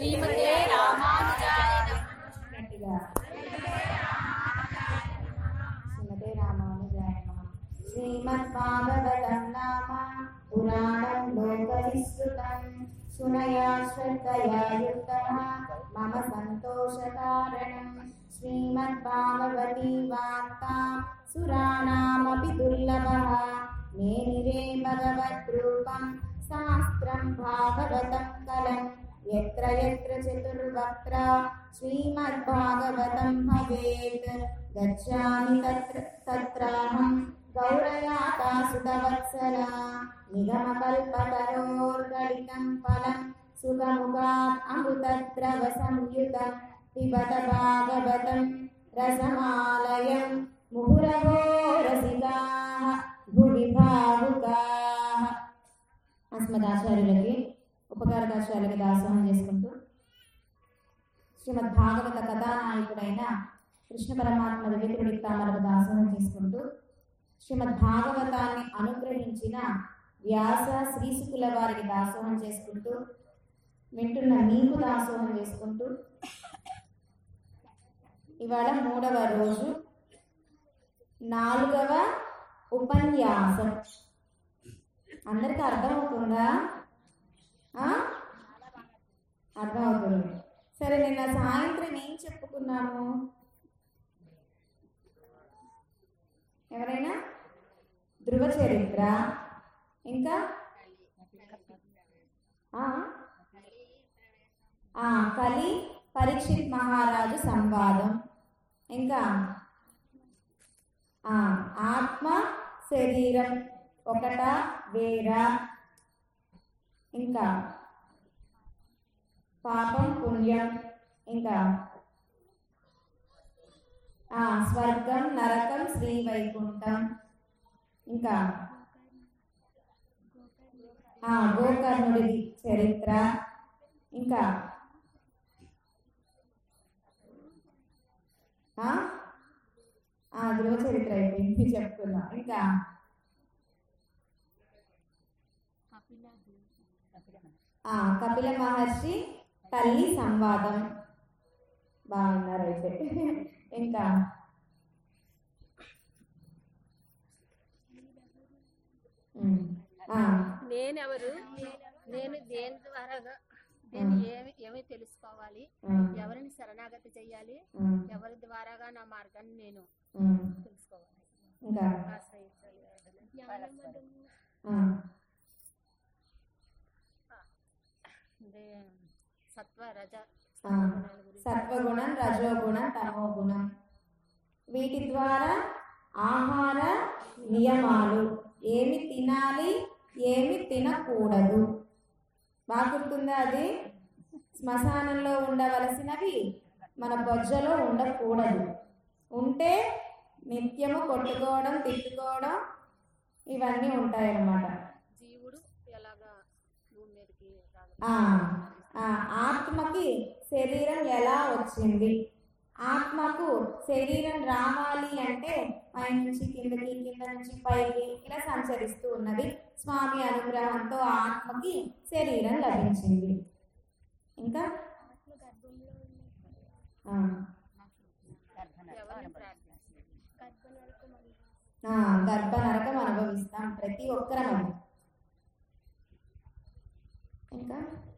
శ్రీమతే రామానుజాయ నమః. గట్టిగా శ్రీమతే రామానుజాయ నమః. శ్రీమద్భాగవతం నామ పురాణం లోకవిస్తృతం సునయా శ్రద్ధయా యుక్తః మమ సంతోషకారణం శ్రీమద్భాగవతీ వార్తా సురాణామపి దుర్లభः మేనిరే భగవద్రూపం శాస్త్రం భాగవతం కలం यत्र यत्र चतुर्वक्त्र श्रीमद्भागवतं भवेत् गच्छामि तत्र तत्राहं गौरयाता सुतवत्सला निगमकल्पतरोर्गलितं फलं सुखमुखात् अमृतद्रवसंयुतं पिबत भागवतं रसमालयं मुहुरवो रसिकाः भुवि भावुकाः अस्मदाचार्యులకి ఉపకారకాచార్యులకి దాసోహం చేసుకుంటూ శ్రీమద్ భాగవత కథానాయకుడైన కృష్ణ పరమాత్మ దివ్యకుడి తామరకు దాసోహం చేసుకుంటూ శ్రీమద్ భాగవతాన్ని అనుగ్రహించిన వ్యాస శ్రీశుకుల వారికి దాసోహం చేసుకుంటూ వింటున్న మీకు దాసోహం చేసుకుంటూ ఇవాళ మూడవ రోజు నాలుగవ ఉపన్యాసం అందరికీ అర్థమవుతుందా ఆ? అర్థమవుతుంది సరే నిన్న సాయంత్రం ఏం చెప్పుకున్నాము ఎవరైనా ధృవ చరిత్ర ఇంకా ఆ? ఆ, కలి పరీక్షిత్ మహారాజు సంవాదం ఇంకా ఆ, ఆత్మ శరీరం ఒకటా వేరా ఇంకా పాపం పుణ్యం ఇంకా ఆ, స్వర్గం నరకం శ్రీ వైకుంఠం ఇంకా ఆ, గోకర్ణుడి చరిత్ర ఇంకా ఆ? ఆ, ధ్రువ చరిత్ర అయిపోయింది చెప్తున్నా ఇంకా ఆ, కపిల మహర్షి తల్లి సంవాదం బాగున్నారు అయితే ఇంకా ఉమ్, ఆ, నేనెవరు నేను దేని ద్వారా నేను ఏమి ఏమి తెలుసుకోవాలి ఉమ్, ఎవరిని శరణాగతి చెయ్యాలి ఉమ్, ఎవరి ద్వారాగా నా మార్గాన్ని నేను ఉమ్, తెలుసుకోవాలి ఇంకా ఆశ్రయించాలి ఆ, ఇదే సత్వ రజ ఆ, సత్వగుణం రజోగుణం తమోగుణం వీటి ద్వారా ఆహార నియమాలు ఏమి తినాలి ఏమి తినకూడదు బాగా గుర్తుందా అది శ్మశానంలో ఉండవలసినవి మన బొజ్జలో ఉండకూడదు ఉంటే నిత్యము కొట్టుకోవడం తిట్టుకోవడం ఇవన్నీ ఉంటాయన్నమాట జీవుడు ఎలాగా భూమి మీదకి రాగలడు? ఆ, ఆ, ఆత్మకి శరీరం ఎలా వచ్చింది ఆత్మకు శరీరం రావాలి అంటే పై నుంచి కిందకి కింద నుంచి పైకి ఇలా సంచరిస్తూ ఉన్నది స్వామి అనుగ్రహంతో ఆత్మకి శరీరం లభించింది ఇంకా ఆ, ఎవరిని ప్రార్థించాలి ఆ, గర్భ నరకం అనుభవిస్తాం ప్రతి ఒక్కరం అది ఇంకా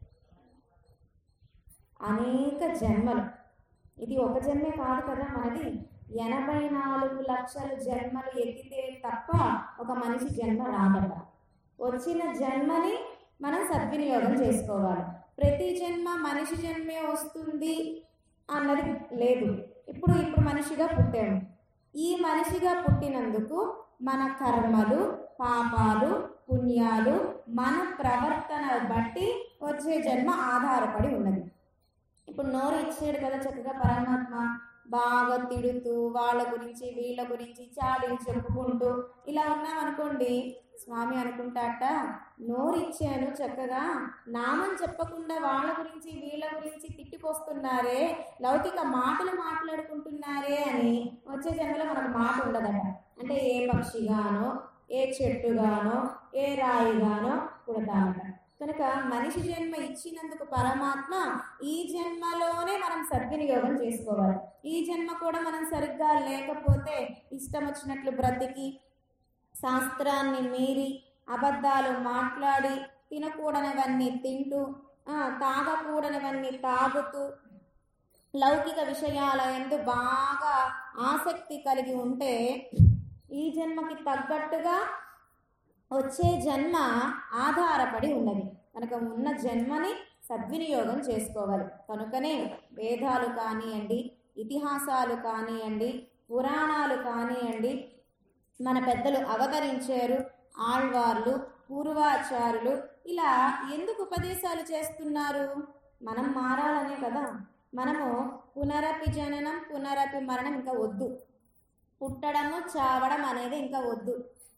అనేక జన్మలు ఇది ఒక జన్మే కాదు కదా మనది ఎనభై నాలుగు లక్షల జన్మలు ఎత్తితే తప్ప ఒక మనిషి జన్మ రాదట వచ్చిన జన్మని మనం సద్వినియోగం చేసుకోవాలి ప్రతి జన్మ మనిషి జన్మే వస్తుంది అన్నది లేదు ఇప్పుడు ఇప్పుడు మనిషిగా పుట్టాము ఈ మనిషిగా పుట్టినందుకు మన కర్మలు పాపాలు పుణ్యాలు మన ప్రవర్తన బట్టి వచ్చే జన్మ ఆధారపడి ఉన్నది ఇప్పుడు నోరు ఇచ్చాడు కదా చక్కగా పరమాత్మ బాగా తిడుతూ వాళ్ళ గురించి వీళ్ళ గురించి చాడీ చెప్పుకుంటూ ఇలా ఉన్నాం అనుకోండి స్వామి అనుకుంటాట నోరు ఇచ్చాను చక్కగా నామం చెప్పకుండా వాళ్ళ గురించి వీళ్ళ గురించి తిట్టిపోస్తున్నారే లౌకిక మాటలు మాట్లాడుకుంటున్నారే అని వచ్చే జన్మలో మనకు మాట ఉండదట అంటే ఏ పక్షిగానో ఏ చెట్టుగానో ఏ రాయిగానో పుడతామట కనుక మనిషి జన్మ ఇచ్చినందుకు పరమాత్మ ఈ జన్మలోనే మనం సద్వినియోగం చేసుకోవాలి ఈ జన్మ కూడా మనం సరిగ్గా లేకపోతే ఇష్టం వచ్చినట్లు బ్రతికి శాస్త్రాన్ని మీరి అబద్ధాలు మాట్లాడి తినకూడనివన్నీ తింటూ ఆ, తాగకూడనివన్నీ తాగుతూ లౌకిక విషయాల ఎందు బాగా ఆసక్తి కలిగి ఉంటే ఈ జన్మకి తగ్గట్టుగా వచ్చే జన్మ ఆధారపడి ఉన్నది కనుక ఉన్న జన్మని సద్వినియోగం చేసుకోవాలి కనుకనే వేదాలు కానివ్వండి ఇతిహాసాలు కానివ్వండి పురాణాలు కానివ్వండి మన పెద్దలు అవతరించారు ఆళ్వార్లు పూర్వాచారులు ఇలా ఎందుకు ఉపదేశాలు చేస్తున్నారు మనం మారాలనే కదా మనము పునరపి జననం పునరపి మరణం ఇంకా వద్దు పుట్టడము చావడం అనేది ఇంకా వద్దు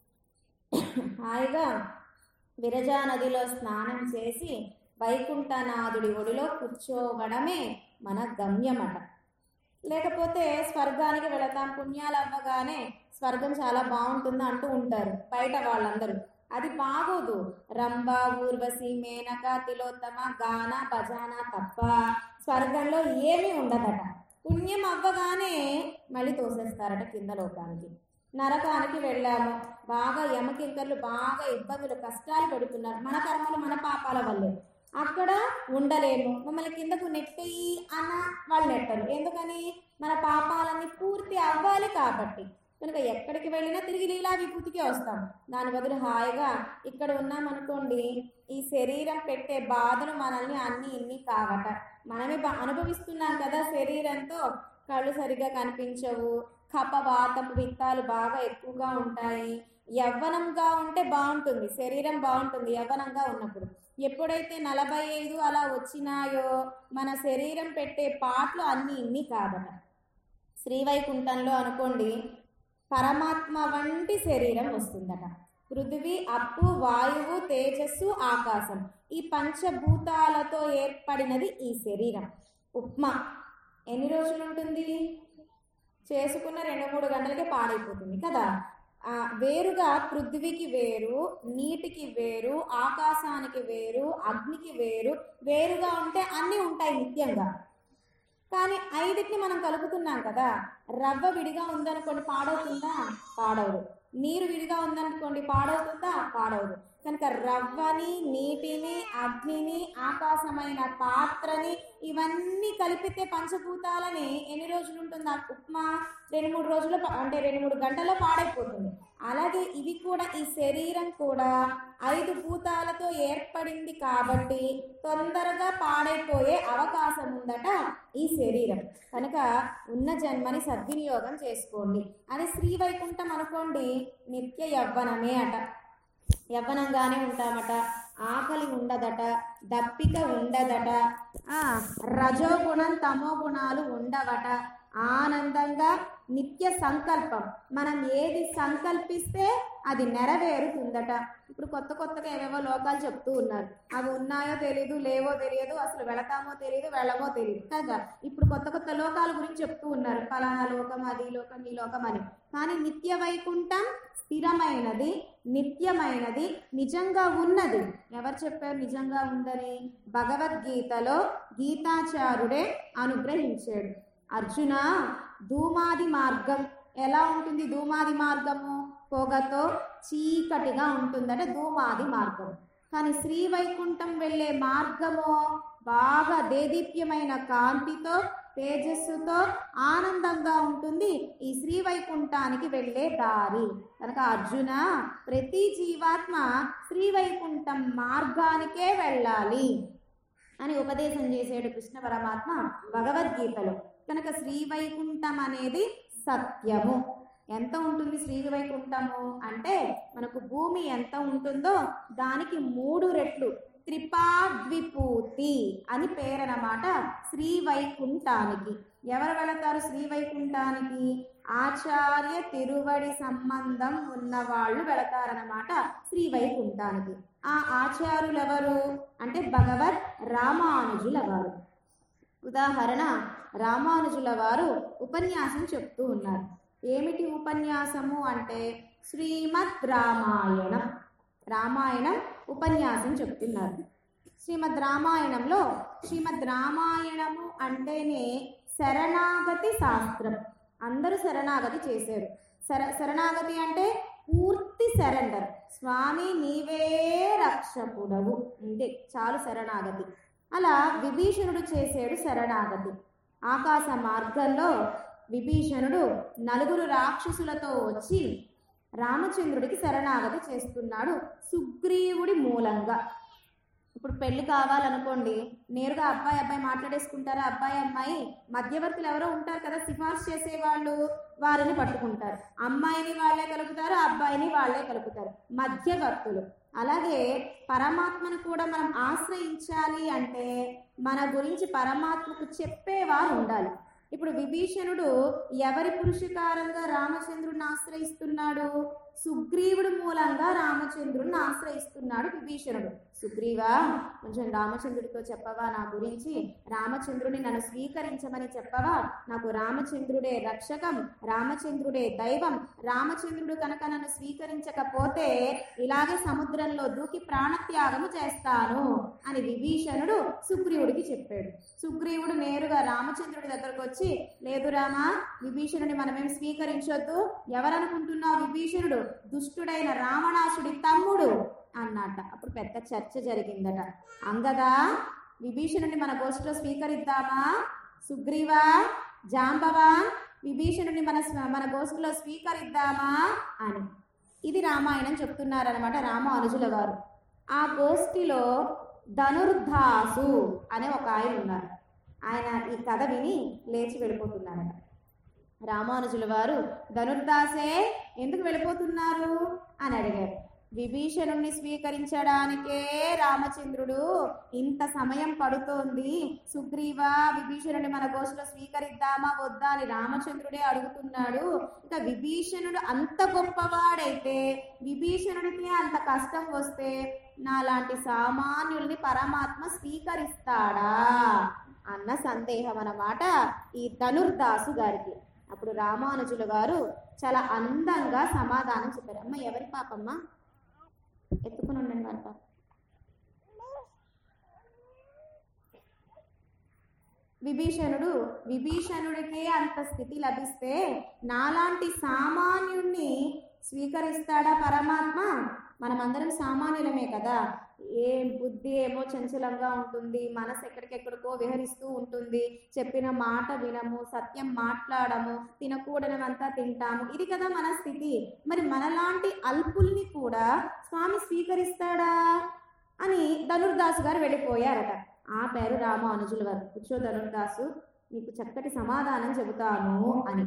హాయిగా విరజా నదిలో స్నానం చేసి వైకుంఠనాథుడి ఒడిలో కూర్చోవడమే మన గమ్యమట లేకపోతే స్వర్గానికి వెళతాం పుణ్యాలు అవ్వగానే స్వర్గం చాలా బాగుంటుంది అంటూ ఉంటారు బయట వాళ్ళందరూ అది బాగోదు రంభ ఊర్వశి మేనక తిలోత్తమ గాన భజాన తప్ప స్వర్గంలో ఏమీ ఉండదట పుణ్యం అవ్వగానే మళ్ళీ తోసేస్తారట కింద లోకానికి నరకానికి వెళ్ళాము బాగా యమకింకర్లు బాగా ఇబ్బందులు కష్టాలు పెడుతున్నారు మన కర్మలు మన పాపాల వల్లే అక్కడ ఉండలేము మమ్మల్ని కిందకు నెట్టేయి అన్న వాళ్ళు నెట్టరు ఎందుకని మన పాపాలన్నీ పూర్తి అవ్వాలి కాబట్టి కనుక ఎక్కడికి వెళ్ళినా తిరిగి లీలా విభూతికే వస్తాం దాని బదులు హాయిగా ఇక్కడ ఉన్నామనుకోండి ఈ శరీరం పెట్టే బాధలు మనల్ని అన్ని ఇన్ని కావట మనమే బా అనుభవిస్తున్నాం కదా శరీరంతో కళ్ళు సరిగా కనిపించవు కప వాతపు విత్తాలు బాగా ఎక్కువగా ఉంటాయి యవ్వనంగా ఉంటే బాగుంటుంది శరీరం బాగుంటుంది యవ్వనంగా ఉన్నప్పుడు ఎప్పుడైతే నలభై ఐదు అలా వచ్చినాయో మన శరీరం పెట్టే పాటలు అన్నీ ఇన్ని కాదట శ్రీవైకుంఠంలో అనుకోండి పరమాత్మ వంటి శరీరం వస్తుందట పృథివీ అప్పు వాయువు తేజస్సు ఆకాశం ఈ పంచభూతాలతో ఏర్పడినది ఈ శరీరం ఉప్మా ఎన్ని రోజులు ఉంటుంది చేసుకున్న రెండు మూడు గంటలకే పాడైపోతుంది కదా ఆ, వేరుగా పృథ్వీకి వేరు నీటికి వేరు ఆకాశానికి వేరు అగ్నికి వేరు వేరుగా ఉంటే అన్నీ ఉంటాయి నిత్యంగా కానీ ఐదింటిని మనం కలుపుతున్నాం కదా రవ్వ విడిగా ఉందనుకోండి పాడవుతుందా పాడవదు నీరు విడిగా ఉందనుకోండి పాడవుతుందా పాడవదు కనుక రవ్వని నీటిని అగ్నిని ఆకాశమైన పాత్రని ఇవన్నీ కలిపితే పంచభూతాలని ఎన్ని రోజులు ఉంటుంది ఆ ఉప్మా రెండు మూడు రోజులు అంటే రెండు మూడు గంటల్లో పాడైపోతుంది అలాగే ఇవి కూడా ఈ శరీరం కూడా ఐదు భూతాలతో ఏర్పడింది కాబట్టి తొందరగా పాడైపోయే అవకాశం ఉందట ఈ శరీరం కనుక ఉన్న జన్మని సద్వినియోగం చేసుకోండి అదే శ్రీవైకుంఠం అనుకోండి నిత్య యవ్వనమే అట యవ్వనంగానే ఉంటామట ఆకలి ఉండదట దప్పిక ఉండదట ఆ, రజోగుణం తమో గుణాలు ఉండవట ఆనందంగా నిత్య సంకల్పం మనం ఏది సంకల్పిస్తే అది నెరవేరుతుందట ఇప్పుడు కొత్త కొత్తగా ఏవేవో లోకాలు చెప్తూ ఉన్నారు అవి ఉన్నాయో తెలియదు లేవో తెలియదు అసలు వెళతామో తెలియదు వెళ్ళమో తెలియదు కదా ఇప్పుడు కొత్త కొత్త లోకాల గురించి చెప్తూ ఉన్నారు ఫలానా లోకం అది లోకం ఈ లోకం అని కానీ నిత్య వైకుంఠం స్థిరమైనది నిత్యమైనది నిజంగా ఉన్నది ఎవరు చెప్పారు నిజంగా ఉందని భగవద్గీతలో గీతాచారుడే అనుగ్రహించాడు అర్జున ధూమాది మార్గం ఎలా ఉంటుంది ధూమాది మార్గము పొగతో చీకటిగా ఉంటుందట ధూమాది మార్గం కానీ శ్రీవైకుంఠం వెళ్ళే మార్గము బాగా దేదీప్యమైన కాంతితో తేజస్సుతో ఆనందంగా ఉంటుంది ఈ శ్రీవైకుంఠానికి వెళ్ళే దారి కనుక అర్జున ప్రతి జీవాత్మ శ్రీవైకుంఠం మార్గానికే వెళ్ళాలి అని ఉపదేశం చేసాడు కృష్ణ పరమాత్మ భగవద్గీతలో కనుక శ్రీవైకుంఠం అనేది సత్యము ఎంత ఉంటుంది శ్రీవైకుంఠము అంటే మనకు భూమి ఎంత ఉంటుందో దానికి మూడు రెట్లు త్రిపాద్విపూతి అని పేరనమాట శ్రీవైకుంఠానికి ఎవరు వెళతారు శ్రీవైకుంఠానికి ఆచార్య తిరువడి సంబంధం ఉన్న వాళ్ళు వెళతారనమాట శ్రీవైకుంఠానికి ఆ ఆచార్యులు ఎవరు అంటే భగవద్ రామానుజుల వారు ఉదాహరణ రామానుజుల వారు ఉపన్యాసం చెప్తూ ఉన్నారు ఏమిటి ఉపన్యాసము అంటే శ్రీమద్ రామాయణం రామాయణం ఉపన్యాసం చెప్తున్నారు శ్రీమద్ రామాయణంలో శ్రీమద్ రామాయణము అంటేనే శరణాగతి శాస్త్రం అందరూ శరణాగతి చేశారు శర శరణాగతి అంటే పూర్తి సరెండర్ స్వామి నీవే రక్షకుడవు అంటే చాలు శరణాగతి అలా విభీషణుడు చేసాడు శరణాగతి ఆకాశ మార్గంలో విభీషణుడు నలుగురు రాక్షసులతో వచ్చి రామచంద్రుడికి శరణాగతి చేస్తున్నాడు సుగ్రీవుడి మూలంగా ఇప్పుడు పెళ్లి కావాలనుకోండి నేరుగా అబ్బాయి అబ్బాయి మాట్లాడేసుకుంటారా అబ్బాయి అమ్మాయి మధ్యవర్తులు ఎవరో ఉంటారు కదా సిఫార్సు చేసేవాళ్ళు వారిని పట్టుకుంటారు అమ్మాయిని వాళ్ళే కలుపుతారు అబ్బాయిని వాళ్ళే కలుపుతారు మధ్యవర్తులు అలాగే పరమాత్మను కూడా మనం ఆశ్రయించాలి అంటే మన గురించి పరమాత్మకు చెప్పేవారు ఉండాలి ఇప్పుడు విభీషణుడు ఎవరి పురుషకారంగా రామచంద్రుడిని ఆశ్రయిస్తున్నాడు సుగ్రీవుడు మూలంగా రామచంద్రుడిని ఆశ్రయిస్తున్నాడు విభీషణుడు సుగ్రీవా కొంచెం రామచంద్రుడితో చెప్పవా నా గురించి రామచంద్రుని నన్ను స్వీకరించమని చెప్పవా నాకు రామచంద్రుడే రక్షకం రామచంద్రుడే దైవం రామచంద్రుడు కనుక నన్ను స్వీకరించకపోతే ఇలాగే సముద్రంలో దూకి ప్రాణత్యాగము చేస్తాను అని విభీషణుడు సుగ్రీవుడికి చెప్పాడు సుగ్రీవుడు నేరుగా రామచంద్రుడి దగ్గరకు వచ్చి లేదు రామా విభీషణుని మనమేం స్వీకరించొద్దు ఎవరనుకుంటున్నావు విభీషణుడు దుష్టుడైన రావణాసుడి తమ్ముడు అన్నట అప్పుడు పెద్ద చర్చ జరిగిందట అంగదా విభీషణుని మన గోష్ఠిలో స్వీకరిద్దామా సుగ్రీవా జాంబవా విభీషణుని మన స్వ- మన గోష్ఠిలో స్వీకరిద్దామా అని ఇది రామాయణం చెప్తున్నారనమాట రామ అనుజుల వారు ఆ గోష్ఠిలో ధనుర్ధాసు అనే ఒక ఆయన ఉన్నారు ఆయన ఈ కథ విని లేచి వెళ్ళిపోతున్నారట రామానుజుల వారు ధనుర్దాసే ఎందుకు వెళ్ళిపోతున్నారు అని అడిగారు విభీషణుణ్ణి స్వీకరించడానికే రామచంద్రుడు ఇంత సమయం పడుతోంది సుగ్రీవ విభీషణుని మన గోష్ఠిలో స్వీకరిద్దామా వద్దా అని రామచంద్రుడే అడుగుతున్నాడు ఇక విభీషణుడు అంత గొప్పవాడైతే విభీషణుడికి అంత కష్టం వస్తే నాలాంటి సామాన్యుల్ని పరమాత్మ స్వీకరిస్తాడా అన్న సందేహం అన్నమాట ఈ ధనుర్దాసు గారికి అప్పుడు రామానుజుల గారు చాలా అందంగా సమాధానం చెప్పారు అమ్మ ఎవరి పాపమ్మ ఎత్తుకుని ఉండండి వారి పాప విభీషణుడు విభీషణుడికే అంత స్థితి లభిస్తే నాలాంటి సామాన్యుణ్ణి స్వీకరిస్తాడా పరమాత్మ మనమందరం సామాన్యులమే కదా ఏ బుద్ధి ఏమో చంచలంగా ఉంటుంది మనసు ఎక్కడికెక్కడికో విహరిస్తూ ఉంటుంది చెప్పిన మాట వినము సత్యం మాట్లాడము తినకూడనివంతా తింటాము ఇది కదా మన స్థితి మరి మనలాంటి అల్పుల్ని కూడా స్వామి స్వీకరిస్తాడా అని ధనుర్దాసు గారు వెళ్ళిపోయారట ఆ పేరు రామానుజుల వారు కూర్చో ధనుర్దాసు మీకు చక్కటి సమాధానం చెబుతాను అని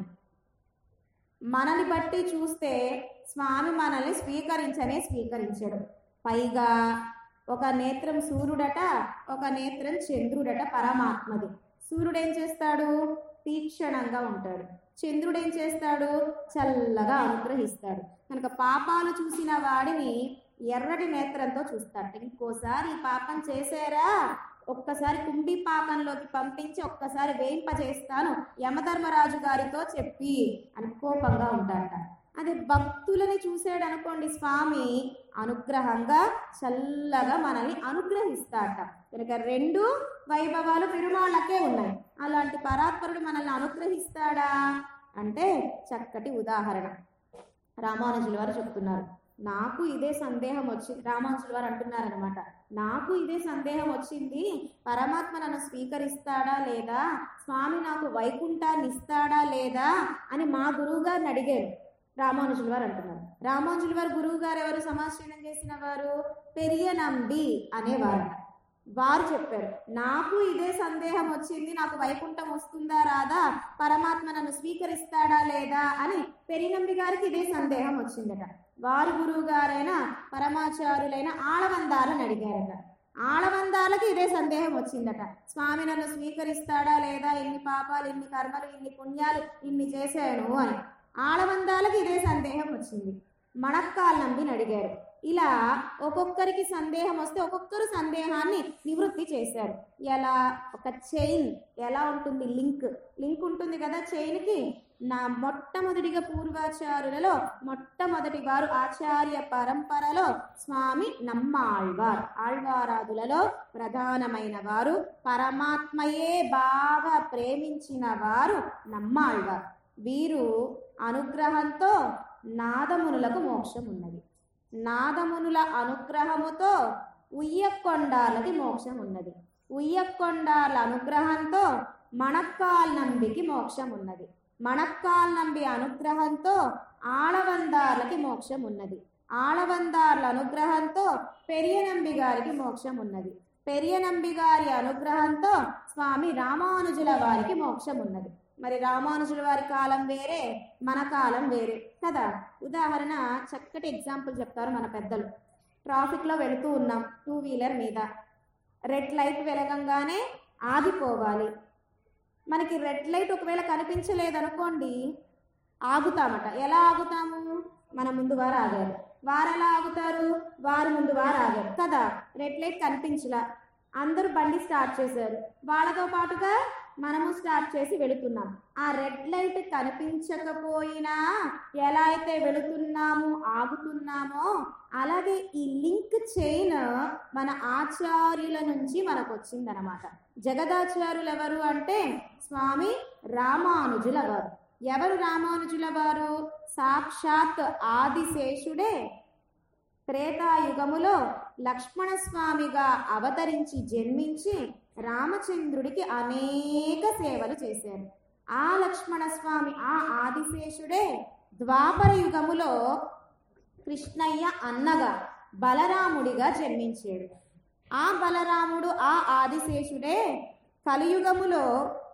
మనల్ని బట్టి చూస్తే స్వామి మనల్ని స్వీకరించనే స్వీకరించాడు పైగా ఒక నేత్రం సూర్యుడట ఒక నేత్రం చంద్రుడట పరమాత్మది సూర్యుడు ఏం చేస్తాడు తీక్షణంగా ఉంటాడు చంద్రుడు ఏం చేస్తాడు చల్లగా అనుగ్రహిస్తాడు కనుక పాపాలు చూసిన వాడిని ఎర్రటి నేత్రంతో చూస్తాడు ఇంకోసారి ఈ పాపం చేశారా ఒక్కసారి కుంభి పాకంలోకి పంపించి ఒక్కసారి వేయింపజేస్తాను యమధర్మరాజు గారితో చెప్పి అని కోపంగా ఉంటాడట అదే భక్తులని చూశాడు అనుకోండి స్వామి అనుగ్రహంగా చల్లగా మనల్ని అనుగ్రహిస్తాడట కనుక రెండు వైభవాలు పెరుమాళ్ళకే ఉన్నాయి అలాంటి పరాత్పరుడు మనల్ని అనుగ్రహిస్తాడా అంటే చక్కటి ఉదాహరణ రామానుజుల వారు చెప్తున్నారు నాకు ఇదే సందేహం వచ్చి రామానుజుల వారు అంటున్నారనమాట నాకు ఇదే సందేహం వచ్చింది పరమాత్మ నన్ను స్వీకరిస్తాడా లేదా స్వామి నాకు వైకుంఠాన్ని ఇస్తాడా లేదా అని మా గురువు గారిని అడిగారు రామానుజుల వారు అంటున్నారు రామానుజుల వారు గురువు గారు ఎవరు సమాశ్రయం చేసిన వారు పెరియ నంబి అనేవారు వారు చెప్పారు నాకు ఇదే సందేహం వచ్చింది నాకు వైకుంఠం వస్తుందా రాదా పరమాత్మ నన్ను స్వీకరిస్తాడా లేదా అని పెరినంబి గారికి ఇదే సందేహం వచ్చిందట వారు గురువు గారైన పరమాచార్యులైన ఆళవందాలను అడిగారట ఆళవందాలకి ఇదే సందేహం వచ్చిందట స్వామి నన్ను స్వీకరిస్తాడా లేదా ఇన్ని పాపాలు ఇన్ని కర్మలు ఇన్ని పుణ్యాలు ఇన్ని చేశాను అని ఆళవందాలకి ఇదే సందేహం వచ్చింది మణక్కాల్ నంబిని అడిగారు ఇలా ఒక్కొక్కరికి సందేహం వస్తే ఒక్కొక్కరు సందేహాన్ని నివృత్తి చేశారు ఎలా ఒక చైన్ ఎలా ఉంటుంది లింక్ లింక్ ఉంటుంది కదా చైన్కి నా మొట్టమొదటిగా పూర్వాచారులలో మొట్టమొదటి వారు ఆచార్య పరంపరలో స్వామి నమ్మాళ్వార్ ఆళ్వారాదులలో ప్రధానమైన వారు పరమాత్మయే బాగా ప్రేమించిన వారు నమ్మాళ్వార్ వీరు అనుగ్రహంతో నాదమునులకు మోక్షం ఉన్నది నాదమునుల అనుగ్రహముతో ఉయ్యకొండాలకి మోక్షం ఉన్నది ఉయ్యకొండాల అనుగ్రహంతో మణక్కాల్ నంబికి మోక్షం ఉన్నది మణక్కాల్ నంబి అనుగ్రహంతో ఆళవందార్లకి మోక్షం ఉన్నది ఆళవందార్ల అనుగ్రహంతో పెరియ నంబి గారికి మోక్షం ఉన్నది పెరియ నంబి గారి అనుగ్రహంతో స్వామి రామానుజుల వారికి మోక్షం ఉన్నది మరి రామానుజుల వారి కాలం వేరే మన కాలం వేరే కదా ఉదాహరణ చక్కటి ఎగ్జాంపుల్ చెప్తారు మన పెద్దలు ట్రాఫిక్లో వెళుతూ ఉన్నాం టూ వీలర్ మీద రెడ్ లైట్ వెలగంగానే ఆగిపోవాలి మనకి రెడ్ లైట్ ఒకవేళ కనిపించలేదనుకోండి ఆగుతామట ఎలా ఆగుతాము మన ముందు వారు ఆగారు వారు ఎలా ఆగుతారు వారు ముందు వారు ఆగారు కదా రెడ్ లైట్ కనిపించలా అందరూ బండి స్టార్ట్ చేశారు వాళ్ళతో పాటుగా మనము స్టార్ట్ చేసి వెళుతున్నాం ఆ రెడ్ లైట్ కనిపించకపోయినా ఎలా అయితే వెళుతున్నాము ఆగుతున్నామో అలాగే ఈ లింక్ చైన్ మన ఆచార్యుల నుంచి మనకు వచ్చిందనమాట జగదాచార్యులు ఎవరు అంటే స్వామి రామానుజుల వారు ఎవరు రామానుజుల వారు సాక్షాత్ ఆదిశేషుడే త్రేతాయుగములో లక్ష్మణస్వామిగా అవతరించి జన్మించి రామచంద్రుడికి అనేక సేవలు చేశారు ఆ లక్ష్మణస్వామి ఆ ఆదిశేషుడే ద్వాపర యుగములో కృష్ణయ్య అన్నగా బలరాముడిగా జన్మించాడు ఆ బలరాముడు ఆ ఆదిశేషుడే కలియుగములో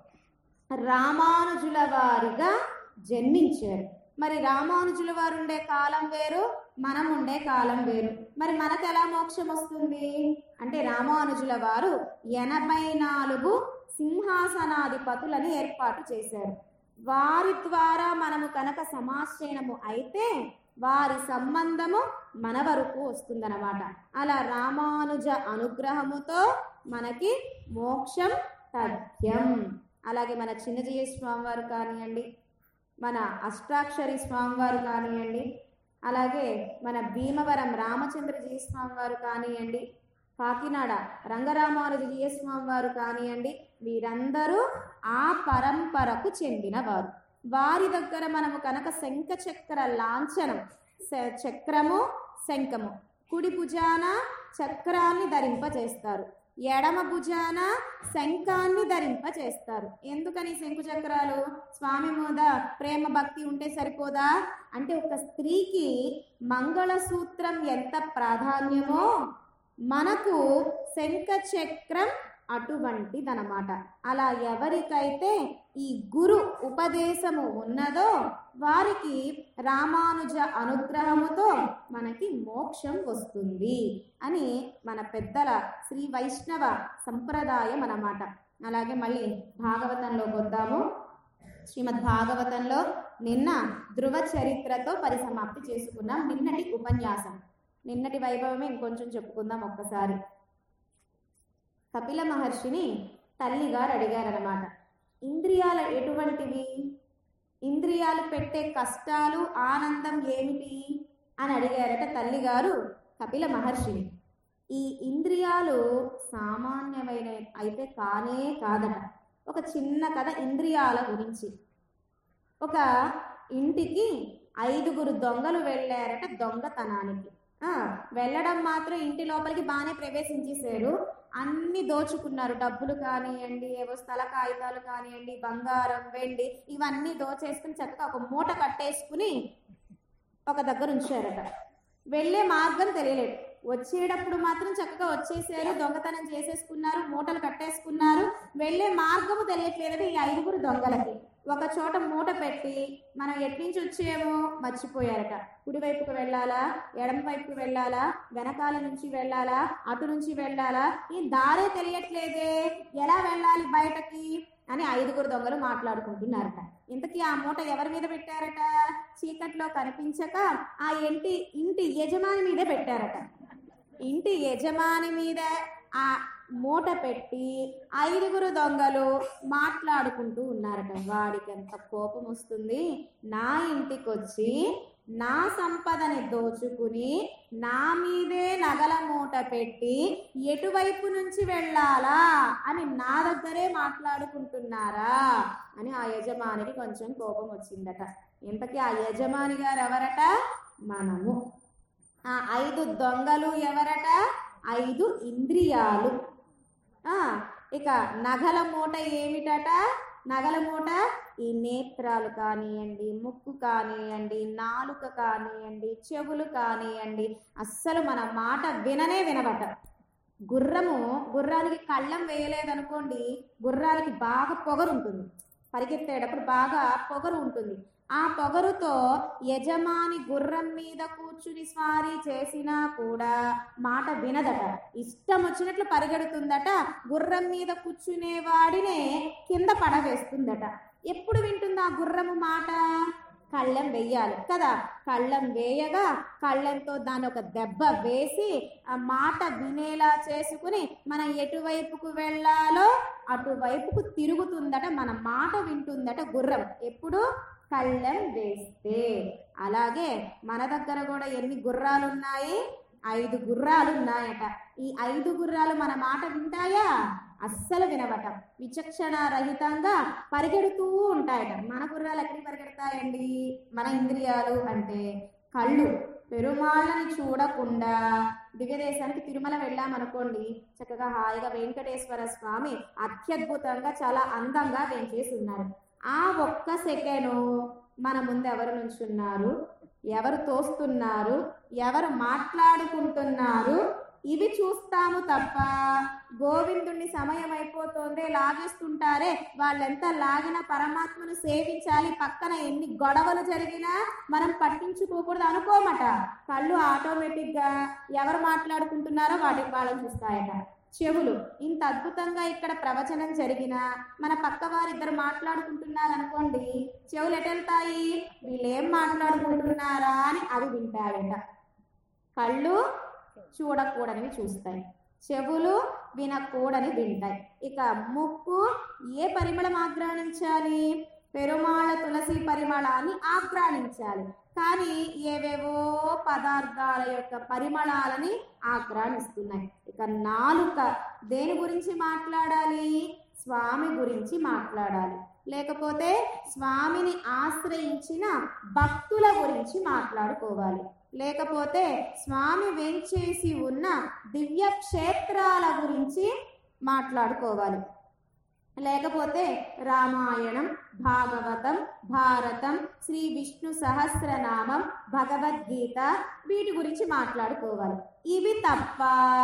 రామానుజుల వారిగా జన్మించారు మరి రామానుజుల వారు ఉండే కాలం వేరు మనం ఉండే కాలం వేరు మరి మనకు ఎలా మోక్షం వస్తుంది అంటే రామానుజుల వారు ఎనభై నాలుగు సింహాసనాధిపతులను ఏర్పాటు చేశారు వారి ద్వారా మనము కనుక సమాశ్రయణము అయితే వారి సంబంధము మన వరకు వస్తుందన్నమాట అలా రామానుజ అనుగ్రహముతో మనకి మోక్షం తథ్యం అలాగే మన చిన్నజీయ స్వామివారు కానివ్వండి మన అష్టాక్షరి స్వామివారు కానివ్వండి అలాగే మన భీమవరం రామచంద్రజీ స్వామివారు కానివ్వండి కాకినాడ రంగరామానుజీయ స్వామివారు కానివ్వండి వీరందరూ ఆ పరంపరకు చెందినవారు వారి దగ్గర మనము కనుక శంఖ చక్ర లాంఛనం శ- చక్రము శంఖము కుడి భుజాన చక్రాన్ని ధరింపచేస్తారు ఎడమ భుజాన శంఖాన్ని ధరింపచేస్తారు ఎందుకని శంకు చక్రాలు స్వామి మీద ప్రేమ భక్తి ఉంటే సరిపోదా అంటే ఒక స్త్రీకి మంగళసూత్రం ఎంత ప్రాధాన్యమో మనకు శంఖ చక్రం అటువంటిదనమాట అలా ఎవరికైతే ఈ గురు ఉపదేశము ఉన్నదో వారికి రామానుజ అనుగ్రహముతో మనకి మోక్షం వస్తుంది అని మన పెద్దల శ్రీ వైష్ణవ సంప్రదాయం అన్నమాట అలాగే మళ్ళీ భాగవతంలోకి వద్దాము శ్రీమద్ భాగవతంలో నిన్న ధృవ చరిత్రతో పరిసమాప్తి చేసుకున్నాం నిన్నటి ఉపన్యాసం నిన్నటి వైభవమే ఇంకొంచెం చెప్పుకుందాం ఒక్కసారి కపిల మహర్షిని తల్లిగారు అడిగారనమాట ఇంద్రియాలు ఎటువంటివి ఇంద్రియాలు పెట్టే కష్టాలు ఆనందం ఏమిటి అని అడిగారట తల్లిగారు కపిల మహర్షిని ఈ ఇంద్రియాలు సామాన్యమైన అయితే కానే కాదట ఒక చిన్న కథ ఇంద్రియాల గురించి ఒక ఇంటికి ఐదుగురు దొంగలు వెళ్ళారట దొంగతనానికి ఆ, వెళ్ళడం మాత్రం ఇంటి లోపలికి బాగానే ప్రవేశించేశారు అన్ని దోచుకున్నారు డబ్బులు కానివ్వండి ఏవో స్థల కాగితాలు కానివ్వండి బంగారం వెండి ఇవన్నీ దోచేసుకుని చక్కగా ఒక మూట కట్టేసుకుని ఒక దగ్గర ఉంచారట వెళ్ళే మార్గం తెలియలేదు వచ్చేటప్పుడు మాత్రం చక్కగా వచ్చేసారు దొంగతనం చేసేసుకున్నారు మూటలు కట్టేసుకున్నారు వెళ్ళే మార్గము తెలియట్లేదని ఈ ఐదుగురు దొంగలకి ఒక చోట మూట పెట్టి మనం ఎట్నుంచి వచ్చేమో మర్చిపోయారట కుడివైపుకు వెళ్ళాలా ఎడమ వైపుకు వెళ్ళాలా వెనకాల నుంచి వెళ్ళాలా అటు నుంచి వెళ్ళాలా ఈ దారే తెలియట్లేదే ఎలా వెళ్ళాలి బయటకి అని ఐదుగురు దొంగలు మాట్లాడుకుంటున్నారట ఇంతకీ ఆ మూట ఎవరి మీద పెట్టారట చీకట్లో కనిపించక ఆ ఇంటి ఇంటి యజమాని మీదే పెట్టారట ఇంటి యజమాని మీద ఆ మూట పెట్టి ఐదుగురు దొంగలు మాట్లాడుకుంటూ ఉన్నారట వాడికి ఎంత కోపం వస్తుంది నా ఇంటికి వచ్చి నా సంపదని దోచుకుని నా మీదే నగల మూట పెట్టి ఎటువైపు నుంచి వెళ్ళాలా అని నా దగ్గరే మాట్లాడుకుంటున్నారా అని ఆ యజమానికి కొంచెం కోపం వచ్చిందట ఇంతకీ ఆ యజమాని గారు ఎవరట మనము ఆ ఐదు దొంగలు ఎవరట ఐదు ఇంద్రియాలు ఆ, ఇక నగల మూట ఏమిటట నగల మూట ఈ నేత్రాలు కానివ్వండి ముక్కు కానివ్వండి నాలుక కానివ్వండి చెవులు కానివ్వండి అస్సలు మన మాట విననే వినబట గుర్రము గుర్రానికి కళ్ళం వేయలేదనుకోండి గుర్రానికి బాగా పొగరు ఉంటుంది పరిగెత్తేటప్పుడు బాగా పొగరు ఉంటుంది ఆ పొగరుతో యజమాని గుర్రం మీద కూర్చుని స్వారీ చేసినా కూడా మాట వినదట ఇష్టం వచ్చినట్లు పరిగెడుతుందట గుర్రం మీద కూర్చునే వాడినే కింద పడవేస్తుందట ఎప్పుడు వింటుంది ఆ గుర్రము మాట కళ్ళెం వెయ్యాలి కదా కళ్ళెం వేయగా కళ్ళెంతో దాని ఒక దెబ్బ వేసి ఆ మాట వినేలా చేసుకుని మనం ఎటువైపుకు వెళ్ళాలో అటువైపుకు తిరుగుతుందట మన మాట వింటుందట గుర్రం ఎప్పుడు కళ్ళెం వేస్తే అలాగే మన దగ్గర కూడా ఎన్ని గుర్రాలు ఉన్నాయి ఐదు గుర్రాలు ఉన్నాయట ఈ ఐదు గుర్రాలు మన మాట వింటాయా అస్సలు వినవట విచక్షణ రహితంగా పరిగెడుతూ ఉంటాయట మన గుర్రాలు ఎక్కడికి పరిగెడతాయండి మన ఇంద్రియాలు అంటే కళ్ళు పెరుమాళ్ళని చూడకుండా దివ్యదేశానికి తిరుమల వెళ్ళామనుకోండి చక్కగా హాయిగా వెంకటేశ్వర స్వామి అత్యద్భుతంగా చాలా అందంగా వేంచేసి ఉన్నారు ఆ ఒక్క సెకండు మన ముందు ఎవరు నుంచున్నారు ఎవరు తోస్తున్నారు ఎవరు మాట్లాడుకుంటున్నారు ఇవి చూస్తాము తప్ప గోవిందుణ్ణి సమయం అయిపోతుంది లాగేస్తుంటారే వాళ్ళెంత లాగిన పరమాత్మను సేవించాలి పక్కన ఎన్ని గొడవలు జరిగినా మనం పట్టించుకోకూడదు అనుకోమట కళ్ళు ఆటోమేటిక్గా ఎవరు మాట్లాడుకుంటున్నారో వాటికి వాళ్ళని చూస్తాయట చెవులు ఇంత అద్భుతంగా ఇక్కడ ప్రవచనం జరిగినా మన పక్క వారిద్దరు మాట్లాడుకుంటున్నారు అనుకోండి చెవులు ఎటెళ్తాయి వీళ్ళు ఏం మాట్లాడుకుంటున్నారా అని అవి వింటాయట కళ్ళు చూడకూడనివి చూస్తాయి చెవులు వినకూడని వింటాయి ఇక ముక్కు ఏ పరిమళం ఆగ్రాణించాలి పెరుమాళ తులసి పరిమళాన్ని ఆగ్రాణించాలి కానీ ఏవేవో పదార్థాల యొక్క పరిమళాలని ఆగ్రాణిస్తున్నాయి ఇక నాలుక దేని గురించి మాట్లాడాలి స్వామి గురించి మాట్లాడాలి లేకపోతే స్వామిని ఆశ్రయించిన భక్తుల గురించి మాట్లాడుకోవాలి లేకపోతే స్వామి వెంచేసి ఉన్న దివ్య క్షేత్రాల గురించి మాట్లాడుకోవాలి లేకపోతే రామాయణం భాగవతం భారతం శ్రీ విష్ణు సహస్రనామం భగవద్గీత వీటి గురించి మాట్లాడుకోవాలి ఇవి తప్ప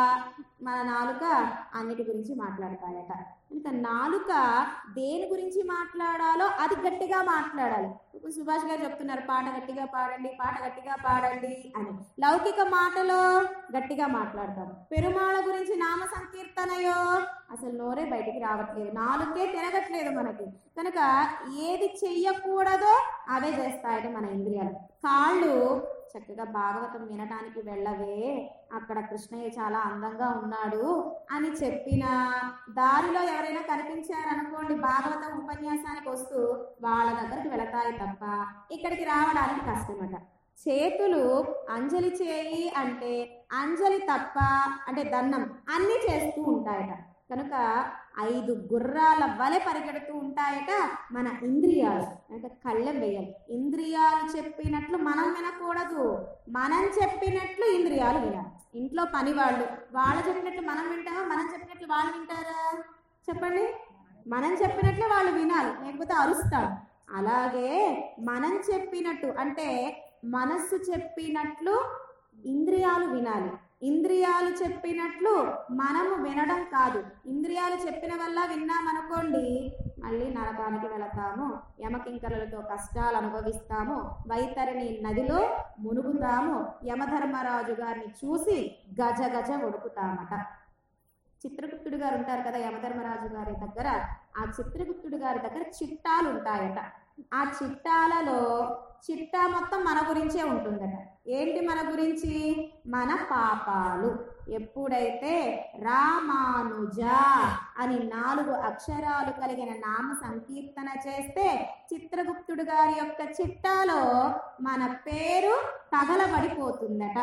మన నాలుక అన్నిటి గురించి మాట్లాడతాయట ఇంకా నాలుక దేని గురించి మాట్లాడాలో అది గట్టిగా మాట్లాడాలి ఇప్పుడు సుభాష్ గారు చెప్తున్నారు పాట గట్టిగా పాడండి పాట గట్టిగా పాడండి అని లౌకిక మాటలో గట్టిగా మాట్లాడతాం పెరుమాళ గురించి నామ సంకీర్తనయో అసలు నోరే బయటికి రావట్లేదు నాలుగే తిరగట్లేదు మనకి కనుక ఏది చెయ్యకూడదో అవే చేస్తాయట మన ఇంద్రియాలు కాళ్ళు చక్కగా భాగవతం వినటానికి వెళ్ళవే అక్కడ కృష్ణయ్య చాలా అందంగా ఉన్నాడు అని చెప్పిన దారిలో ఎవరైనా కనిపించారనుకోండి భాగవతం ఉపన్యాసానికి వస్తూ వాళ్ళ దగ్గరికి వెళతాయి తప్ప ఇక్కడికి రావడానికి కష్టమట చేతులు అంజలి చేయి అంటే అంజలి తప్ప అంటే దన్నం అన్నీ చేస్తూ ఉంటాయట కనుక ఐదు గుర్రాల వలె పరిగెడుతూ ఉంటాయట మన ఇంద్రియాలు అంటే కళ్ళెం వేయాలి ఇంద్రియాలు చెప్పినట్లు మనం వినకూడదు మనం చెప్పినట్లు ఇంద్రియాలు వినాలి ఇంట్లో పని వాళ్ళు వాళ్ళు చెప్పినట్లు మనం వింటామా మనం చెప్పినట్లు వాళ్ళు వింటారా చెప్పండి మనం చెప్పినట్లు వాళ్ళు వినాలి లేకపోతే అరుస్తాం అలాగే మనం చెప్పినట్టు అంటే మనస్సు చెప్పినట్లు ఇంద్రియాలు వినాలి ఇంద్రియాలు చెప్పినట్లు మనము వినడం కాదు ఇంద్రియాలు చెప్పిన వల్ల విన్నామనుకోండి మళ్ళీ నరకానికి వెళతాము యమకింకరులతో కష్టాలు అనుభవిస్తాము వైతరిని నదిలో మునుగుతాము యమధర్మరాజు గారిని చూసి గజ గజ ఉడుకుతామట చిత్రగుప్తుడు గారు ఉంటారు కదా యమధర్మరాజు గారి దగ్గర ఆ చిత్రగుప్తుడు గారి దగ్గర చిట్టాలు ఉంటాయట ఆ చిట్టాలలో చిట్టా మొత్తం మన గురించే ఉంటుందట ఏంటి మన గురించి మన పాపాలు ఎప్పుడైతే రామానుజ అని నాలుగు అక్షరాలు కలిగిన నామ సంకీర్తన చేస్తే చిత్రగుప్తుడు గారి యొక్క చిట్టాలో మన పేరు తగలబడిపోతుందట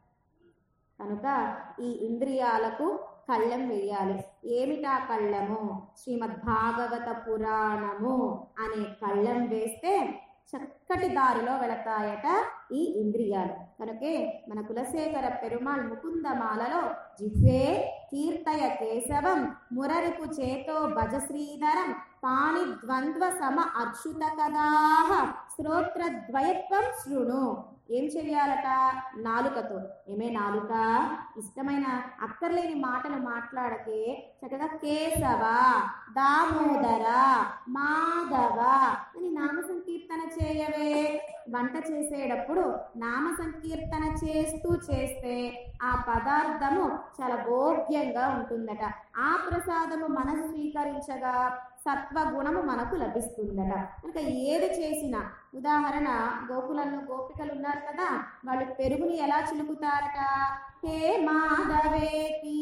కనుక ఈ ఇంద్రియాలకు కళ్ళెం వెయ్యాలి ఏమిటా కళ్ళము శ్రీమద్ భాగవత పురాణము అనే కళ్ళెం వేస్తే చక్కటి దారిలో వెళతాయట ఈ ఇంద్రియాలు కనుకే మన కులశేఖర పెరుమాళ్ ముకుందమాలలో జిహ్వే కీర్తయ కేశవం మురరిపు చేతో భజ శ్రీధరం పాణి ద్వంద్వ సమ అచ్యుత కదాహ శ్రోత్రద్వయత్వం శృణు ఏం చెయ్యాలట నాలుకతో ఏమే నాలుక ఇష్టమైన అక్కర్లేని మాటలు మాట్లాడకే చక్కగా కేశవ దామోదర మాధవ అని నామ సంకీర్తన చేయవే వంట చేసేటప్పుడు నామ సంకీర్తన చేస్తూ చేస్తే ఆ పదార్థము చాలా భోగ్యంగా ఉంటుందట ఆ ప్రసాదము మనసు స్వీకరించగా సత్వగుణము మనకు లభిస్తుందట కనుక ఏది చేసినా ఉదాహరణ గోకులంలో గోపికలు ఉన్నారు కదా వాళ్ళు పెరుగుని ఎలా చిలుకుతారట హే మాధవేతి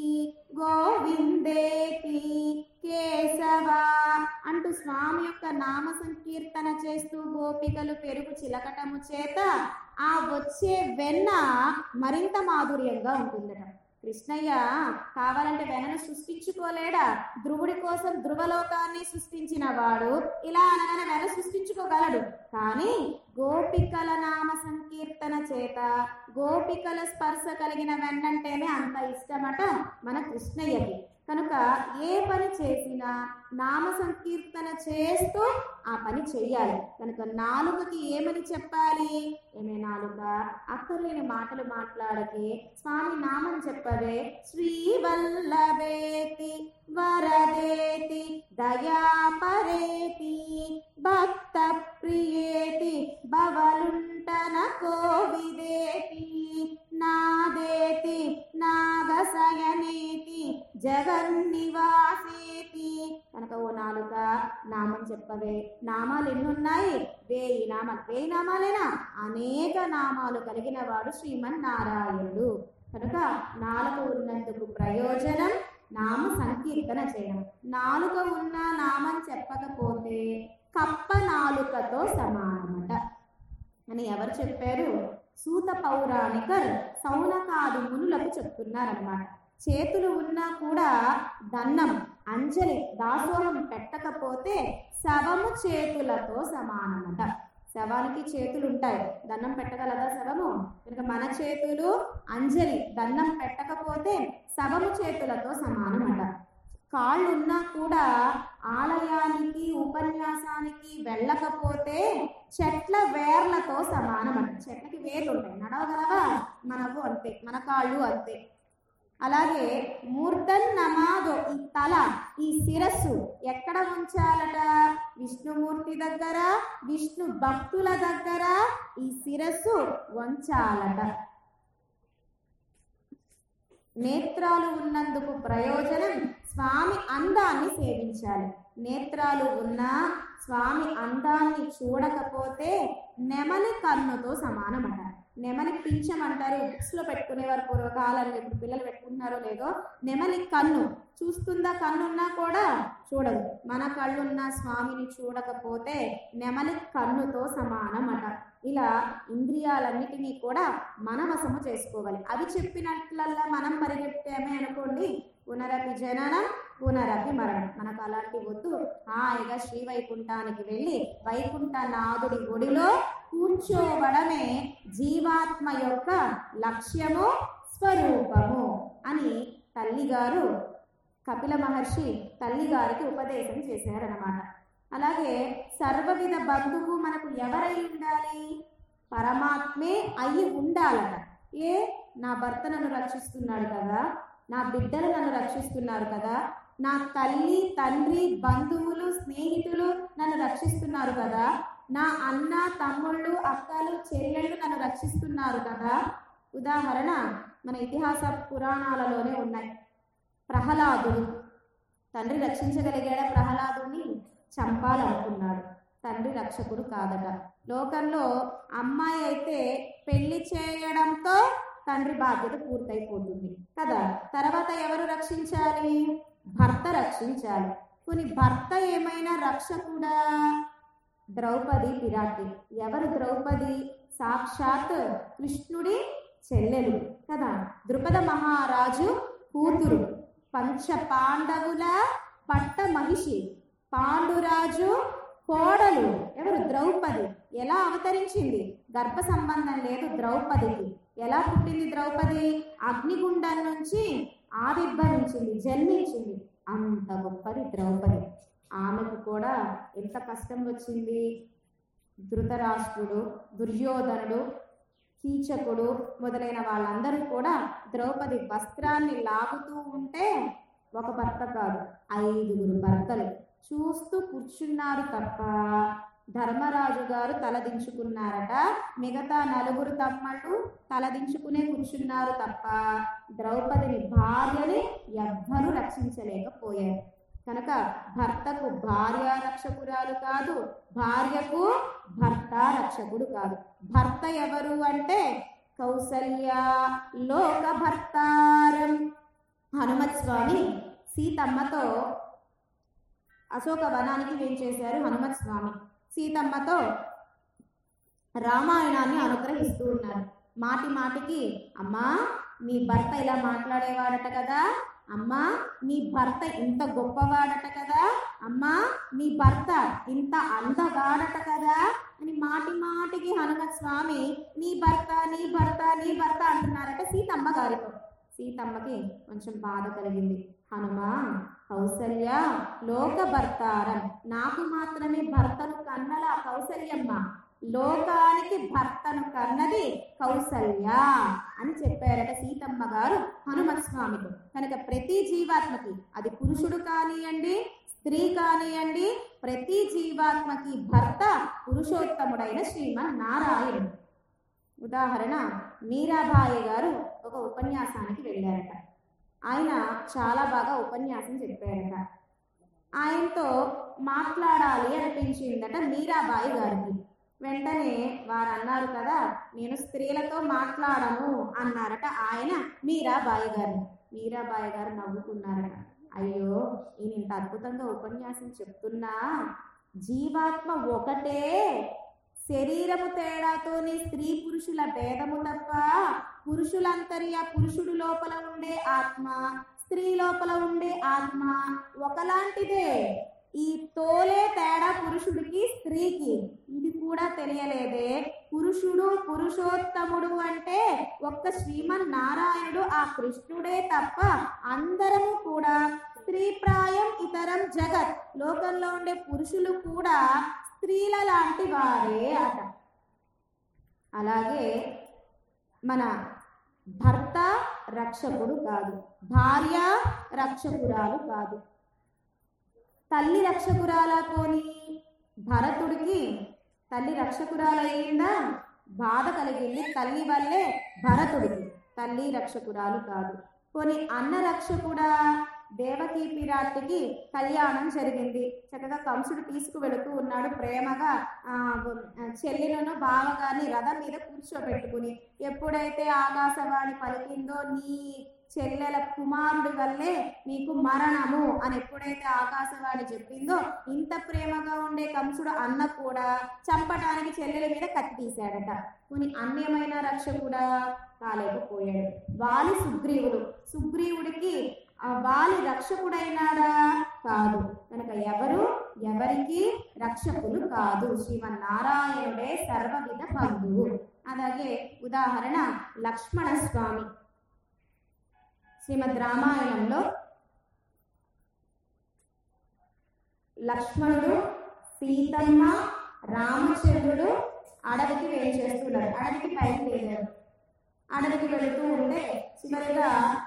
గోవిందేతి కేశవ అంటూ స్వామి యొక్క నామ సంకీర్తన చేస్తూ గోపికలు పెరుగు చిలకటము చేత ఆ వచ్చే వెన్న మరింత మాధుర్యంగా ఉంటుందట కృష్ణయ్య కావాలంటే వెనను సృష్టించుకోలేడా ధ్రువుడి కోసం ధ్రువలోకాన్ని సృష్టించిన వాడు ఇలా అనగానే వెన సృష్టించుకోగలడు కానీ గోపికల నామ సంకీర్తన చేత గోపికల స్పర్శ కలిగిన వెన్నంటేనే అంత ఇష్టమట మన కృష్ణయ్యకి కనుక ఏ పని చేసినా నామ సంకీర్తన చేస్తూ ఆ పని చెయ్యాలి కనుక నాలుకకి ఏమని చెప్పాలి ఏమే నాలుక అక్కర్లేని మాటలు మాట్లాడకే స్వామి నామం చెప్పవే శ్రీవల్లభేతి వరదేతి దయాపరేతి భక్త ప్రియేతి భవలుంటన కోవిదేతి నాదేతి నాగసయనేతి జగన్నివాసేతి కనుక ఓ నాలుక నామం చెప్పవే నామాలు ఎన్నున్నాయి వేయి నామాలు వేయి నామాలేనా అనేక నామాలు కలిగిన వాడు శ్రీమన్నారాయణుడు కనుక నాలుక ఉన్నందుకు ప్రయోజనం నామ సంకీర్తన చేయడం నాలుక ఉన్న నామం చెప్పకపోతే కప్ప నాలుకతో సమానమట అని ఎవరు చెప్పారు సూత పౌరాణికర్ సౌనకాది మునులకు చెప్తున్నారన్నమాట చేతులు ఉన్నా కూడా దన్నం అంజలి దాసోహం పెట్టకపోతే శవము చేతులతో సమానమట శవానికి చేతులు ఉంటాయి దండం పెట్టగలదా శవము కనుక మన చేతులు అంజలి దండం పెట్టకపోతే శవము చేతులతో సమానమట కాళ్ళు ఉన్నా కూడా ఆలయానికి ఉపన్యాసానికి వెళ్ళకపోతే చెట్ల వేర్లతో సమానమట చెట్లకి వేర్లు ఉంటాయి నడవగలవా మనకు అంతే మన కాళ్ళు అంతే అలాగే మూర్ధన్ నమాదో ఈ తల ఈ శిరస్సు ఎక్కడ ఉంచాలట విష్ణుమూర్తి దగ్గర విష్ణు భక్తుల దగ్గర ఈ శిరస్సు వంచాలట నేత్రాలు ఉన్నందుకు ప్రయోజనం స్వామి అందాన్ని సేవించాలి నేత్రాలు ఉన్నా స్వామి అందాన్ని చూడకపోతే నెమలి కన్నుతో సమానమట నెమలి పింఛం అంటారు బుక్స్ లో పెట్టుకునేవారు పూర్వకాలంలో ఇప్పుడు పిల్లలు పెట్టుకుంటున్నారో లేదో నెమలి కన్ను చూస్తుందా కన్నున్నా కూడా చూడదు మన కళ్ళున్న స్వామిని చూడకపోతే నెమలి కన్నుతో సమానమట ఇలా ఇంద్రియాలన్నిటినీ కూడా మన వశము చేసుకోవాలి అవి చెప్పినట్లల్లా మనం పరిగెత్తామే అనుకోండి పునరపి జననం పునరపి మరణం మనకు అలాంటి వద్దు హాయిగా శ్రీ వైకుంఠానికి వెళ్ళి వైకుంఠ నాదుడి ఒడిలో కూర్చోవడమే జీవాత్మ యొక్క లక్ష్యము స్వరూపము అని తల్లిగారు కపిల మహర్షి తల్లిగారికి ఉపదేశం చేశారన్నమాట అలాగే సర్వవిధ బంధువు మనకు ఎవరై ఉండాలి పరమాత్మే అయి ఉండాలట ఏ నా భర్త నన్ను రక్షిస్తున్నాడు కదా నా బిడ్డలు నన్ను రక్షిస్తున్నారు కదా నా తల్లి తండ్రి బంధువులు స్నేహితులు నన్ను రక్షిస్తున్నారు కదా నా అన్న తమ్ముళ్ళు అక్కలు చెల్లెళ్ళు నన్ను రక్షిస్తున్నారు కదా ఉదాహరణ మన ఇతిహాస పురాణాలలోనే ఉన్నాయి ప్రహ్లాదుడు తండ్రి రక్షించగలిగాడ ప్రహ్లాదుని చంపాలనుకున్నాడు తండ్రి రక్షకుడు కాదట లోకంలో అమ్మాయి అయితే పెళ్లి చేయడంతో తండ్రి బాధ్యత పూర్తయిపోతుంది కదా తర్వాత ఎవరు రక్షించాలి భర్త రక్షించాలి కొన్ని భర్త ఏమైనా రక్షకుడా ద్రౌపది పిరాటి ఎవరు ద్రౌపది సాక్షాత్ కృష్ణుడి చెల్లెలు కదా ద్రుపద మహారాజు కూతురు పంచ పాండవుల పట్ట మహిషి పాండురాజు కోడలు ఎవరు ద్రౌపది ఎలా అవతరించింది గర్భ సంబంధం లేదు ద్రౌపదికి ఎలా పుట్టింది ద్రౌపది అగ్నిగుండం నుంచి ఆవిర్భవించింది జన్మించింది అంత గొప్పది ద్రౌపది ఆమెకు కూడా ఎంత కష్టం వచ్చింది ధృతరాష్ట్రుడు దుర్యోధనుడు కీచకుడు మొదలైన వాళ్ళందరూ కూడా ద్రౌపది వస్త్రాన్ని లాగుతూ ఉంటే ఒక భర్త కాదు ఐదుగురు భర్తలు చూస్తూ కూర్చున్నారు తప్ప ధర్మరాజు గారు తలదించుకున్నారట మిగతా నలుగురు తమ్మళ్ళు తలదించుకునే కూర్చున్నారు తప్ప ద్రౌపదిని భార్యని ఎవ్వరూ రక్షించలేకపోయారు కనుక భర్తకు భార్య రక్షకురాలు కాదు భార్యకు భర్త రక్షకుడు కాదు భర్త ఎవరు అంటే కౌసల్య లోక భర్తారం హనుమత్ స్వామి సీతమ్మతో అశోక వనానికి వేంచేశారు హనుమత్ స్వామి సీతమ్మతో రామాయణాన్ని అనుగ్రహిస్తూ ఉన్నారు మాటి మాటికి అమ్మా నీ భర్త ఇలా మాట్లాడేవాడట కదా అమ్మా నీ భర్త ఇంత గొప్పవాడట కదా అమ్మా నీ భర్త ఇంత అందగాడట కదా అని మాటి మాటికి హనుమత్ స్వామి నీ భర్త నీ భర్త నీ భర్త అంటున్నారట సీతమ్మ గారితో సీతమ్మకి కొంచెం బాధ కలిగింది హనుమా కౌసల్య లోక భర్తారం నాకు మాత్రమే భర్తను కన్నల కౌసల్యమ్మ లోకానికి భర్తను కన్నది కౌసల్య అని చెప్పారట సీతమ్మ గారు హనుమత్ స్వామికి కనుక ప్రతి జీవాత్మకి అది పురుషుడు కానియండి స్త్రీ కానియండి ప్రతి జీవాత్మకి భర్త పురుషోత్తముడైన శ్రీమన్ నారాయణుడు ఉదాహరణ మీరాబాయి గారు ఒక ఉపన్యాసానికి వెళ్ళారట ఆయన చాలా బాగా ఉపన్యాసం చెప్పారట ఆయనతో మాట్లాడాలి అనిపించిందట మీరాబాయి గారికి వెంటనే వారు అన్నారు కదా నేను స్త్రీలతో మాట్లాడను అన్నారట ఆయన మీరాబాయి గారు మీరాబాయి గారు నవ్వుకున్నారట అయ్యో ఈయన ఇంత అద్భుతంగా ఉపన్యాసం చెప్తున్నా జీవాత్మ ఒకటే శరీరము తేడాతోని స్త్రీ పురుషుల భేదము తప్ప పురుషులంతర్య పురుషుడు లోపల ఉండే ఆత్మ స్త్రీ లోపల ఉండే ఆత్మ ఒకలాంటిదే ఈ తోలే తేడా పురుషుడికి స్త్రీకి ఇది కూడా తెలియలేదే పురుషుడు పురుషోత్తముడు అంటే ఒక్క శ్రీమన్ నారాయణుడు ఆ కృష్ణుడే తప్ప అందరము కూడా స్త్రీ ప్రాయం ఇతరం జగత్ లోకంలో ఉండే పురుషులు కూడా స్త్రీల లాంటి వారే అట అలాగే మన భర్త రక్షకుడు కాదు భార్య రక్షకురాలు కాదు తల్లి రక్షకురాల పోని భరతుడికి తల్లి రక్షకురాలయ్యిందా బాధ కలిగింది తల్లి వల్లే భరతుడికి తల్లి రక్షకురాలు కాదు పోని అన్న రక్షకుడా దేవకీ పిరాటికి కళ్యాణం జరిగింది చక్కగా కంసుడు తీసుకువెళుతూ ఉన్నాడు ప్రేమగా ఆ, చెల్లెలను బావగారిని రథం మీద కూర్చోబెట్టుకుని ఎప్పుడైతే ఆకాశవాణి పలికిందో నీ చెల్లెల కుమారుడి వల్లే నీకు మరణము అని ఎప్పుడైతే ఆకాశవాణి చెప్పిందో ఇంత ప్రేమగా ఉండే కంసుడు అన్న కూడా చంపటానికి చెల్లెల మీద కత్తి తీశాడట కొన్ని అన్యమైన రక్ష కూడా కాలేకపోయాడు వాలి సుగ్రీవుడు సుగ్రీవుడికి ఆ వాలి రక్షకుడైనాడా కాదు కనుక ఎవరు ఎవరికి రక్షకులు కాదు శ్రీమన్నారాయణుడే సర్వవిధ బంధువు అలాగే ఉదాహరణ లక్ష్మణ స్వామి శ్రీమద్ రామాయణంలో లక్ష్మణుడు సీతమ్మ రామచంద్రుడు అడవికి వేయించేస్తున్నారు అడవికి పైకి వెళ్ళారు అడవికి వెళుతూ ఉంటే చివరిగా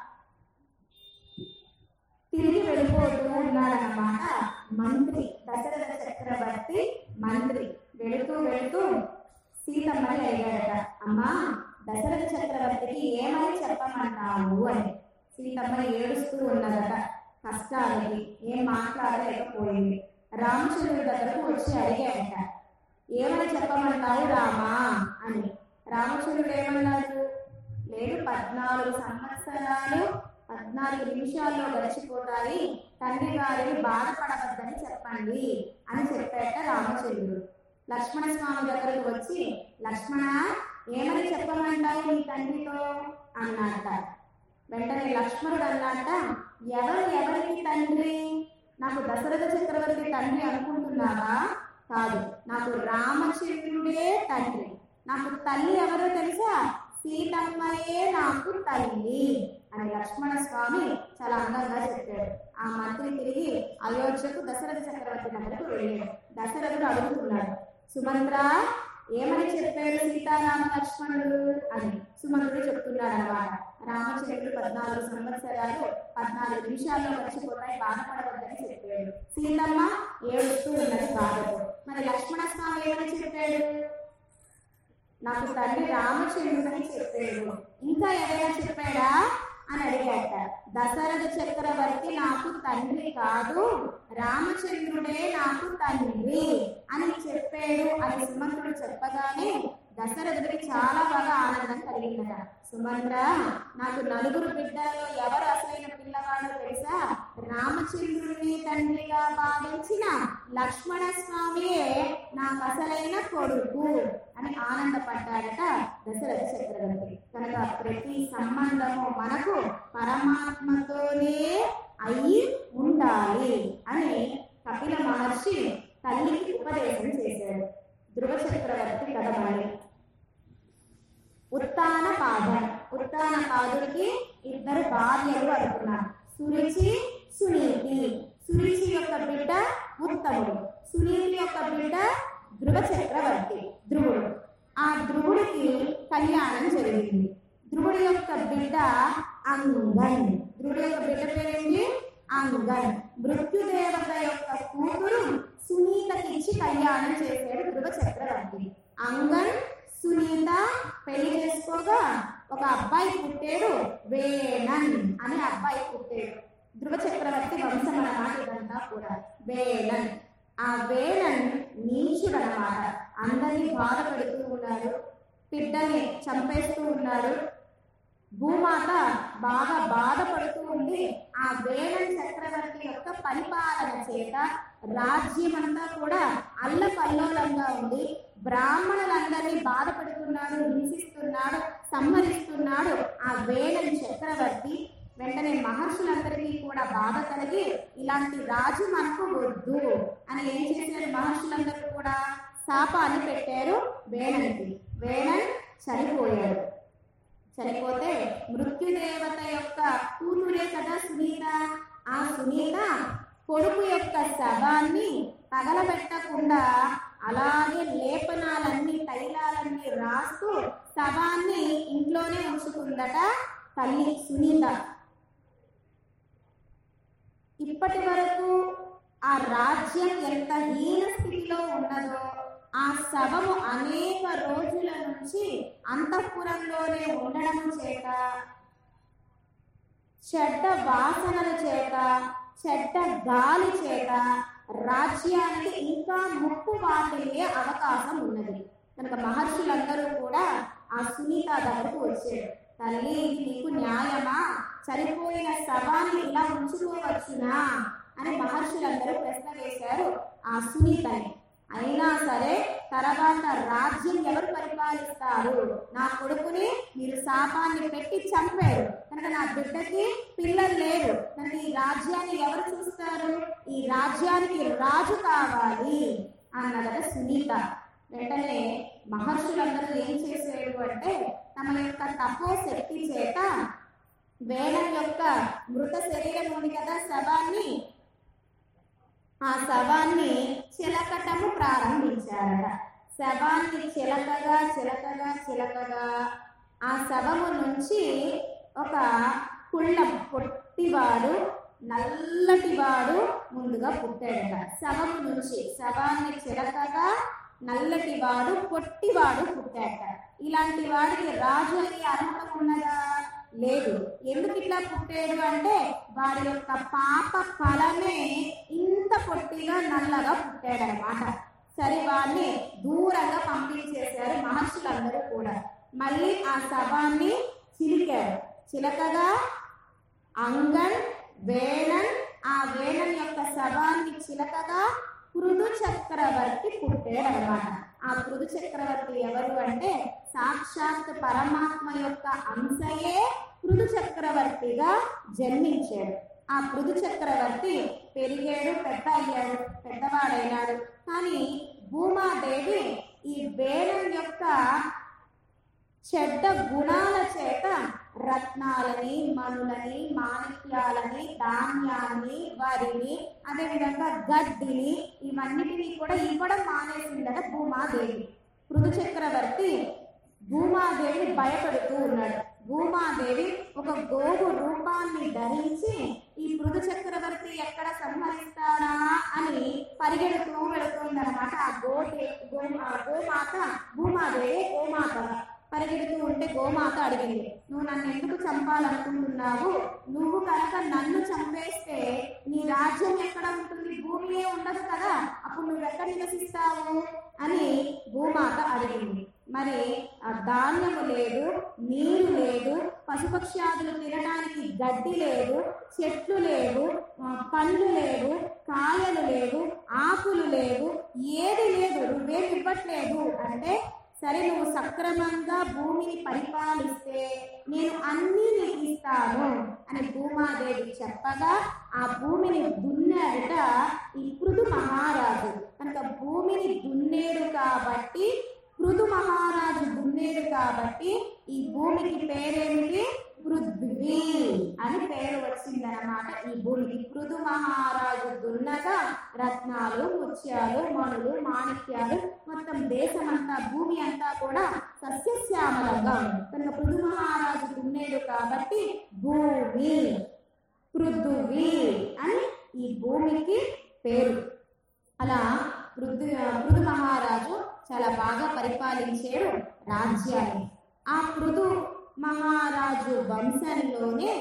తిరిగి వెళ్ళిపోతూ ఉన్నాడన్నమాట మంత్రి దశరథ చక్రవర్తి మంత్రి వెళుతూ వెళుతూ సీతమ్మని అడిగాడట అమ్మా దశరథ చక్రవర్తికి ఏమని చెప్పమంటావు అని సీతమ్మ ఏడుస్తూ ఉన్నదట కష్టాలకి ఏం మాట్లాడలేకపోయింది రామచంద్రుడి దగ్గరకు వచ్చి అడిగాడట ఏమని చెప్పమంటావు రామా అని రామచంద్రుడు ఏమన్నాడు లేదు పద్నాలుగు సంవత్సరాలు పద్నాలుగు నిమిషాల్లో గడిచిపోతాయి తండ్రి గారిని బాధపడవద్దని చెప్పండి అని చెప్పాట రామచంద్రుడు లక్ష్మణ స్వామి దగ్గరకు వచ్చి లక్ష్మణ ఏమని చెప్పమంటావు నీ తండ్రితో అన్నట వెంటనే లక్ష్మణుడు అన్నట ఎవరు ఎవరికి తండ్రి నాకు దశరథ చక్రవర్తి తండ్రి అనుకుంటున్నావా కాదు నాకు రామచంద్రుడే తండ్రి నాకు తల్లి ఎవరో తెలుసా సీతమ్మయే నాకు తల్లి అని లక్ష్మణ స్వామి చాలా అందంగా చెప్పాడు ఆ మంత్రి తిరిగి అయోధ్యకు దశరథ చక్రవర్తి దగ్గరకు వెళ్ళాడు దశరథుడు అడుగుతున్నాడు సుమంత్ర ఏమని చెప్పాడు సీతారామ లక్ష్మణుడు అని సుమంత్రుడు చెప్తున్నాడు అనమాట రామచంద్రుడు పద్నాలుగు సంవత్సరాలు పద్నాలుగు నిమిషాల్లో మర్చిపోతాయి బాధపడవద్దని చెప్పాడు సీతమ్మ ఏడుస్తూ ఉన్నది బాధతో మరి లక్ష్మణ స్వామి ఏమని చెప్పాడు నాకు తండ్రి రామచంద్రుడని చెప్పాడు ఇంకా ఎవరైనా చెప్పాడా అని అడిగాట దశరథ చక్రవర్తి నాకు తండ్రి కాదు రామచంద్రుడే నాకు తండ్రి అని చెప్పాడు అని సుమంత్రుడు చెప్పగానే దశరథుడికి చాలా బాగా ఆనందం కలిగిందట సుమంత్ర నాకు నలుగురు బిడ్డలలో ఎవరు అసలైన పిల్లవాడో తెలుసా రామచంద్రుడిని తండ్రిగా భావించిన లక్ష్మణ స్వామియే నాకు అసలైన కొడుకు అని ఆనందపడ్డాడట దశరథ చక్రవర్తి కనుక ప్రతి సంబంధము మనకు పరమాత్మతోనే అయి ఉండాలి అని కపిల మహర్షి తల్లికి ఉపదేశం చేశాడు ధ్రువ చక్రవర్తి కథ మరి ఉత్తాన పాదం ఉత్తాన పాదుడికి ఇద్దరు భార్యలు అనుకున్నారు సురుచి సునీతి సురుచి యొక్క బిడ్డ ఉత్తముడు సునీతి యొక్క బిడ్డ ధ్రువ చక్రవర్తి ధ్రువుడు ఆ ధ్రువుడికి కళ్యాణం జరిగింది ధ్రువుడి యొక్క బిడ్డ అంగన్ ధ్రువుడి యొక్క బిడ్డ పేరేంటి అంగన్ మృత్యుదేవత యొక్క కూతురు సునీతకి ఇచ్చి కళ్యాణం చేశాడు ధ్రువ చక్రవర్తి అంగన్ సునీత పెళ్లి చేసుకోగా ఒక అబ్బాయి పుట్టాడు వేణన్ అనే అబ్బాయి పుట్టాడు ధ్రువ చక్రవర్తి వంశం అన్నమాట ఇదంతా కూడా వేణన్ ఆ వేణన్ నీచుడు అన్నమాట అందరినీ బాధ పెడుతూ ఉన్నాడు బిడ్డని చంపేస్తూ ఉన్నాడు భూమాత బాగా బాధపడుతూ ఉంది ఆ వేణన్ చక్రవర్తి యొక్క పరిపాలన చేత రాజ్యం అంతా కూడా అల్లకల్లోలంగా ఉంది బ్రాహ్మణులందరినీ బాధపడుతున్నాడు హింసిస్తున్నాడు సంహరిస్తున్నాడు ఆ వేణన్ చక్రవర్తి వెంటనే మహర్షులందరికీ కూడా బాధ కలిగి ఇలాంటి రాజు మనకు వద్దు అని ఏం చేశారు మహర్షులందరూ కూడా శాపాన్ని పెట్టారు వేణన్కి వేణన్ చనిపోయాడు చనిపోతే మృత్యుదేవత యొక్క కూతురే కదా సునీత ఆ సునీత కొడుకు యొక్క శవాన్ని తగలబెట్టకుండా అలాగే లేపనాలన్నీ తైలాలన్నీ రాస్తూ శవాన్ని ఇంట్లోనే ఉంచుకుందట తల్లి సునీత ఇప్పటి వరకు ఆ రాజ్యం ఎంత హీన స్థితిలో ఉన్నదో ఆ శవము అనేక రోజుల నుంచి అంతఃపురంలోనే ఉండడం చేత చెడ్డ వాసనల చేత చెడ్డ గాలి చేత రాజ్యానికి ఇంకా ముప్పు వాటిల్లే అవకాశం ఉన్నది కనుక మహర్షులందరూ కూడా ఆ సునీత దగ్గరకు వచ్చాడు తల్లి ఇది నీకు న్యాయమా చనిపోయిన శవాన్ని ఇలా ఉంచుకోవచ్చునా అని మహర్షులందరూ ప్రశ్న వేశారు ఆ సునీతని అయినా సరే తర్వాత రాజ్యం ఎవరు పరిపాలిస్తారు నా కొడుకుని మీరు శాపాన్ని పెట్టి చంపారు కనుక నా బిడ్డకి పిల్లలు లేరు కనుక ఈ రాజ్యాన్ని ఎవరు చూస్తారు ఈ రాజ్యానికి రాజు కావాలి అన్నదట సునీత వెంటనే మహర్షులందరూ ఏం చేసేడు అంటే తమ యొక్క తపో శక్తి చేత వేలం యొక్క మృత శరీరం ఉంది కదా శవాన్ని ఆ శవాన్ని చిలకటము ప్రారంభించారట శవాన్ని చిలకగా చిలకగా చిలకగా ఆ శవము నుంచి ఒక కుళ్ళ పొట్టివాడు నల్లటివాడు ముందుగా పుట్టాడట శవము నుంచి శవాన్ని చిలకగా నల్లటివాడు పొట్టివాడు పుట్టాడట ఇలాంటి వాడికి రాజు అయ్యే అర్హత ఉన్నదా లేదు ఎందుకు ఇట్లా పుట్టాడు అంటే వాడి యొక్క పాప ఫలమే ఇంత పొట్టిగా నల్లగా పుట్టాడనమాట సరే వాడిని దూరంగా పంపించేశారు మహర్షులందరూ కూడా మళ్ళీ ఆ శవాన్ని చిలికాడు చిలకగా అంగన్ వేణన్ ఆ వేణన్ యొక్క శవాన్ని చిలకగా పృథు చక్రవర్తి పుట్టాడు అనమాట ఆ పృథు చక్రవర్తి ఎవరు అంటే సాక్షాత్ పరమాత్మ యొక్క అంశయే పృథు చక్రవర్తిగా జన్మించాడు ఆ పృథు చక్రవర్తి పెరిగాడు పెద్ద అయ్యాడు పెద్దవాడైనాడు కానీ భూమాదేవి ఈ వేణం యొక్క చెడ్డ గుణాల చేత రత్నాలని మణులని మాణిక్యాలని ధాన్యాన్ని వరిని అదేవిధంగా గడ్డిని ఇవన్నిటినీ కూడా ఇవ్వడం మానేసిందట భూమాదేవి పృథు చక్రవర్తి భూమాదేవిని భయపెడుతూ ఉన్నాడు భూమాదేవి ఒక గోగు రూపాన్ని ధరించి ఈ పృథు చక్రవర్తి ఎక్కడ సంహరిస్తాడా అని పరిగెడుతూ వెళుతుందన్నమాట ఆ గోదే గో ఆ గోమాత భూమాదేవి గోమాత పరిగెడుతూ ఉంటే గోమాత అడిగింది నువ్వు నన్ను ఎందుకు చంపాలనుకుంటున్నావు నువ్వు కనుక నన్ను చంపేస్తే నీ రాజ్యం ఎక్కడ ఉంటుంది భూమియే ఉండదు కదా అప్పుడు నువ్వు ఎక్కడ నివసిస్తావు అని భూమాత అడిగింది మరి ఆ ధాన్యము లేదు నీరు లేదు పశుపక్ష్యాదులు తినడానికి గడ్డి లేదు చెట్లు లేవు ఆ, పండ్లు లేవు కాయలు లేవు ఆకులు లేవు ఏది లేదు నువ్వేమి ఇవ్వట్లేదు అంటే సరే నువ్వు సక్రమంగా భూమిని పరిపాలిస్తే నేను అన్నీ నీకు ఇస్తాను అని భూమాదేవి చెప్పగా ఆ భూమిని దున్నాడట ఈ పృథు మహారాజు కనుక భూమిని దున్నేడు కాబట్టి పృథు మహారాజు దున్నేడు కాబట్టి ఈ భూమికి పేరేమిటి పృథ్వీ అని పేరు వచ్చిందన్నమాట ఈ భూమికి పృథు మహారాజు దున్నగా రత్నాలు ముత్యాలు మణులు మాణిక్యాలు మొత్తం దేశమంతా భూమి అంతా కూడా సస్యశ్యామలంగా ఉంది కనుక పృథు మహారాజు దున్నేడు కాబట్టి భూమి పృథువి అని ఈ భూమికి పేరు అలా పృథు పృథు మహారాజు చాలా బాగా పరిపాలించాడు రాజ్యాన్ని ఆ పృథు మహారాజు వంశంలోనే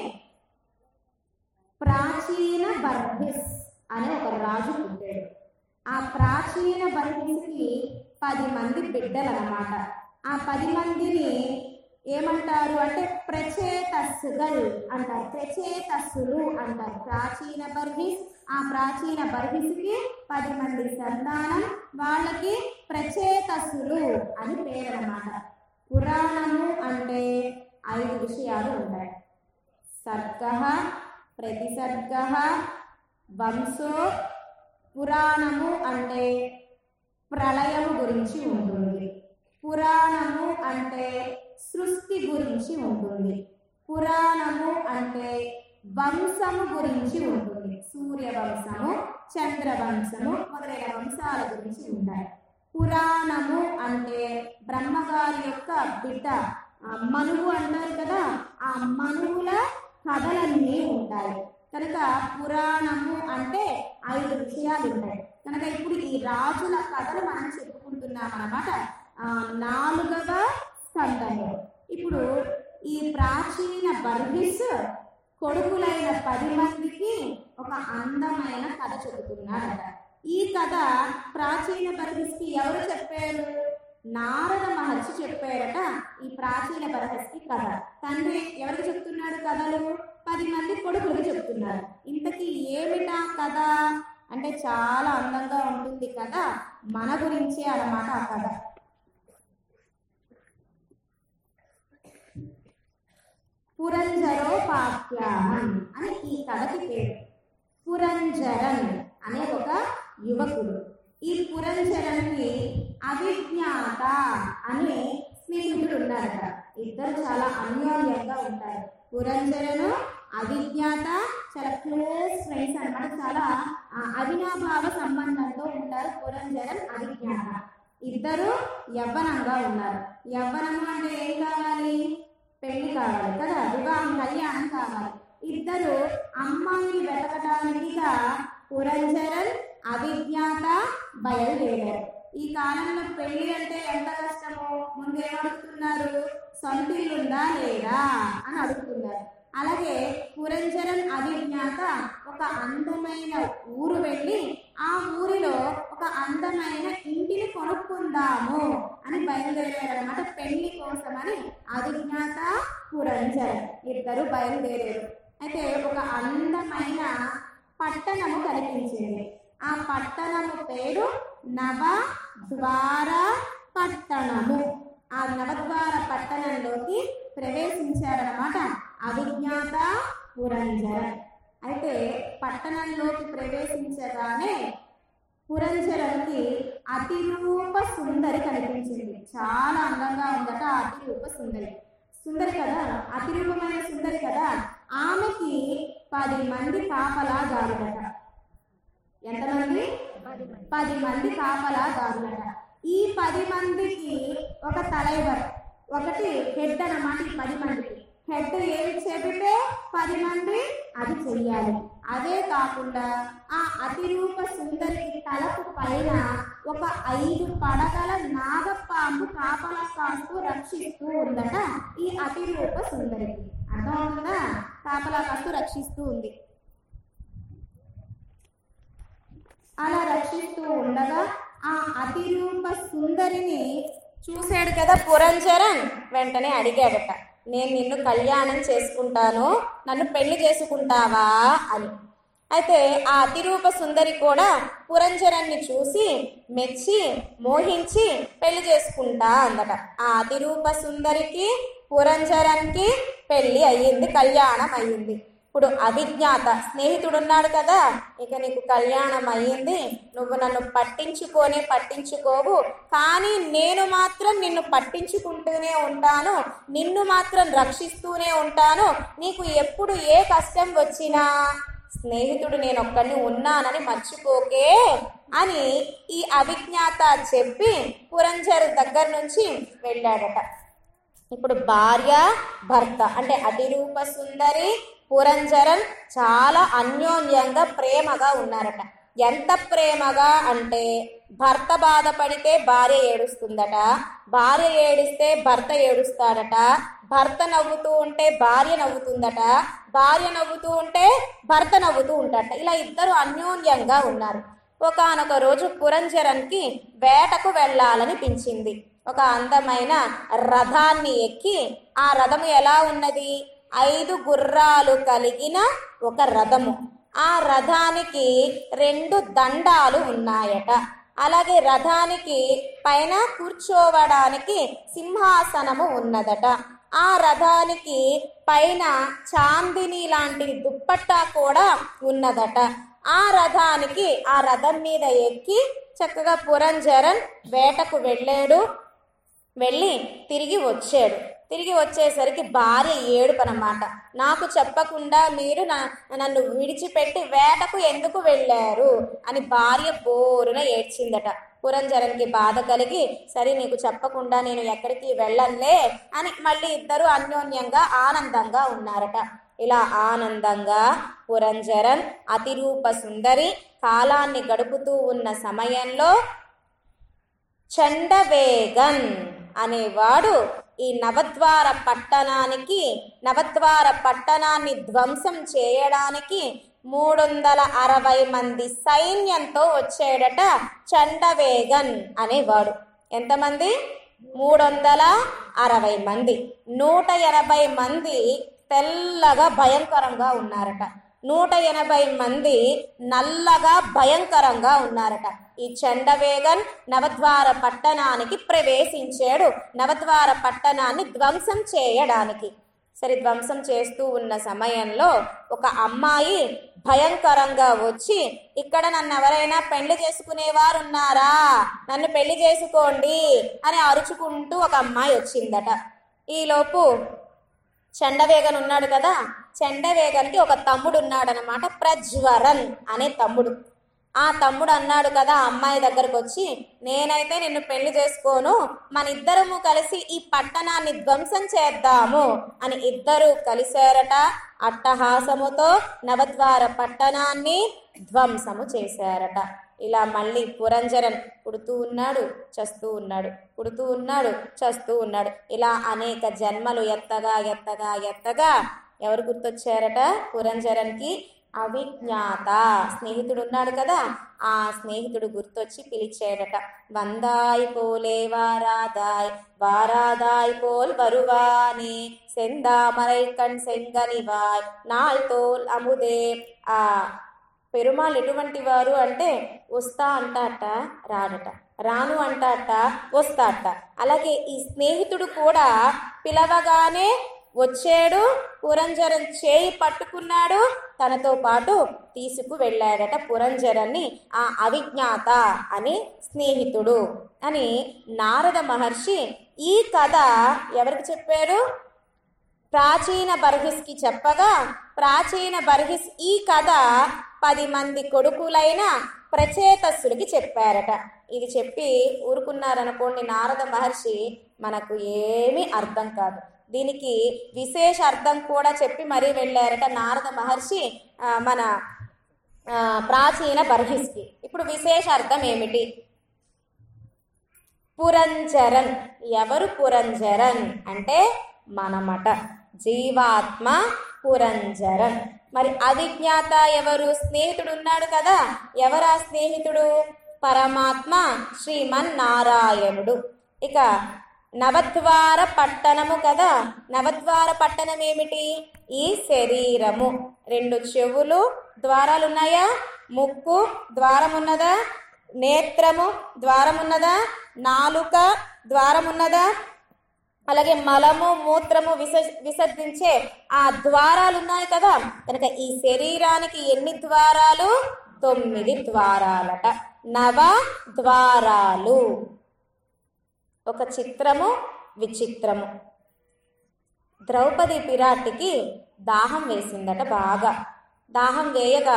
ప్రాచీన బర్భిస్ అనే ఒక రాజు పుట్టాడు ఆ ప్రాచీన బర్భిస్కి పది మంది బిడ్డలు అన్నమాట ఆ పది మందిని ఏమంటారు అంటే ప్రచేతస్సుగల్ అంటారు ప్రచేతస్సులు అంటారు ప్రాచీన బర్హిస్ ఆ ప్రాచీన బర్హిస్కి పది మంది సంతానం వాళ్ళకి ప్రచేతస్సులు అని పేరు అన్నమాట పురాణము అంటే ఐదు విషయాలు ఉంటాయి సర్గ ప్రతిసర్గ వంశో పురాణము అంటే ప్రళయము గురించి ఉంటుంది పురాణము అంటే సృష్టి గురించి ఉంటుంది పురాణము అంటే వంశము గురించి ఉంటుంది సూర్యవంశము చంద్రవంశము మొదలైన వంశాల గురించి ఉంటాయి పురాణము అంటే బ్రహ్మగారి యొక్క బిడ్డ ఆ మనువు అంటారు కదా ఆ మనువుల కథలన్నీ ఉంటాయి కనుక పురాణము అంటే ఐదు విషయాలు ఉంటాయి కనుక ఇప్పుడు ఈ రాజుల కథలు మనం చెప్పుకుంటున్నాం అన్నమాట ఆ, నాలుగవ స్కందము ఇప్పుడు ఈ ప్రాచీన బర్హిస్ కొడుకులైన పది మందికి ఒక అందమైన కథ చెబుతున్నాడట ఈ కథ ప్రాచీన బర్హిస్కి ఎవరు చెప్పారు నారద మహర్షి చెప్పారట ఈ ప్రాచీన బర్హిస్కి కథ తండ్రి ఎవరికి చెప్తున్నాడు కథలు పది మంది కొడుకులకు చెప్తున్నారు ఇంతకీ ఏమిటా కథ అంటే చాలా అందంగా ఉంటుంది కదా మన గురించే అన్నమాట ఆ కథ పురంజరోపాఖ్యానం అని ఈ కథకి పేరు పురంజరన్ అనే ఒక యువకుడు ఈ పురంజరన్కి అవిజ్ఞాత అనే స్నేహితుడు ఉన్నారట ఇద్దరు చాలా అన్యోన్యంగా ఉంటారు పురంజరను అవిజ్ఞాత చాలా క్లోజ్ ఫ్రెండ్స్ అన్నమాట చాలా ఆ, అవినాభావ సంబంధంతో ఉంటారు పురంజరన్ అవిజ్ఞాత ఇద్దరు యవ్వనంగా ఉన్నారు యవ్వనము అంటే ఏం కావాలి పెళ్లి కావాలి కదా వివాహం కళ్యాణం కావాలి ఇద్దరు అమ్మాయిని వెతకటానికిగా పురంజరన్ అవిజ్ఞాత బయలుదేరారు ఈ కాలంలో పెళ్లి అంటే ఎంత కష్టమో ముందు ఏమడుగుతున్నారు సొంత ఇల్లు ఉందా లేదా అని అడుగుతున్నారు అలాగే పురంజరన్ అవిజ్ఞాత ఒక అందమైన ఊరు వెళ్ళి ఆ ఊరిలో ఒక అందమైన ఇంటిని కొనుక్కుందాము అని బయలుదేరారు అనమాట పెళ్లి కోసమని అవిజ్ఞాత పురంజరన్ ఇద్దరు బయలుదేరారు అయితే ఒక అందమైన పట్టణము కనిపించింది ఆ పట్టణము పేరు నవ ద్వార పట్టణము ఆ నవద్వార పట్టణంలోకి ప్రవేశించారనమాట అవిజ్ఞాత పురంజర అయితే పట్టణంలోకి ప్రవేశించగానే పురంజరంకి అతిరూప సుందరి కనిపించింది చాలా అందంగా ఉందట ఆ అతిరూప సుందరి సుందరి కదా అతిరూపమైన సుందరి కదా ఆమెకి పది మంది కాపలా గారుడట ఎంతమంది పది మంది పది మంది కాపలా గారులట ఈ పది మందికి ఒక తలైవర్ ఒకటి హెడ్ అన్నమాట ఈ పది మందికి హెడ్ ఏమి చెబితే పది మంది అది చెయ్యాలి అదే కాకుండా ఆ అతిరూప సుందరికి తలకు పైన ఒక ఐదు పడగల నాగపాము కాపలా కాస్తూ రక్షిస్తూ ఉందట ఈ అతిరూప సుందరికి అర్థమవుతుందా కాపలా కాస్తూ రక్షిస్తూ ఉంది అలా రక్షిస్తూ ఉండగా ఆ అతిరూప సుందరిని చూశాడు కదా పురంజరన్ వెంటనే అడిగాడట నేను నిన్ను కళ్యాణం చేసుకుంటాను నన్ను పెళ్లి చేసుకుంటావా అని అయితే ఆ అతిరూప సుందరి కూడా పురంజరాన్ని చూసి మెచ్చి మోహించి పెళ్లి చేసుకుంటా అందట ఆ అతిరూప సుందరికి పురంజరానికి పెళ్లి అయ్యింది కళ్యాణం అయ్యింది ఇప్పుడు అభిజ్ఞాత స్నేహితుడున్నాడు కదా ఇక నీకు కళ్యాణం అయ్యింది నువ్వు నన్ను పట్టించుకోనే పట్టించుకోవు కానీ నేను మాత్రం నిన్ను పట్టించుకుంటూనే ఉంటాను నిన్ను మాత్రం రక్షిస్తూనే ఉంటాను నీకు ఎప్పుడు ఏ కష్టం వచ్చినా స్నేహితుడు నేను ఒక్కడిని ఉన్నానని మర్చిపోకే అని ఈ అభిజ్ఞాత చెప్పి పురంజరు దగ్గర నుంచి వెళ్ళాడట ఇప్పుడు భార్య భర్త అంటే అతిరూప సుందరి పురంజరన్ చాలా అన్యోన్యంగా ప్రేమగా ఉన్నారట ఎంత ప్రేమగా అంటే భర్త బాధపడితే భార్య ఏడుస్తుందట భార్య ఏడిస్తే భర్త ఏడుస్తాడట భర్త నవ్వుతూ ఉంటే భార్య నవ్వుతుందట భార్య నవ్వుతూ ఉంటే భర్త నవ్వుతూ ఉంటాడట ఇలా ఇద్దరు అన్యోన్యంగా ఉన్నారు ఒకానొక రోజు పురంజరన్కి వేటకు వెళ్ళాలనిపించింది ఒక అందమైన రథాన్ని ఎక్కి ఆ రథము ఎలా ఉన్నది ఐదు గుర్రాలు కలిగిన ఒక రథము ఆ రథానికి రెండు దండాలు ఉన్నాయట అలాగే రథానికి పైన కూర్చోవడానికి సింహాసనము ఉన్నదట ఆ రథానికి పైన చాందిని లాంటి దుప్పట్టా కూడా ఉన్నదట ఆ రథానికి ఆ రథం మీద ఎక్కి చక్కగా పురంజరన్ వేటకు వెళ్ళాడు వెళ్ళి తిరిగి వచ్చాడు తిరిగి వచ్చేసరికి భార్య ఏడుపనమాట నాకు చెప్పకుండా మీరు నా నన్ను విడిచిపెట్టి వేటకు ఎందుకు వెళ్ళారు అని భార్య బోరున ఏడ్చిందట పురంజరన్కి బాధ కలిగి సరే నీకు చెప్పకుండా నేను ఎక్కడికి వెళ్ళనులే అని మళ్ళీ ఇద్దరు అన్యోన్యంగా ఆనందంగా ఉన్నారట ఇలా ఆనందంగా పురంజరన్ అతిరూప సుందరి కాలాన్ని గడుపుతూ ఉన్న సమయంలో చండవేగన్ అనేవాడు ఈ నవద్వార పట్టణానికి నవద్వార పట్టణాన్ని ధ్వంసం చేయడానికి మూడు వందల అరవై మంది సైన్యంతో వచ్చాడట చండవేగన్ అనేవాడు ఎంతమంది మూడు వందల అరవై మంది నూట ఎనభై మంది తెల్లగా భయంకరంగా ఉన్నారట నూట ఎనభై మంది నల్లగా భయంకరంగా ఉన్నారట ఈ చండవేగన్ నవద్వార పట్టణానికి ప్రవేశించాడు నవద్వార పట్టణాన్ని ధ్వంసం చేయడానికి సరే ధ్వంసం చేస్తూ ఉన్న సమయంలో ఒక అమ్మాయి భయంకరంగా వచ్చి ఇక్కడ నన్ను ఎవరైనా పెళ్లి చేసుకునేవారు ఉన్నారా నన్ను పెళ్లి చేసుకోండి అని అరుచుకుంటూ ఒక అమ్మాయి వచ్చిందట ఈలోపు చండవేగన్ ఉన్నాడు కదా చండవేగన్కి ఒక తమ్ముడు ఉన్నాడనమాట ప్రజ్వరన్ అనే తమ్ముడు ఆ తమ్ముడు అన్నాడు కదా ఆ అమ్మాయి దగ్గరకు వచ్చి నేనైతే నిన్ను పెళ్లి చేసుకోను మన ఇద్దరము కలిసి ఈ పట్టణాన్ని ధ్వంసం చేద్దాము అని ఇద్దరు కలిశారట అట్టహాసముతో నవద్వార పట్టణాన్ని ధ్వంసము చేశారట ఇలా మళ్ళీ పురంజరన్ పుడుతూ ఉన్నాడు చస్తూ ఉన్నాడు పుడుతూ ఉన్నాడు చస్తూ ఉన్నాడు ఇలా అనేక జన్మలు ఎత్తగా ఎత్తగా ఎత్తగా ఎవరు గుర్తొచ్చారట పురంజరన్కి అవిజ్ఞాత స్నేహితుడు ఉన్నాడు కదా ఆ స్నేహితుడు గుర్తొచ్చి పిలిచాడట వందాయ్ పోలే వారాదాయ్ వారాదాయ్ పోల్ వరువాని సెందామరై కణ్ సెంగనివాయ్ నాల్ తోల్ అముదే ఆ పెరుమాళ్ళు ఎటువంటి వారు అంటే వస్తా అంటాట రాడట రాను అంటాట వస్తాట అలాగే ఈ స్నేహితుడు కూడా పిలవగానే వచ్చాడు పురంజరన్ చేయి పట్టుకున్నాడు తనతో పాటు తీసుకు వెళ్ళాడట పురంజరన్ని ఆ అవిజ్ఞాత అని స్నేహితుడు అని నారద మహర్షి ఈ కథ ఎవరికి చెప్పారు ప్రాచీన బర్హిస్కి చెప్పగా ప్రాచీన బర్హిస్ ఈ కథ పది మంది కొడుకులైన ప్రచేతస్సులకి చెప్పారట ఇది చెప్పి ఊరుకున్నారనుకోండి నారద మహర్షి మనకు ఏమీ అర్థం కాదు దీనికి విశేష అర్థం కూడా చెప్పి మరీ వెళ్ళారట నారద మహర్షి ఆ, మన ఆ, ప్రాచీన బర్హిస్కి ఇప్పుడు విశేష అర్థం ఏమిటి పురంజరన్ ఎవరు పురంజరన్ అంటే మనమట జీవాత్మ పురంజరన్ మరి అవిజ్ఞాత ఎవరు స్నేహితుడు ఉన్నాడు కదా ఎవరా స్నేహితుడు పరమాత్మ శ్రీమన్ నారాయణుడు ఇక నవద్వార పట్టణము కదా నవద్వార పట్టణం ఏమిటి ఈ శరీరము రెండు చెవులు ద్వారాలు ఉన్నాయా ముక్కు ద్వారం ఉన్నదా నేత్రము ద్వారం ఉన్నదా నాలుక ద్వారం ఉన్నదా అలాగే మలము మూత్రము విస విసర్జించే ఆ ద్వారాలు ఉన్నాయి కదా కనుక ఈ శరీరానికి ఎన్ని ద్వారాలు తొమ్మిది ద్వారాలట నవ ద్వారాలు ఒక చిత్రము విచిత్రము ద్రౌపది పిరాటికి దాహం వేసిందట బాగా దాహం వేయగా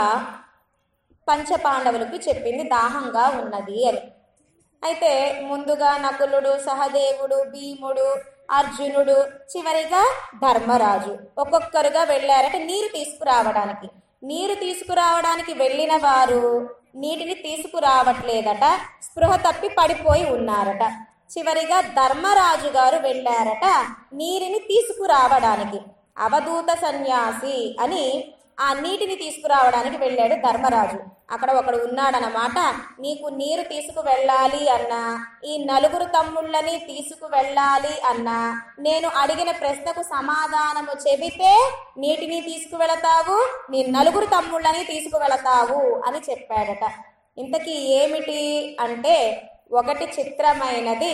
పంచపాండవులకు చెప్పింది దాహంగా ఉన్నది అని అయితే ముందుగా నకులుడు సహదేవుడు భీముడు అర్జునుడు చివరిగా ధర్మరాజు ఒక్కొక్కరుగా వెళ్ళారట నీరు తీసుకురావడానికి నీరు తీసుకురావడానికి వెళ్ళిన వారు నీటిని తీసుకురావట్లేదట స్పృహ తప్పి పడిపోయి ఉన్నారట చివరిగా ధర్మరాజు గారు వెళ్ళారట నీటిని తీసుకురావడానికి అవధూత సన్యాసి అని ఆ నీటిని తీసుకురావడానికి వెళ్ళాడు ధర్మరాజు అక్కడ ఒకడు ఉన్నాడనమాట నీకు నీరు తీసుకువెళ్ళాలి అన్నా ఈ నలుగురు తమ్ముళ్ళని తీసుకువెళ్ళాలి అన్నా నేను అడిగిన ప్రశ్నకు సమాధానము చెబితే నీటిని తీసుకువెళతావు నీ నలుగురు తమ్ముళ్ళని తీసుకువెళతావు అని చెప్పాడట ఇంతకీ ఏమిటి అంటే ఒకటి చిత్రమైనది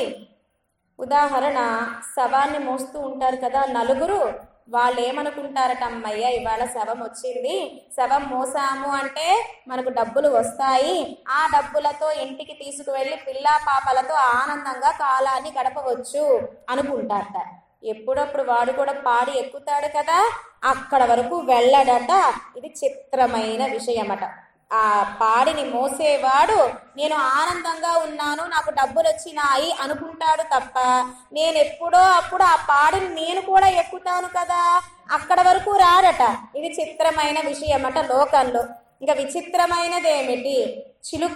ఉదాహరణ శవాన్ని మోస్తూ ఉంటారు కదా నలుగురు వాళ్ళు ఏమనుకుంటారట అమ్మయ్య ఇవాళ శవం వచ్చింది శవం మోసాము అంటే మనకు డబ్బులు వస్తాయి ఆ డబ్బులతో ఇంటికి తీసుకువెళ్ళి పిల్లా పాపలతో ఆనందంగా కాలాన్ని గడపవచ్చు అనుకుంటారట ఎప్పుడప్పుడు వాడు కూడా పాడి ఎక్కుతాడు కదా అక్కడ వరకు వెళ్ళడట ఇది చిత్రమైన విషయమట ఆ పాడిని మోసేవాడు నేను ఆనందంగా ఉన్నాను నాకు డబ్బులు వచ్చినాయి అనుకుంటాడు తప్ప నేను ఎప్పుడో అప్పుడు ఆ పాడిని నేను కూడా ఎక్కుతాను కదా అక్కడ వరకు రాడట ఇది చిత్రమైన విషయమట లోకంలో ఇంకా విచిత్రమైనది ఏమిటి చిలుక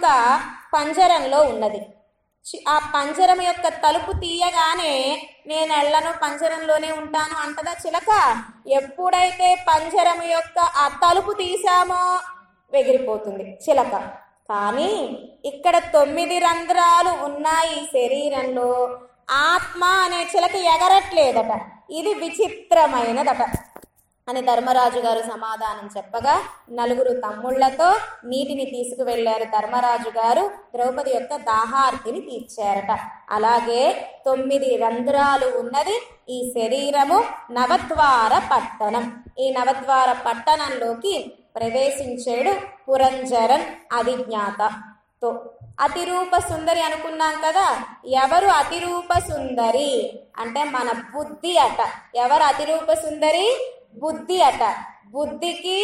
పంజరంలో ఉన్నది చి- ఆ పంజరం యొక్క తలుపు తీయగానే నేను ఎళ్ళను పంజరంలోనే ఉంటాను అంటదా చిలక ఎప్పుడైతే పంజరం యొక్క ఆ తలుపు తీసామో ఎగిరిపోతుంది చిలక కానీ ఇక్కడ తొమ్మిది రంధ్రాలు ఉన్నాయి ఈ శరీరంలో ఆత్మ అనే చిలక ఎగరట్లేదట ఇది విచిత్రమైనదట అని ధర్మరాజు గారు సమాధానం చెప్పగా నలుగురు తమ్ముళ్లతో నీటిని తీసుకువెళ్లారు ధర్మరాజు గారు ద్రౌపది యొక్క దాహార్తిని తీర్చారట అలాగే తొమ్మిది రంధ్రాలు ఉన్నది ఈ శరీరము నవద్వార పట్టణం ఈ నవద్వార పట్టణంలోకి ప్రవేశించాడు పురంజరన్ అధిజ్ఞాత తో అతిరూప సుందరి అనుకున్నాం కదా ఎవరు అతిరూప సుందరి అంటే మన బుద్ధి అట ఎవరు అతిరూప సుందరి బుద్ధి అట బుద్ధికి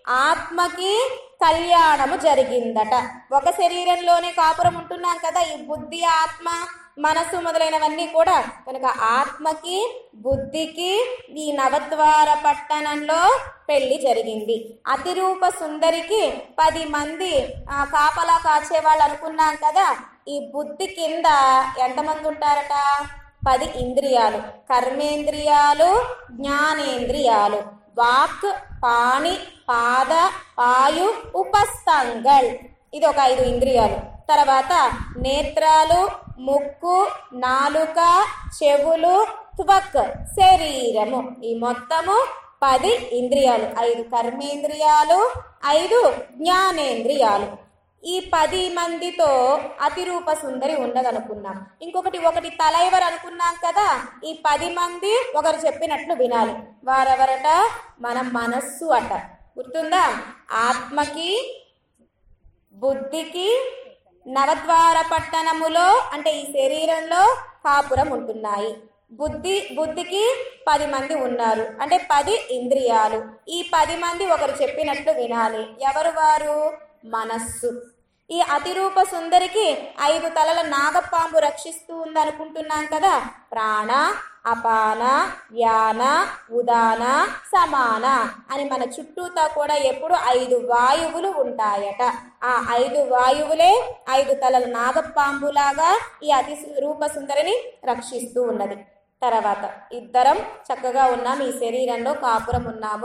ఆత్మకి కళ్యాణము జరిగిందట ఒక శరీరంలోనే కాపురం ఉంటున్నాం కదా ఈ బుద్ధి ఆత్మ మనసు మొదలైనవన్నీ కూడా కనుక ఆత్మకి బుద్ధికి ఈ నవద్వార పట్టణంలో పెళ్లి జరిగింది అతిరూప సుందరికి పది మంది ఆ, కాపలా కాచేవాళ్ళు అనుకున్నాం కదా ఈ బుద్ధి కింద ఎంతమంది ఉంటారట పది ఇంద్రియాలు కర్మేంద్రియాలు జ్ఞానేంద్రియాలు వాక్ పాణి పాద పాయు ఉపస్థంగల్ ఇది ఒక ఐదు ఇంద్రియాలు తర్వాత నేత్రాలు ముక్కు నాలుక చెవులు త్వక్ శరీరము ఈ మొత్తము పది ఇంద్రియాలు ఐదు కర్మేంద్రియాలు ఐదు జ్ఞానేంద్రియాలు ఈ పది మందితో అతిరూప సుందరి ఉండదనుకున్నాం ఇంకొకటి ఒకటి తలైవర్ అనుకున్నాం కదా ఈ పది మంది ఒకరు చెప్పినట్లు వినాలి వారెవరట మన మనస్సు అట గుర్తుందా ఆత్మకి బుద్ధికి నవద్వార పట్టణములో అంటే ఈ శరీరంలో కాపురం ఉంటున్నాయి బుద్ధి బుద్ధికి పది మంది ఉన్నారు అంటే పది ఇంద్రియాలు ఈ పది మంది ఒకరు చెప్పినట్లు వినాలి ఎవరు వారు మనస్సు ఈ అతిరూప సుందరికి ఐదు తలల నాగపాంబు రక్షిస్తూ ఉందనుకుంటున్నాం కదా ప్రాణ అపాన వ్యాన ఉదాన సమాన అని మన చుట్టూతా కూడా ఎప్పుడు ఐదు వాయువులు ఉంటాయట ఆ ఐదు వాయువులే ఐదు తలల నాగపాంబులాగా ఈ అతి రూప సుందరిని రక్షిస్తూ ఉన్నది తర్వాత ఇద్దరం చక్కగా ఉన్నాం ఈ శరీరంలో కాపురం ఉన్నాము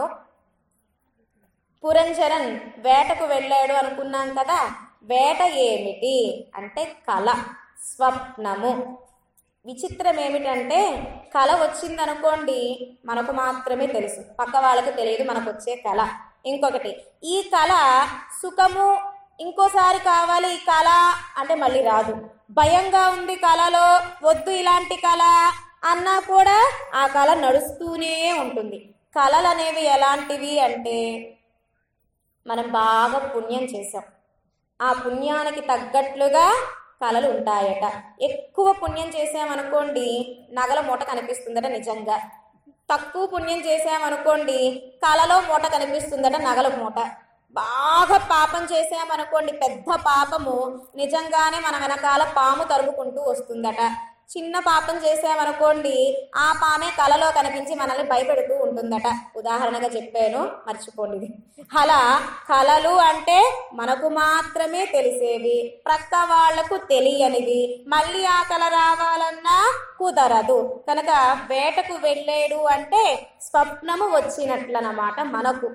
పురంజరన్ వేటకు వెళ్ళాడు అనుకున్నాం కదా వేట ఏమిటి అంటే కళ స్వప్నము విచిత్రం ఏమిటంటే కళ వచ్చిందనుకోండి మనకు మాత్రమే తెలుసు పక్క వాళ్ళకి తెలియదు మనకు వచ్చే కళ ఇంకొకటి ఈ కళ సుఖము ఇంకోసారి కావాలి ఈ కళ అంటే మళ్ళీ రాదు భయంగా ఉంది కళలో వద్దు ఇలాంటి కళ అన్నా కూడా ఆ కళ నడుస్తూనే ఉంటుంది కళలు అనేవి ఎలాంటివి అంటే మనం బాగా పుణ్యం చేసాం ఆ పుణ్యానికి తగ్గట్లుగా కళలు ఉంటాయట ఎక్కువ పుణ్యం చేసామనుకోండి నగల మూట కనిపిస్తుందట నిజంగా తక్కువ పుణ్యం చేసామనుకోండి కళలో మూట కనిపిస్తుందట నగల మూట బాగా పాపం చేసామనుకోండి పెద్ద పాపము నిజంగానే మన వెనకాల పాము తరుముకుంటూ వస్తుందట చిన్న పాపం చేసామనుకోండి ఆ పామే కలలో కనిపించి మనల్ని భయపెడుతూ ఉంటుందట ఉదాహరణగా చెప్పాను మర్చిపోండి ఇది అలా కళలు అంటే మనకు మాత్రమే తెలిసేవి ప్రక్క వాళ్లకు తెలియనివి మళ్ళీ ఆ కళ రావాలన్నా కుదరదు కనుక వేటకు వెళ్ళాడు అంటే స్వప్నము వచ్చినట్లనమాట మనకు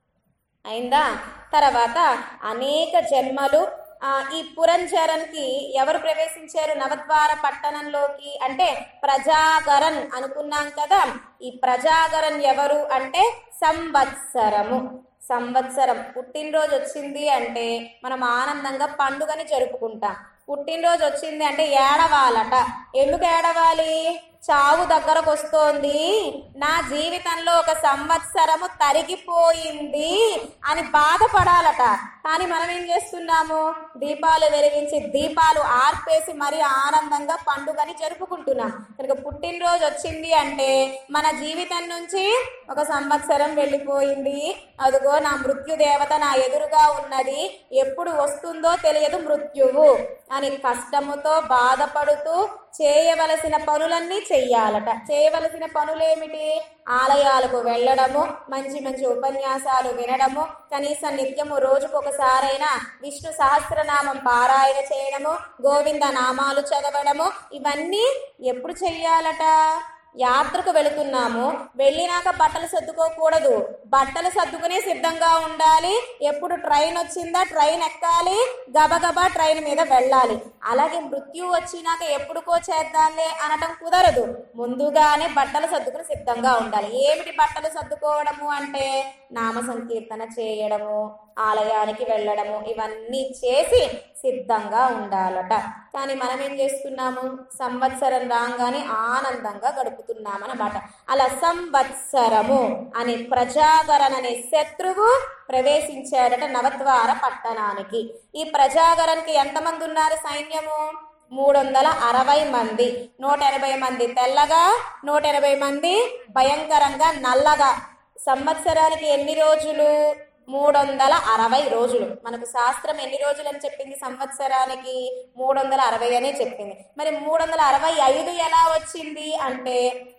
అయిందా తర్వాత అనేక జన్మలు ఆ, ఈ పురంజరన్కి ఎవరు ప్రవేశించారు నవద్వార పట్టణంలోకి అంటే ప్రజాగరన్ అనుకున్నాం కదా ఈ ప్రజాగరన్ ఎవరు అంటే సంవత్సరము సంవత్సరం పుట్టినరోజు వచ్చింది అంటే మనం ఆనందంగా పండుగని జరుపుకుంటాం పుట్టినరోజు వచ్చింది అంటే ఏడవాలట ఎందుకు ఏడవాలి చావు దగ్గరకు వస్తోంది నా జీవితంలో ఒక సంవత్సరము తరిగిపోయింది అని బాధపడాలట కానీ మనం ఏం చేస్తున్నాము దీపాలు వెలిగించి దీపాలు ఆర్పేసి మరి ఆనందంగా పండుగని జరుపుకుంటున్నాం కనుక పుట్టినరోజు వచ్చింది అంటే మన జీవితం నుంచి ఒక సంవత్సరం వెళ్ళిపోయింది అదిగో నా మృత్యు దేవత నా ఎదురుగా ఉన్నది ఎప్పుడు వస్తుందో తెలియదు మృత్యువు అని కష్టముతో బాధపడుతూ చేయవలసిన పనులన్నీ చెయ్యాలట చేయవలసిన పనులేమిటి ఆలయాలకు వెళ్ళడము మంచి మంచి ఉపన్యాసాలు వినడము కనీసం నిత్యము రోజుకు ఒకసారైనా విష్ణు సహస్రనామం పారాయణ చేయడము గోవింద నామాలు చదవడము ఇవన్నీ ఎప్పుడు చెయ్యాలట యాత్రకు వెళుతున్నాము వెళ్ళినాక బట్టలు సర్దుకోకూడదు బట్టలు సర్దుకునే సిద్ధంగా ఉండాలి ఎప్పుడు ట్రైన్ వచ్చిందా ట్రైన్ ఎక్కాలి గబగబా ట్రైన్ మీద వెళ్ళాలి అలాగే మృత్యు వచ్చినాక ఎప్పుడుకో చేద్దాంలే అనటం కుదరదు ముందుగానే బట్టలు సర్దుకుని సిద్ధంగా ఉండాలి ఏమిటి బట్టలు సర్దుకోవడము అంటే నామ సంకీర్తన చేయడము ఆలయానికి వెళ్ళడము ఇవన్నీ చేసి సిద్ధంగా ఉండాలట కానీ మనం ఏం చేస్తున్నాము సంవత్సరం రాగానే ఆనందంగా గడుపుతున్నాం అన్నమాట అలా సంవత్సరము అనే ప్రజాగరణ అనే శత్రువు ప్రవేశించాడట నవద్వార పట్టణానికి ఈ ప్రజాగరణకి ఎంతమంది ఉన్నారు సైన్యము మూడు వందల అరవై మంది నూట ఎనభై మంది తెల్లగా నూట ఎనభై మంది భయంకరంగా నల్లగా సంవత్సరానికి ఎన్ని రోజులు మూడు వందల అరవై రోజులు మనకు శాస్త్రం ఎన్ని రోజులు అని చెప్పింది సంవత్సరానికి మూడు వందల అరవై అనే చెప్పింది మరి మూడు వందల అరవై ఐదు ఎలా వచ్చింది అంటే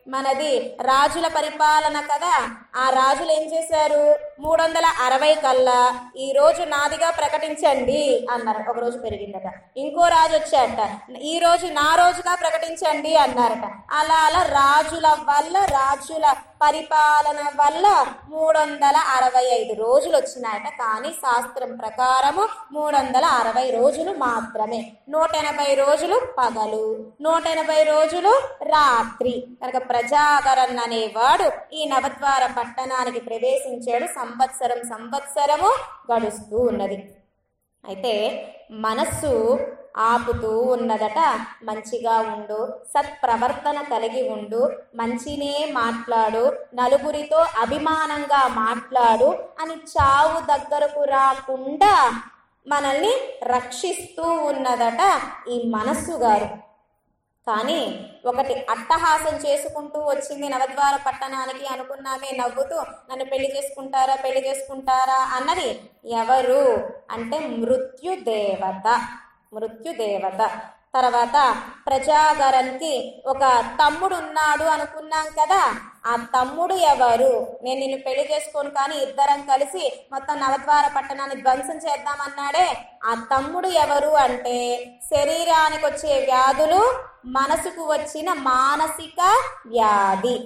మనది రాజుల పరిపాలన కదా ఆ రాజులు ఏం చేశారు మూడు వందల అరవై కల్లా ఈ రోజు నాదిగా ప్రకటించండి అన్నారు ఒక రోజు పెరిగిందట ఇంకో రాజు వచ్చాట ఈ రోజు నా రోజుగా ప్రకటించండి అన్నారట అలా అలా రాజుల వల్ల రాజుల పరిపాలన వల్ల మూడు వందల అరవై ఐదు రోజులు వచ్చినాయట కానీ శాస్త్రం ప్రకారము మూడు వందల అరవై రోజులు మాత్రమే నూట ఎనభై రోజులు పగలు నూట ఎనభై రోజులు రాత్రి కనుక ప్రజాకరన్ అనేవాడు ఈ నవద్వార పట్టణానికి ప్రవేశించాడు సంవత్సరం సంవత్సరము గడుస్తూ ఉన్నది అయితే మనస్సు ఆపుతూ ఉన్నదట మంచిగా ఉండు సత్ప్రవర్తన కలిగి ఉండు మంచినే మాట్లాడు నలుగురితో అభిమానంగా మాట్లాడు అని చావు దగ్గరకు రాకుండా మనల్ని రక్షిస్తూ ఉన్నదట ఈ మనస్సు గారు కానీ ఒకటి అట్టహాసం చేసుకుంటూ వచ్చింది నవద్వార పట్టణానికి అనుకున్నామే నవ్వుతూ నన్ను పెళ్లి చేసుకుంటారా పెళ్లి చేసుకుంటారా అన్నది ఎవరు అంటే మృత్యుదేవత మృత్యుదేవత తర్వాత ప్రజాగరన్కి ఒక తమ్ముడు ఉన్నాడు అనుకున్నాం కదా ఆ తమ్ముడు ఎవరు నేను నిన్ను పెళ్లి చేసుకోను కానీ ఇద్దరం కలిసి మొత్తం నవద్వార పట్టణాన్ని ధ్వంసం చేద్దామన్నాడే ఆ తమ్ముడు ఎవరు అంటే శరీరానికి వచ్చే వ్యాధులు మనసుకు వచ్చిన మానసిక వ్యాధి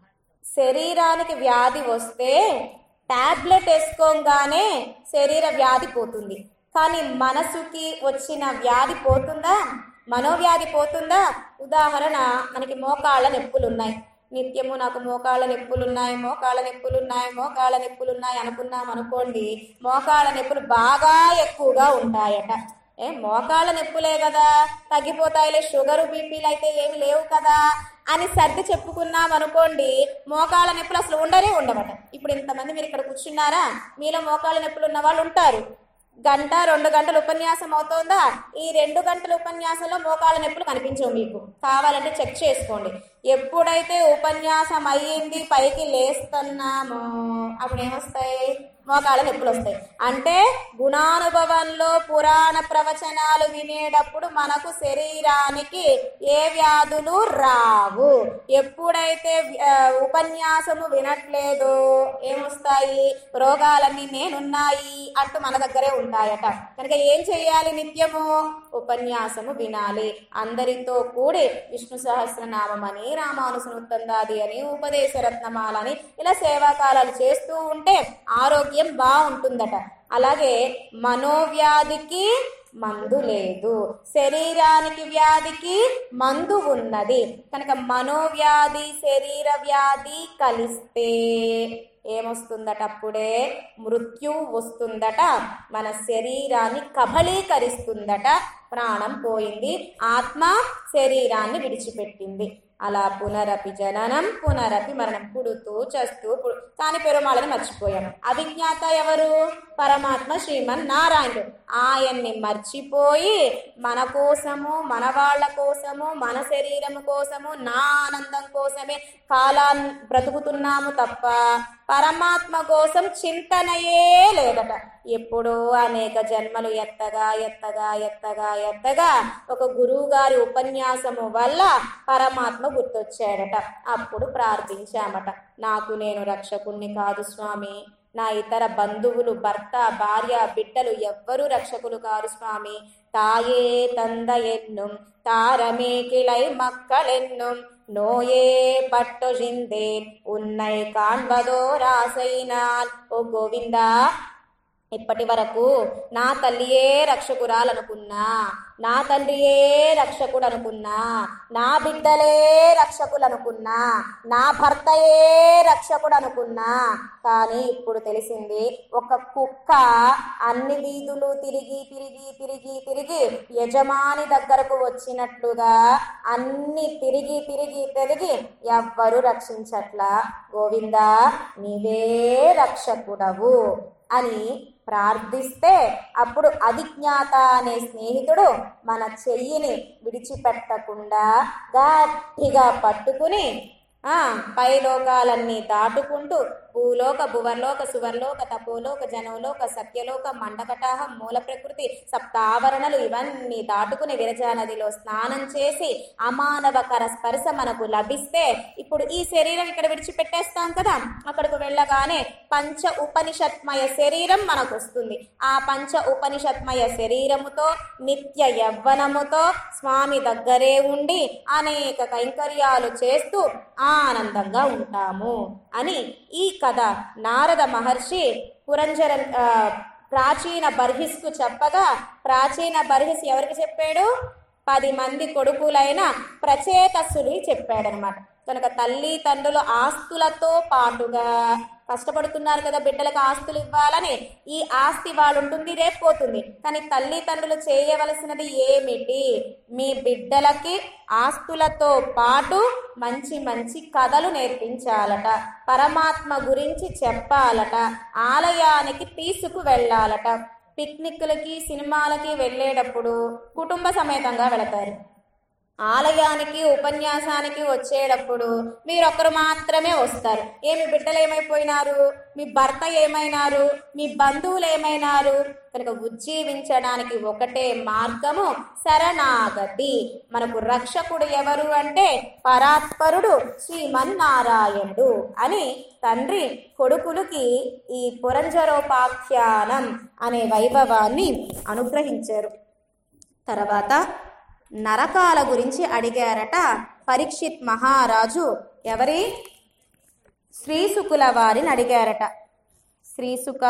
శరీరానికి వ్యాధి వస్తే టాబ్లెట్ వేసుకోగానే శరీర వ్యాధి పోతుంది కానీ మనసుకి వచ్చిన వ్యాధి పోతుందా మనోవ్యాధి పోతుందా ఉదాహరణ మనకి మోకాళ్ళ నొప్పులు ఉన్నాయి నిత్యము నాకు మోకాళ్ళ నొప్పులు ఉన్నాయి మోకాళ్ళ నొప్పులు ఉన్నాయి మోకాళ్ళ నొప్పులు ఉన్నాయి అనుకున్నాం అనుకోండి మోకాళ్ళ నొప్పులు బాగా ఎక్కువగా ఉంటాయట ఏ మోకాళ్ళ నొప్పులే కదా తగ్గిపోతాయిలే షుగర్ బీపీలు అయితే ఏమి లేవు కదా అని సర్ది చెప్పుకున్నాం అనుకోండి మోకాళ్ళ నొప్పులు అసలు ఉండనే ఉండవట ఇప్పుడు ఇంతమంది మీరు ఇక్కడ కూర్చున్నారా మీలో మోకాళ్ళ నొప్పులు ఉన్న వాళ్ళు ఉంటారు గంట రెండు గంటలు ఉపన్యాసం అవుతోందా ఈ రెండు గంటల ఉపన్యాసంలో మోకాళ్ళ నొప్పులు కనిపించవు మీకు కావాలంటే చెక్ చేసుకోండి ఎప్పుడైతే ఉపన్యాసం అయ్యింది పైకి లేస్తున్నామో అప్పుడు ఏమొస్తాయి మోకాళ్ళ నొప్పులు వస్తాయి అంటే గుణానుభవంలో పురాణ ప్రవచనాలు వినేటప్పుడు మనకు శరీరానికి ఏ వ్యాధులు రావు ఎప్పుడైతే ఆ, ఉపన్యాసము వినట్లేదో ఏమొస్తాయి రోగాలన్నీ నేనున్నాయి అంటూ మన దగ్గరే ఉంటాయట కనుక ఏం చేయాలి నిత్యము ఉపన్యాసము వినాలి అందరితో కూడి విష్ణు సహస్రనామం అని రామానుసనుత్తందాది అని ఉపదేశ రత్నమాలని ఇలా సేవాకాలాలు చేస్తూ ఉంటే ఆరోగ్యం బాగుంటుందట అలాగే మనోవ్యాధికి మందు లేదు శరీరానికి వ్యాధికి మందు ఉన్నది కనుక మనోవ్యాధి శరీర వ్యాధి కలిస్తే ఏమొస్తుందట అప్పుడే మృత్యు వస్తుందట మన శరీరాన్ని కబళీకరిస్తుందట ప్రాణం పోయింది ఆత్మ శరీరాన్ని విడిచిపెట్టింది అలా పునరపి జననం పునరపి మరణం పుడుతూ చస్తూ పు- కాని పెరుమాళని మర్చిపోయాం అవిజ్ఞాత ఎవరు పరమాత్మ శ్రీమన్ నారాయణుడు ఆయన్ని మర్చిపోయి మన కోసము మన వాళ్ళ కోసము మన శరీరము కోసము నా ఆనందం కోసమే కాలాన్ని బ్రతుకుతున్నాము తప్ప పరమాత్మ కోసం చింతనయే లేదట ఎప్పుడో అనేక జన్మలు ఎత్తగా ఎత్తగా ఎత్తగా ఎత్తగా ఒక గురువు గారి ఉపన్యాసము వల్ల పరమాత్మ గుర్తొచ్చాడట అప్పుడు ప్రార్థించామట నాకు నేను రక్షకుణ్ణి కాదు స్వామి నా ఇతర బంధువులు భర్త భార్య బిడ్డలు ఎవ్వరూ రక్షకులు కారు స్వామి తాయే తంద ఎన్నుం తారమే కిళై మక్కళెన్నుం நோயே பட்டொழிந்தேன் உன்னை காண்பதோ ராசைனால் ఓ గోవిందా ఇప్పటి వరకు నా తల్లియే రక్షకురాలనుకున్నా నా తండ్రియే రక్షకుడు అనుకున్నా నా బిడ్డలే రక్షకులు అనుకున్నా నా భర్తయే రక్షకుడు అనుకున్నా కానీ ఇప్పుడు తెలిసింది ఒక కుక్క అన్ని వీధులు తిరిగి తిరిగి తిరిగి తిరిగి యజమాని దగ్గరకు వచ్చినట్లుగా అన్ని తిరిగి తిరిగి తిరిగి ఎవ్వరు రక్షించట్లా గోవిందా నీవే రక్షకుడవు అని ప్రార్థిస్తే అప్పుడు అవిజ్ఞాత అనే స్నేహితుడు మన చెయ్యిని విడిచిపెట్టకుండా గట్టిగా పట్టుకుని ఆ పై లోకాలన్నీ దాటుకుంటూ భూలోక భువర్లోక సువర్లోక తపోలోక జనోలోక సత్యలోక మండకటాహం మూల ప్రకృతి సప్తావరణలు ఇవన్నీ దాటుకుని విరజా నదిలో స్నానం చేసి అమానవకర స్పర్శ మనకు లభిస్తే ఇప్పుడు ఈ శరీరం ఇక్కడ విడిచిపెట్టేస్తాం కదా అక్కడికి వెళ్ళగానే పంచ ఉపనిషత్మయ శరీరం మనకు వస్తుంది ఆ పంచ ఉపనిషత్మయ శరీరముతో నిత్య యవ్వనముతో స్వామి దగ్గరే ఉండి అనేక కైంకర్యాలు చేస్తూ ఆనందంగా ఉంటాము అని ఈ కథ నారద మహర్షి పురంజర ఆ, ప్రాచీన బర్హిస్కు చెప్పగా ప్రాచీన బర్హిస్ ఎవరికి చెప్పాడు పది మంది కొడుకులైన ప్రచేతస్సులు చెప్పాడనమాట కనుక తల్లి తండ్రులు ఆస్తులతో పాటుగా కష్టపడుతున్నారు కదా బిడ్డలకు ఆస్తులు ఇవ్వాలని ఈ ఆస్తి వాళ్ళు ఉంటుంది రేపు పోతుంది కానీ తల్లిదండ్రులు చేయవలసినది ఏమిటి మీ బిడ్డలకి ఆస్తులతో పాటు మంచి మంచి కథలు నేర్పించాలట పరమాత్మ గురించి చెప్పాలట ఆలయానికి తీసుకు వెళ్ళాలట పిక్నిక్లకి సినిమాలకి వెళ్ళేటప్పుడు కుటుంబ సమేతంగా వెళతారు ఆలయానికి ఉపన్యాసానికి వచ్చేటప్పుడు మీరొక్కరు మాత్రమే వస్తారు ఏమి బిడ్డలు ఏమైపోయినారు మీ భర్త ఏమైనారు మీ బంధువులు ఏమైనారు కనుక ఉజ్జీవించడానికి ఒకటే మార్గము శరణాగతి మనకు రక్షకుడు ఎవరు అంటే పరాత్పరుడు శ్రీమన్నారాయణుడు అని తండ్రి కొడుకులకి ఈ పురంజరోపాఖ్యానం అనే వైభవాన్ని అనుగ్రహించారు తర్వాత నరకాల గురించి అడిగారట పరీక్షిత్ మహారాజు ఎవరి శ్రీసుకుల వారిని అడిగారట శ్రీసుక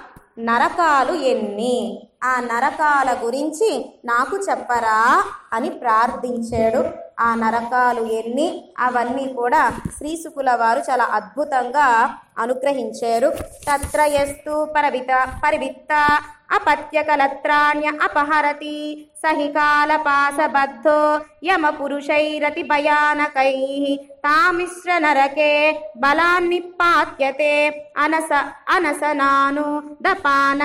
నరకాలు ఎన్ని ఆ నరకాల గురించి నాకు చెప్పరా అని ప్రార్థించాడు ఆ నరకాలు ఎన్ని అవన్నీ కూడా శ్రీసుకుల వారు చాలా అద్భుతంగా అనుగ్రహించారు తత్ర ఎస్తు పరవిత పరివిత్త అపత్యకలత్రాణ్య అపహరతి సహి కాలపాసబద్ధో యమ పురుషైరతి భయానకై తామిశ్ర నరకే బలాన్నిపాత్యతే అనస అనసనాను దపాన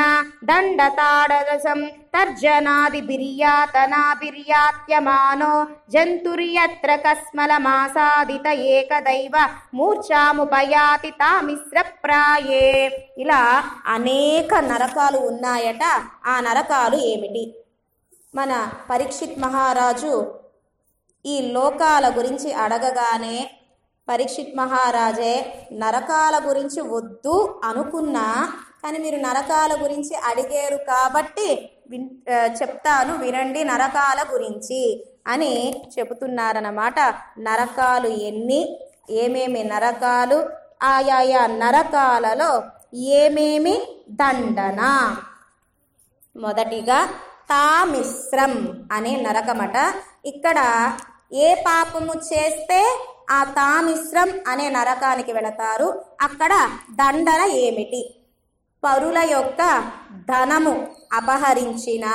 దండతాడరసం తర్జనాది బిర్యాతనా బిర్యాత్యమానో జంతుర్యత్ర కస్మలమాసాదిత ఏకదైవ మూర్ఛాముపయాతి తామిశ్ర ప్రాయే ఇలా అనేక నరకాలు ఉన్నాయట ఆ నరకాలు ఏమిటి మన పరీక్షిత్ మహారాజు ఈ లోకాల గురించి అడగగానే పరీక్షిత్ మహారాజే నరకాల గురించి వద్దు అనుకున్నా కానీ మీరు నరకాల గురించి అడిగారు కాబట్టి విన్ ఆ, చెప్తాను వినండి నరకాల గురించి అని చెబుతున్నారన్నమాట నరకాలు ఎన్ని ఏమేమి నరకాలు ఆయాయా నరకాలలో ఏమేమి దండన మొదటిగా తామిశ్రం అనే నరకమట ఇక్కడ ఏ పాపము చేస్తే ఆ తామిశ్రం అనే నరకానికి వెళతారు అక్కడ దండన ఏమిటి పరుల యొక్క ధనము అపహరించిన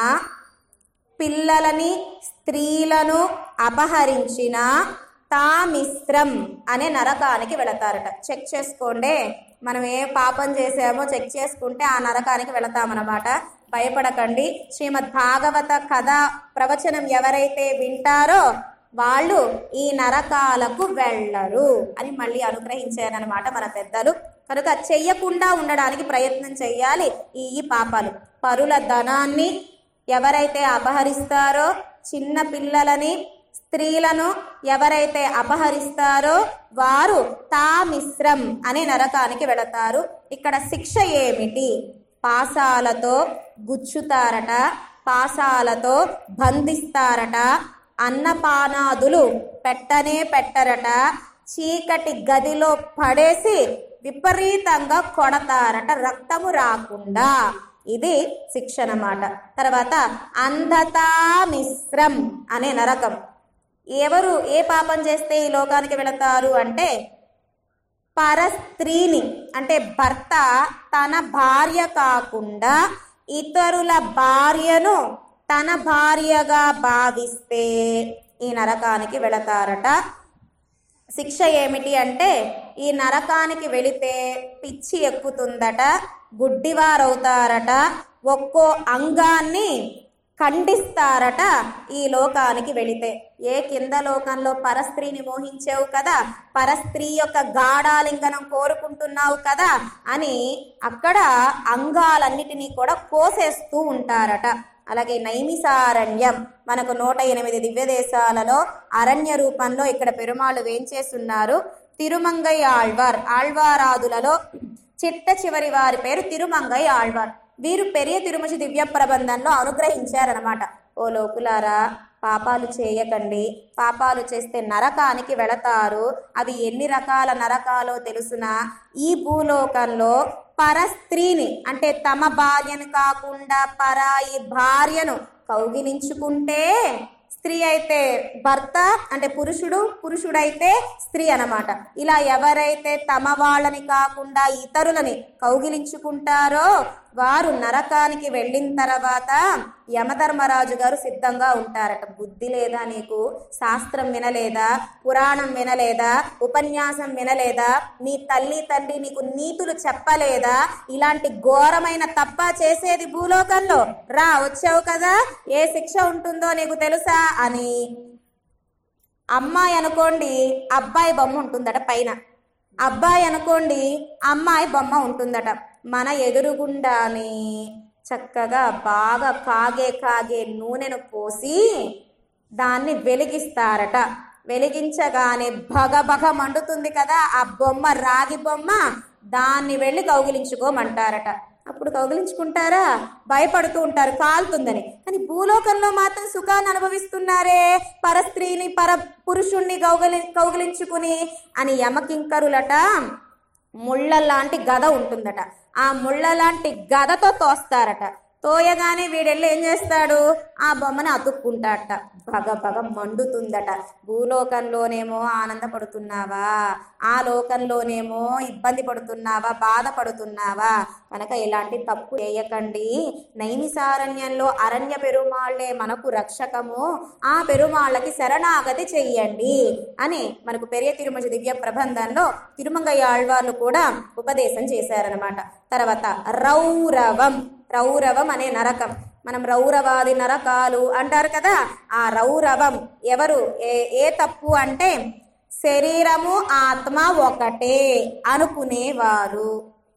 పిల్లలని స్త్రీలను అపహరించిన తామిశ్రం అనే నరకానికి వెళతారట చెక్ చేసుకోండి మనం ఏ పాపం చేసామో చెక్ చేసుకుంటే ఆ నరకానికి వెళతామన్నమాట భయపడకండి శ్రీమద్ భాగవత కథ ప్రవచనం ఎవరైతే వింటారో వాళ్ళు ఈ నరకాలకు వెళ్ళరు అని మళ్ళీ అనుగ్రహించారనమాట మన పెద్దలు కనుక చెయ్యకుండా ఉండడానికి ప్రయత్నం చేయాలి ఈ ఈ పాపాలు పరుల ధనాన్ని ఎవరైతే అపహరిస్తారో చిన్న పిల్లలని స్త్రీలను ఎవరైతే అపహరిస్తారో వారు తామిశ్రం అనే నరకానికి వెళతారు ఇక్కడ శిక్ష ఏమిటి పాసాలతో గుచ్చుతారట పాసాలతో బంధిస్తారట అన్నపానాదులు పెట్టనే పెట్టరట చీకటి గదిలో పడేసి విపరీతంగా కొడతారట రక్తము రాకుండా ఇది శిక్ష అన్నమాట తర్వాత అంధతా మిశ్రం అనే నరకం ఎవరు ఏ పాపం చేస్తే ఈ లోకానికి వెళతారు అంటే పరస్త్రీని అంటే భర్త తన భార్య కాకుండా ఇతరుల భార్యను తన భార్యగా భావిస్తే ఈ నరకానికి వెళతారట శిక్ష ఏమిటి అంటే ఈ నరకానికి వెళితే పిచ్చి ఎక్కుతుందట గుడ్డివారవుతారట ఒక్కో అంగాన్ని ఖండిస్తారట ఈ లోకానికి వెళితే ఏ కింద లోకంలో పరస్త్రీని మోహించావు కదా పరస్త్రీ యొక్క గాఢాలింగనం కోరుకుంటున్నావు కదా అని అక్కడ అంగాలన్నిటినీ కూడా కోసేస్తూ ఉంటారట అలాగే నైమిసారణ్యం మనకు నూట ఎనిమిది దివ్య దేశాలలో అరణ్య రూపంలో ఇక్కడ పెరుమాళ్ళు వేంచేస్తున్నారు తిరుమంగై ఆళ్వార్ ఆళ్వారాదులలో చిట్ట చివరి వారి పేరు తిరుమంగై ఆళ్వార్ వీరు పెరియ తిరుమచి దివ్య ప్రబంధంలో అనుగ్రహించారనమాట ఓ లోకులారా పాపాలు చేయకండి పాపాలు చేస్తే నరకానికి వెళతారు అవి ఎన్ని రకాల నరకాలో తెలుసునా ఈ భూలోకంలో పరస్త్రీని అంటే తమ భార్యను కాకుండా పరాయి భార్యను కౌగిలించుకుంటే స్త్రీ అయితే భర్త అంటే పురుషుడు పురుషుడైతే స్త్రీ అన్నమాట ఇలా ఎవరైతే తమ వాళ్ళని కాకుండా ఇతరులని కౌగిలించుకుంటారో వారు నరకానికి వెళ్ళిన తర్వాత యమధర్మరాజు గారు సిద్ధంగా ఉంటారట బుద్ధి లేదా నీకు శాస్త్రం వినలేదా పురాణం వినలేదా ఉపన్యాసం వినలేదా నీ తల్లి తండ్రి నీకు నీతులు చెప్పలేదా ఇలాంటి ఘోరమైన తప్ప చేసేది భూలోకంలో రా వచ్చావు కదా ఏ శిక్ష ఉంటుందో నీకు తెలుసా అని అమ్మాయి అనుకోండి అబ్బాయి బొమ్మ ఉంటుందట పైన అబ్బాయి అనుకోండి అమ్మాయి బొమ్మ ఉంటుందట మన ఎదురుగుండాని చక్కగా బాగా కాగే కాగే నూనెను పోసి దాన్ని వెలిగిస్తారట వెలిగించగానే భగ భగ మండుతుంది కదా ఆ బొమ్మ రాగి బొమ్మ దాన్ని వెళ్ళి కౌగిలించుకోమంటారట అప్పుడు కౌగిలించుకుంటారా భయపడుతూ ఉంటారు కాలుతుందని కానీ భూలోకంలో మాత్రం సుఖాన్ని అనుభవిస్తున్నారే పరస్త్రీని పర పురుషుణ్ణి కౌగిలి కౌగిలించుకుని అని యమకింకరులట ముళ్ళ లాంటి గద ఉంటుందట ఆ ముళ్ళ లాంటి గదతో తోస్తారట తోయగానే వీడెళ్ళి ఏం చేస్తాడు ఆ బొమ్మని అతుక్కుంటాడట భగ భగ మండుతుందట భూలోకంలోనేమో ఆనందపడుతున్నావా ఆ లోకంలోనేమో ఇబ్బంది పడుతున్నావా బాధపడుతున్నావా కనుక ఇలాంటి తప్పు చేయకండి నైమిసారణ్యంలో అరణ్య పెరుమాళ్లే మనకు రక్షకము ఆ పెరుమాళ్ళకి శరణాగతి చెయ్యండి అని మనకు పెరియ తిరుమల దివ్య ప్రబంధంలో తిరుమంగయ్య ఆళ్వార్లు కూడా ఉపదేశం చేశారనమాట తర్వాత రౌరవం రౌరవం అనే నరకం మనం రౌరవాది నరకాలు అంటారు కదా ఆ రౌరవం ఎవరు ఏ ఏ తప్పు అంటే శరీరము ఆత్మ ఒకటే అనుకునేవారు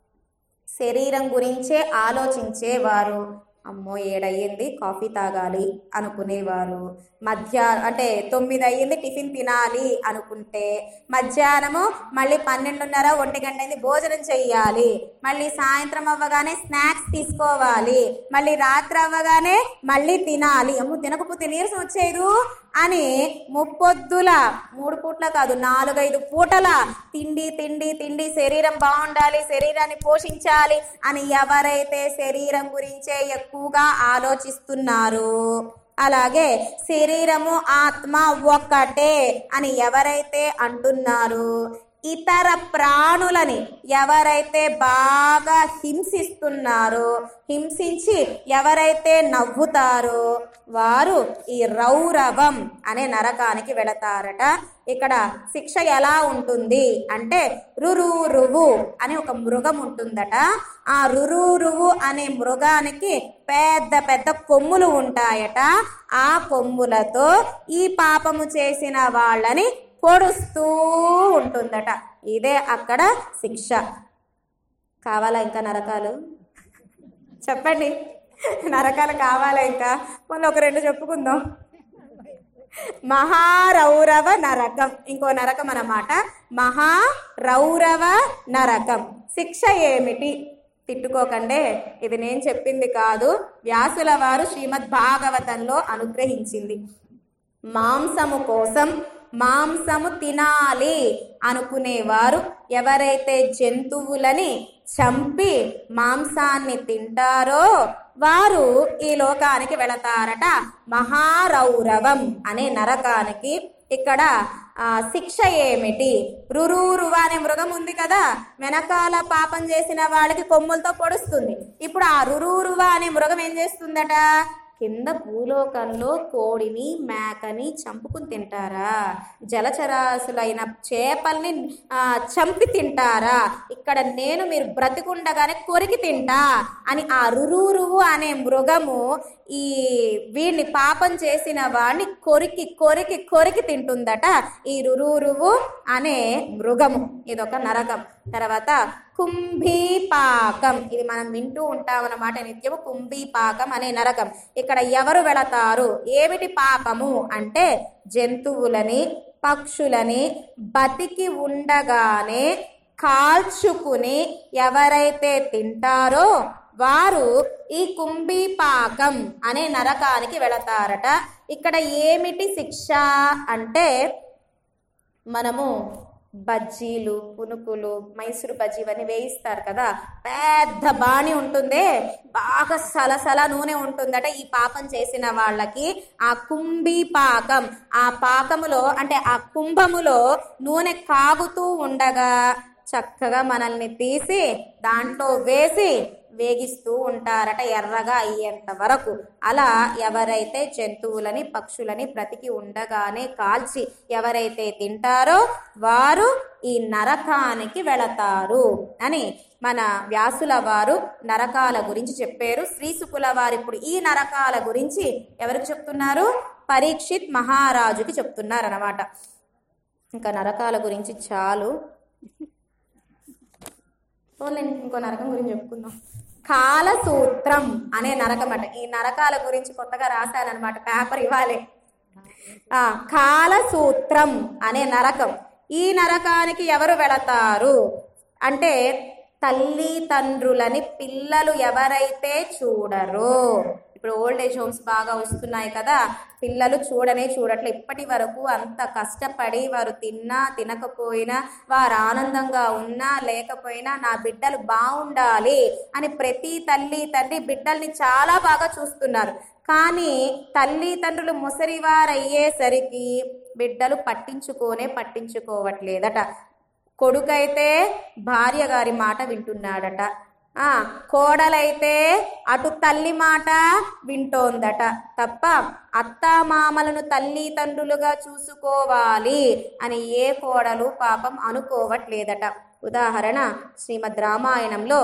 శరీరం గురించే ఆలోచించేవారు అమ్మో ఏడయ్యింది కాఫీ తాగాలి అనుకునేవారు మధ్య అంటే తొమ్మిది అయ్యింది టిఫిన్ తినాలి అనుకుంటే మధ్యాహ్నము మళ్ళీ పన్నెండున్నర ఒంటి గంట అయింది భోజనం చెయ్యాలి మళ్ళీ సాయంత్రం అవ్వగానే స్నాక్స్ తీసుకోవాలి మళ్ళీ రాత్రి అవ్వగానే మళ్ళీ తినాలి అమ్మో తినకపోతే నీరసం వచ్చేదు అని ముప్పొద్దుల మూడు పూట్ల కాదు నాలుగైదు పూటల తిండి తిండి తిండి శరీరం బాగుండాలి శరీరాన్ని పోషించాలి అని ఎవరైతే శరీరం గురించే ఎక్కువగా ఆలోచిస్తున్నారు అలాగే శరీరము ఆత్మ ఒక్కటే అని ఎవరైతే అంటున్నారు ఇతర ప్రాణులని ఎవరైతే బాగా హింసిస్తున్నారో హింసించి ఎవరైతే నవ్వుతారో వారు ఈ రౌరవం అనే నరకానికి వెళతారట ఇక్కడ శిక్ష ఎలా ఉంటుంది అంటే రురురువు అనే ఒక మృగం ఉంటుందట ఆ రురురువు అనే మృగానికి పెద్ద పెద్ద కొమ్ములు ఉంటాయట ఆ కొమ్ములతో ఈ పాపము చేసిన వాళ్ళని పొడుస్తూ ఉంటుందట ఇదే అక్కడ శిక్ష కావాలా ఇంకా నరకాలు చెప్పండి నరకాలు కావాలా ఇంకా మొన్న ఒక రెండు చెప్పుకుందాం మహారౌరవ నరకం ఇంకో నరకం అన్నమాట మహారౌరవ నరకం శిక్ష ఏమిటి తిట్టుకోకండే ఇది నేను చెప్పింది కాదు వ్యాసుల వారు శ్రీమద్ భాగవతంలో అనుగ్రహించింది మాంసము కోసం మాంసము తినాలి అనుకునేవారు ఎవరైతే జంతువులని చంపి మాంసాన్ని తింటారో వారు ఈ లోకానికి వెళతారట మహారౌరవం అనే నరకానికి ఇక్కడ ఆ, శిక్ష ఏమిటి రురూరువ అనే మృగం ఉంది కదా వెనకాల పాపం చేసిన వాళ్ళకి కొమ్ములతో పొడుస్తుంది ఇప్పుడు ఆ రురూరువ అనే మృగం ఏం చేస్తుందట కింద భూలోకంలో కోడిని మేకని చంపుకుని తింటారా జలచరాశులైన చేపల్ని ఆ, చంపి తింటారా ఇక్కడ నేను మీరు బ్రతికుండగానే కొరికి తింటా అని ఆ రురురువు అనే మృగము ఈ వీడిని పాపం చేసిన వాడిని కొరికి కొరికి కొరికి తింటుందట ఈ రురురువు అనే మృగము ఇదొక నరకం తర్వాత కుంభీపాకం ఇది మనం వింటూ ఉంటాం అన్నమాట నిత్యము కుంభీపాకం అనే నరకం ఇక్కడ ఎవరు వెళతారు ఏమిటి పాపము అంటే జంతువులని పక్షులని బతికి ఉండగానే కాల్చుకుని ఎవరైతే తింటారో వారు ఈ కుంభీపాకం అనే నరకానికి వెళతారట ఇక్కడ ఏమిటి శిక్ష అంటే మనము బజ్జీలు పునుకులు మైసూరు బజ్జీ ఇవన్నీ వేయిస్తారు కదా పెద్ద బాణి ఉంటుంది బాగా సలసల నూనె ఉంటుందట ఈ పాపం చేసిన వాళ్ళకి ఆ కుంభీ పాకం ఆ పాకములో అంటే ఆ కుంభములో నూనె కాగుతూ ఉండగా చక్కగా మనల్ని తీసి దాంట్లో వేసి వేగిస్తూ ఉంటారట ఎర్రగా అయ్యేంత వరకు అలా ఎవరైతే జంతువులని పక్షులని బ్రతికి ఉండగానే కాల్చి ఎవరైతే తింటారో వారు ఈ నరకానికి వెళతారు అని మన వ్యాసుల వారు నరకాల గురించి చెప్పారు శ్రీసుకుల వారు ఇప్పుడు ఈ నరకాల గురించి ఎవరికి చెప్తున్నారు పరీక్షిత్ మహారాజుకి చెప్తున్నారు అనమాట ఇంకా నరకాల గురించి చాలు పోన్లేండి, ఇంకో నరకం గురించి చెప్పుకుందాం కాలసూత్రం అనే నరకం అట ఈ నరకాల గురించి కొత్తగా రాశానమాట పేపర్ ఇవ్వాలి ఆ కాలసూత్రం అనే నరకం ఈ నరకానికి ఎవరు వెళతారు అంటే తల్లి తండ్రులని పిల్లలు ఎవరైతే చూడరో ఇప్పుడు ఓల్డ్ ఏజ్ హోమ్స్ బాగా వస్తున్నాయి కదా పిల్లలు చూడనే చూడట్లే ఇప్పటి వరకు అంత కష్టపడి వారు తిన్నా తినకపోయినా వారు ఆనందంగా ఉన్నా లేకపోయినా నా బిడ్డలు బాగుండాలి అని ప్రతి తల్లి తండ్రి బిడ్డల్ని చాలా బాగా చూస్తున్నారు కానీ తల్లి తండ్రులు ముసలివారయ్యేసరికి బిడ్డలు పట్టించుకోనే పట్టించుకోవట్లేదట కొడుకైతే భార్య గారి మాట వింటున్నాడట ఆ కోడలైతే అటు తల్లి మాట వింటోందట తప్ప అత్తామామలను తల్లి తండ్రులుగా చూసుకోవాలి అని ఏ కోడలు పాపం అనుకోవట్లేదట ఉదాహరణ శ్రీమద్ రామాయణంలో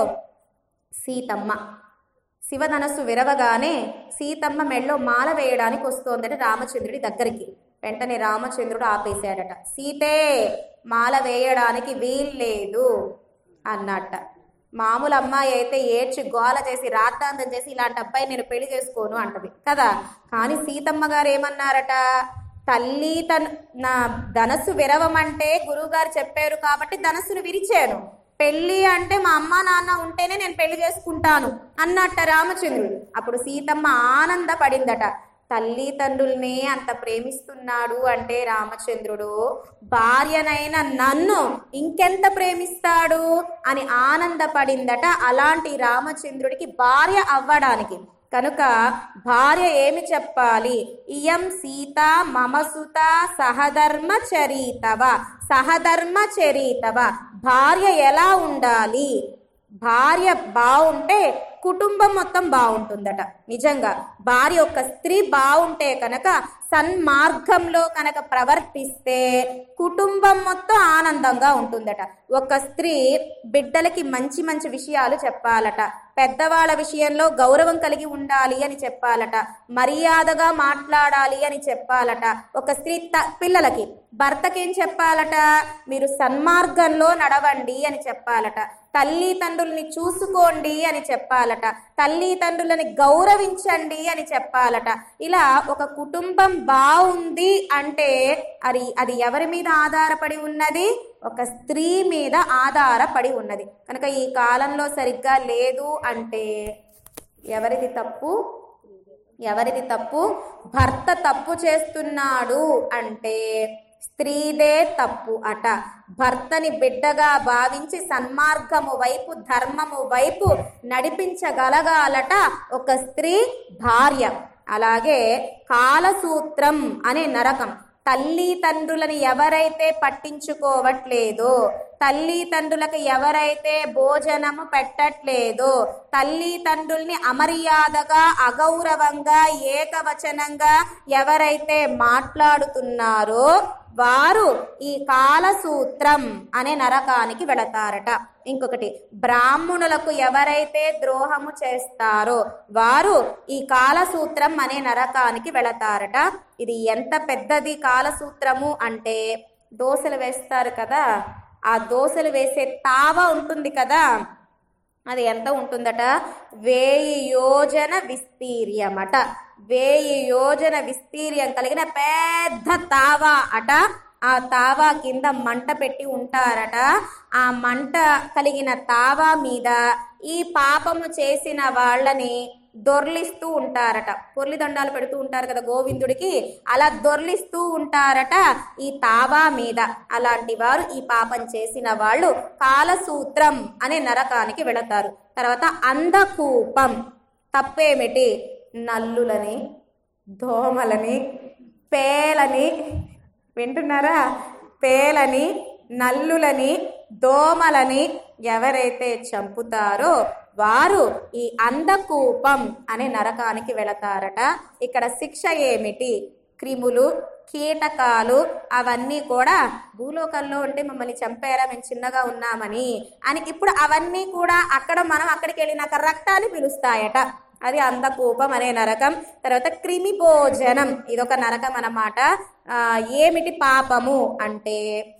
సీతమ్మ శివధనస్సు విరవగానే సీతమ్మ మెళ్ళో మాల వేయడానికి వస్తోందట రామచంద్రుడి దగ్గరికి వెంటనే రామచంద్రుడు ఆపేశాడట సీతే మాల వేయడానికి వీల్లేదు అన్నట్ట మామూలు అమ్మాయి అయితే ఏడ్చి గోల చేసి రాద్ధాంతం చేసి ఇలాంటి అబ్బాయి నేను పెళ్లి చేసుకోను అంటది కదా కానీ సీతమ్మ గారు ఏమన్నారట తల్లి తన నా ధనస్సు విరవమంటే గురువుగారు చెప్పారు కాబట్టి ధనస్సును విరిచాను పెళ్లి అంటే మా అమ్మ నాన్న ఉంటేనే నేను పెళ్లి చేసుకుంటాను అన్నట్ట రామచంద్రుడు అప్పుడు సీతమ్మ ఆనందపడిందట తల్లి తండ్రుల్ని అంత ప్రేమిస్తున్నాడు అంటే రామచంద్రుడు భార్యనైన నన్ను ఇంకెంత ప్రేమిస్తాడు అని ఆనందపడిందట అలాంటి రామచంద్రుడికి భార్య అవ్వడానికి కనుక భార్య ఏమి చెప్పాలి ఇయం సీత మమసుత సహధర్మ చరీతవ సహధర్మ చరీతవ భార్య ఎలా ఉండాలి భార్య బాగుంటే కుటుంబం మొత్తం బాగుంటుందట నిజంగా భార్య ఒక స్త్రీ బాగుంటే కనుక సన్మార్గంలో కనుక ప్రవర్తిస్తే కుటుంబం మొత్తం ఆనందంగా ఉంటుందట ఒక స్త్రీ బిడ్డలకి మంచి మంచి విషయాలు చెప్పాలట పెద్దవాళ్ళ విషయంలో గౌరవం కలిగి ఉండాలి అని చెప్పాలట మర్యాదగా మాట్లాడాలి అని చెప్పాలట ఒక స్త్రీ త పిల్లలకి భర్తకేం చెప్పాలట మీరు సన్మార్గంలో నడవండి అని చెప్పాలట తల్లి తండ్రుల్ని చూసుకోండి అని చెప్పాలట తల్లి తండ్రులని గౌరవించండి అని చెప్పాలట ఇలా ఒక కుటుంబం బాగుంది అంటే అది అది ఎవరి మీద ఆధారపడి ఉన్నది ఒక స్త్రీ మీద ఆధారపడి ఉన్నది కనుక ఈ కాలంలో సరిగ్గా లేదు అంటే ఎవరిది తప్పు ఎవరిది తప్పు భర్త తప్పు చేస్తున్నాడు అంటే స్త్రీదే తప్పు అట భర్తని బిడ్డగా భావించి సన్మార్గము వైపు ధర్మము వైపు నడిపించగలగాలట ఒక స్త్రీ భార్య అలాగే కాలసూత్రం అనే నరకం తల్లి తండ్రులని ఎవరైతే పట్టించుకోవట్లేదో తల్లి తండ్రులకు ఎవరైతే భోజనము పెట్టట్లేదో తల్లి తండ్రుల్ని అమర్యాదగా అగౌరవంగా ఏకవచనంగా ఎవరైతే మాట్లాడుతున్నారో వారు ఈ కాలసూత్రం అనే నరకానికి వెళతారట ఇంకొకటి బ్రాహ్మణులకు ఎవరైతే ద్రోహము చేస్తారో వారు ఈ కాలసూత్రం అనే నరకానికి వెళతారట ఇది ఎంత పెద్దది కాలసూత్రము అంటే దోశలు వేస్తారు కదా ఆ దోశలు వేసే తావ ఉంటుంది కదా అది ఎంత ఉంటుందట వేయి యోజన విస్తీర్యమట వేయి యోజన విస్తీర్యం కలిగిన పెద్ద తావా అట ఆ తావా కింద మంట పెట్టి ఉంటారట ఆ మంట కలిగిన తావా మీద ఈ పాపము చేసిన వాళ్ళని దొర్లిస్తూ ఉంటారట పొర్లి దండాలు పెడుతూ ఉంటారు కదా గోవిందుడికి అలా దొర్లిస్తూ ఉంటారట ఈ తావా మీద అలాంటి వారు ఈ పాపం చేసిన వాళ్ళు కాలసూత్రం అనే నరకానికి వెళతారు తర్వాత అంధకూపం తప్పేమిటి నల్లులని దోమలని పేలని వింటున్నారా పేలని నల్లులని దోమలని ఎవరైతే చంపుతారో వారు ఈ అంధకూపం అనే నరకానికి వెళతారట ఇక్కడ శిక్ష ఏమిటి క్రిములు కీటకాలు అవన్నీ కూడా భూలోకంలో ఉంటే మమ్మల్ని చంపారా మేము చిన్నగా ఉన్నామని అని ఇప్పుడు అవన్నీ కూడా అక్కడ మనం అక్కడికి వెళ్ళినాక రక్తాన్ని పిలుస్తాయట అది అంధకూపం అనే నరకం తర్వాత క్రిమి భోజనం ఇదొక నరకం అన్నమాట ఆ, ఏమిటి పాపము అంటే